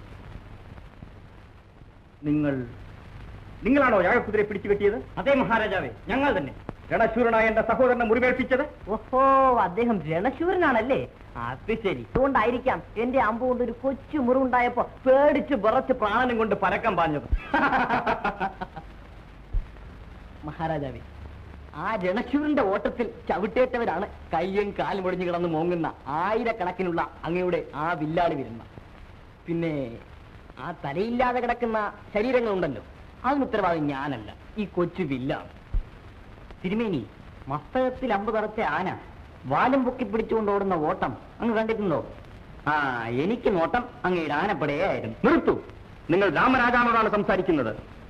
നിങ്ങൾ നിങ്ങളാണോ യാഗക്കുതിരെ പിടിച്ചു കെട്ടിയത് അതെ മഹാരാജാവേ ഞങ്ങൾ തന്നെ രണശൂരനായ എന്റെ സഹോദരനെ മുറിവേൽപ്പിച്ചത് ഓഹോ അദ്ദേഹം രണശൂരനാണല്ലേ അത് ശരി അതുകൊണ്ടായിരിക്കാം എന്റെ അമ്പ് കൊണ്ട് ഒരു കൊച്ചു മുറിവുണ്ടായപ്പോ പേടിച്ച് വിറച്ച് പ്രാണനും കൊണ്ട് പരക്കം പാഞ്ഞത് മഹാരാജാവേ ആ രണശൂരന്റെ ഓട്ടത്തിൽ ചവിട്ടേറ്റവരാണ് കയ്യും കാലും മുടിഞ്ഞു കിടന്ന് മോങ്ങുന്ന ആയിരക്കണക്കിനുള്ള അങ്ങയുടെ ആ വില്ലാളി വരുന്ന പിന്നെ ആ തലയില്ലാതെ കിടക്കുന്ന ശരീരങ്ങളുണ്ടല്ലോ അതിന് ഉത്തരവാദി ഞാനല്ല ഈ കൊച്ചു വില്ലാണ് തിരുമേനി മസ്തകത്തിൽ അമ്പ് തറച്ച ആന വാലും പൊക്കി പിടിച്ചുകൊണ്ട് ഓടുന്ന ഓട്ടം അങ്ങ് കണ്ടിട്ടുണ്ടോ ആ എനിക്ക് നോട്ടം അങ്ങയുടെ ആനപ്പടയായിരുന്നു നിർത്തു നിങ്ങൾ രാമരാജാവിനോടാണ് സംസാരിക്കുന്നത്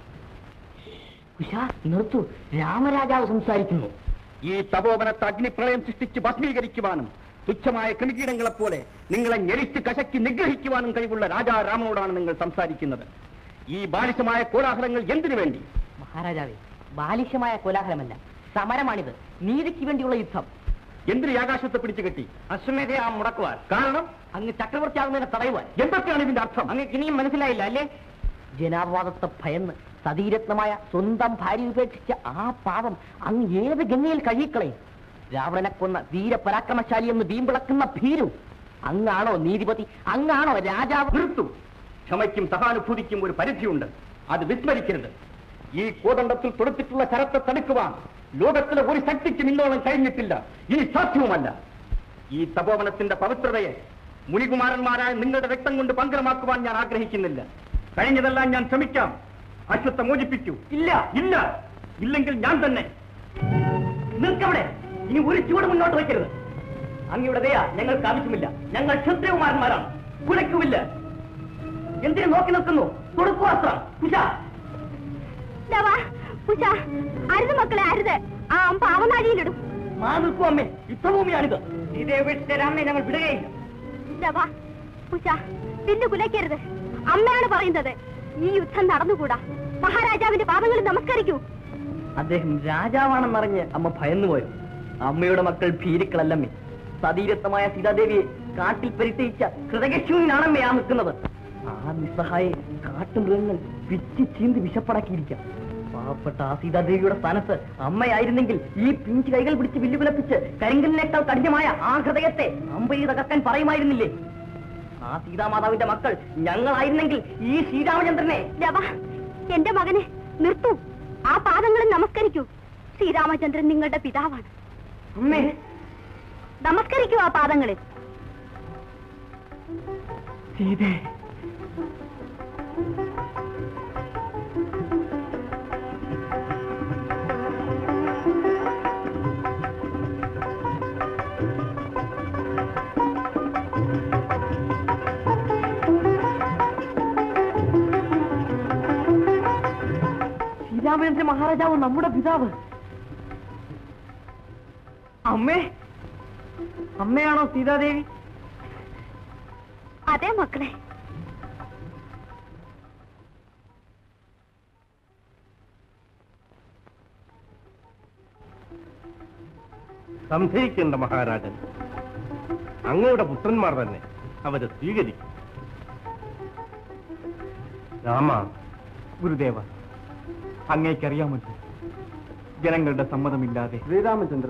ഉഷാ നിർത്തു രാമരാജാവ് സംസാരിക്കുന്നു ഈ തപോവനത്തെ അഗ്നിപ്രളയം സൃഷ്ടിച്ച് ഭസ്മീകരിക്കുവാനും തുച്ഛമായ കൃമികീടങ്ങളെപ്പോലെ നിങ്ങളെ ഞെരിച്ച് കശക്കി നിഗ്രഹിക്കുവാനും കഴിവുള്ള രാജാ രാമനോടാണ് നിങ്ങൾ സംസാരിക്കുന്നത് ഈ ബാലിശമായ കോലാഹലങ്ങൾ എന്തിനു വേണ്ടി മഹാരാജാവേ ബാലിശമായ കോലാഹലമല്ല സമരമാണിത് നീതിക്ക് വേണ്ടിയുള്ള യുദ്ധം എന്തിനു ഈ ആകാശത്തെ പിടിച്ചു കെട്ടി അശ്വമേധയെ ആ മുടക്കുവാൻ കാരണം അങ്ങ് ചക്രവർത്തിയാകുന്നതിനെ തടയുവാൻ എന്തൊക്കെയാണ് ഇതിന്റെ അർത്ഥം അങ്ങ് ഇനിയും മനസ്സിലായില്ല അല്ലേ ജനാപവാദത്തെ ഭയന്ന് സതീരത്നമായ സ്വന്തം ഭാര്യ ഉപേക്ഷിച്ച ആ പാവം അങ്ങ് ഏത് ഗംഗയിൽ കഴിയിക്കളയും രാവണനെ കൊന്ന വീരപരാക്രമശാലി എന്ന് വീമ്പിളക്കുന്ന ഭീരു അങ്ങാണോ നീതിപതി അങ്ങാണോ രാജാവ് നിർത്തു ക്ഷമയ്ക്കും സഹാനുഭൂതിക്കും ഒരു പരിധിയുണ്ട് അത് വിസ്മരിക്കരുത് ഈ കോദണ്ഡത്തിൽ തൊടുത്തിട്ടുള്ള ശരത്തെ തടുക്കുവാൻ ലോകത്തിലെ ഒരു ശക്തിക്ക് നിന്നോളം കഴിഞ്ഞിട്ടില്ല ഇനി സാധ്യവുമല്ല ഈ തപോവനത്തിന്റെ പവിത്രതയെ മുനികുമാരന്മാരായ നിങ്ങളുടെ രക്തം കൊണ്ട് പങ്കരമാക്കുവാൻ ഞാൻ ആഗ്രഹിക്കുന്നില്ല കഴിഞ്ഞതെല്ലാം ഞാൻ ക്ഷമിക്കാം അശ്വത്തെ മോചിപ്പിക്കൂ ഇല്ല ഇല്ല ഇല്ലെങ്കിൽ ഞാൻ തന്നെ നിൽക്കവിടെ ഇനി ഒരു ചൂട് മുന്നോട്ട് വയ്ക്കരുത് അങ്ങയുടെ ദയ ഞങ്ങൾക്ക് ആവശ്യമില്ല ഞങ്ങൾ ക്ഷത്രിയകുമാരന്മാരാണ് കുലയ്ക്കുമില്ല എന്തിനു നോക്കി നിൽക്കുന്നു കൊടുക്കുവാസ്ത്രം കുശ ദവാ, ഉഷ, അരുത് മക്കളെ അരുത് ആ അമ്പ അവനാഴിയിലിടും മാ നിൽക്കൂ അമ്മേ യുദ്ധഭൂമിയാണിത് ഇതേ വീട്ടിലെ രാമനെ ഞങ്ങൾ വിടുകയില്ല ദവാ, ഉഷ, വില്ല് കുലയ്ക്കരുത് അമ്മയാണ് പറയുന്നത് ഈ യുദ്ധം നടന്നുകൂടാ മഹാരാജാവിന്റെ പാദങ്ങളിൽ നമസ്കരിക്കൂ അദ്ദേഹം രാജാവാണെന്നറിഞ്ഞ് അമ്മ ഭയന്നുപോയോ അമ്മയുടെ മക്കൾ ഭീരുക്കളല്ലമ്മേ സതീരത്വമായ സീതാദേവിയെ കാട്ടിൽ പരിചയിച്ച ഹൃദയശൂന്യനാണമ്മേ ആ നിൽക്കുന്നത് ആ നിസ്സഹായെ കാട്ടുമൃഗങ്ങൾ പിച്ചി ചീന്തി വിശപ്പടാക്കിയിരിക്കാം പാവപ്പെട്ട ആ സീതാദേവിയുടെ സ്ഥാനത്ത് അമ്മയായിരുന്നെങ്കിൽ ഈ പിഞ്ച് കൈകൾ പിടിച്ച് വില്ലുകുലപ്പിച്ച് കരിങ്കലിനേക്കാൾ കഠിനമായ ആ ഹൃദയത്തെ അമ്പയെ തകർക്കാൻ പറയുമായിരുന്നില്ലേ ആ സീതാമാതാവിന്റെ മക്കൾ ഞങ്ങളായിരുന്നെങ്കിൽ ഈ ശ്രീരാമചന്ദ്രനെ ദവാ, എന്റെ മകനെ നിർത്തൂ ആ പാദങ്ങളിൽ നമസ്കരിക്കൂ ശ്രീരാമചന്ദ്രൻ നിങ്ങളുടെ പിതാവാണ് അമ്മേ നമസ്കരിക്കൂ ആ പാദങ്ങളിൽ സീതേ മഹാരാജാവ് നമ്മുടെ പിതാവ് അമ്മേ അമ്മയാണോ സീതാദേവി അതെ മക്കളെ സംശയിക്കേണ്ട മഹാരാജൻ അങ്ങയുടെ പുത്രന്മാർ തന്നെ അവരെ സ്വീകരിക്കും രാമ ഗുരുദേവ അങ്ങേക്കറിയാമല്ലോ ജനങ്ങളുടെ സമ്മതമില്ലാതെ ശ്രീരാമചന്ദ്ര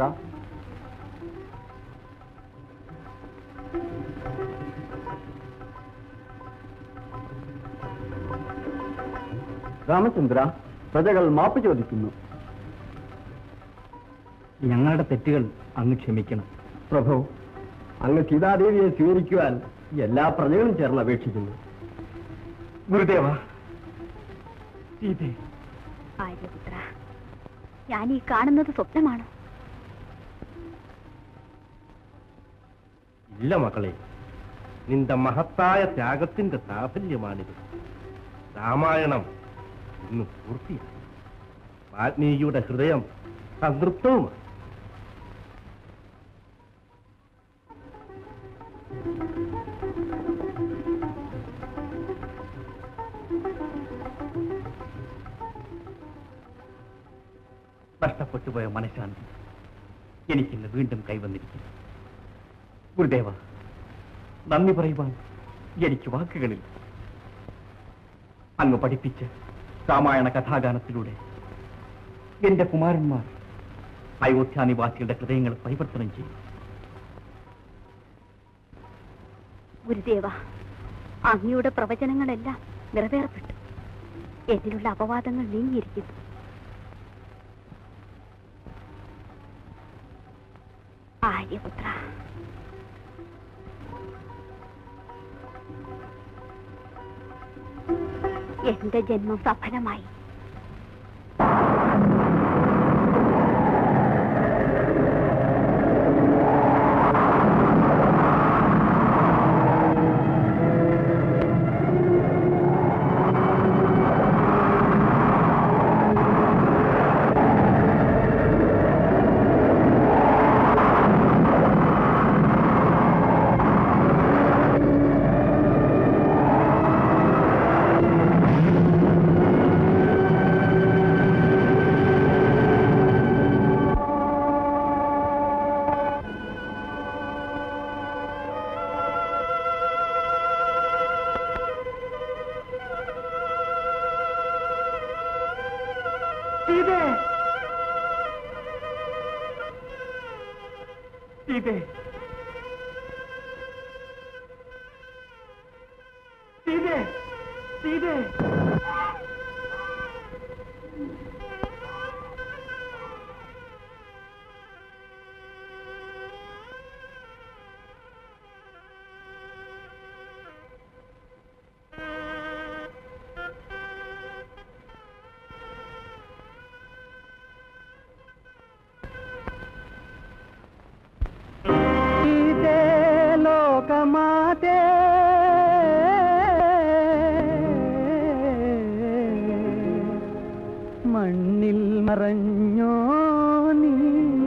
രാമചന്ദ്ര പ്രജകൾ മാപ്പ് ചോദിക്കുന്നു ഞങ്ങളുടെ തെറ്റുകൾ അങ്ങ് ക്ഷമിക്കണം പ്രഭു അങ്ങ് സീതാദേവിയെ സ്വീകരിക്കുവാൻ എല്ലാ പ്രജകളും ചേർന്ന് അപേക്ഷിക്കുന്നു ഗുരുദേവ സീതേ ആര്യപുത്ര ഞാൻ ഈ കാണുന്നത് സ്വപ്നമാണോ ഇല്ല മകളെ നിന്റെ മഹത്തായ ത്യാഗത്തിന്റെ സാഫല്യമാണിത് രാമായണം ഇന്ന് പൂർത്തിയായി വാൽമീകിയുടെ ഹൃദയം സംതൃപ്തവുമാണ് നഷ്ടപ്പെട്ടുപോയ മനഃശാന്തി എനിക്കിന്ന് വീണ്ടും കൈവന്നിരിക്കുന്നു ഗുരുദേവ നന്ദി പറയുവാൻ എനിക്ക് വാക്കുകളിൽ അങ്ങ് പഠിപ്പിച്ച് രാമായണ കഥാഗാനത്തിലൂടെ എന്റെ കുമാരന്മാർ അയോധ്യാനിവാസികളുടെ ഹൃദയങ്ങൾ പരിവർത്തനം ചെയ്യും ഗുരുദേവ അങ്ങയുടെ പ്രവചനങ്ങളെല്ലാം നിറവേറപ്പെട്ടു എന്നിലുള്ള അപവാദങ്ങൾ നീങ്ങിയിരിക്കുന്നു ആര്യപുത്ര എന്റെ ജന്മം സഫലമായി സീതേ സീതേ സീതേ സീതേ സീതേ ലോകമാതേ മണ്ണിൽ മറഞ്ഞോ നീ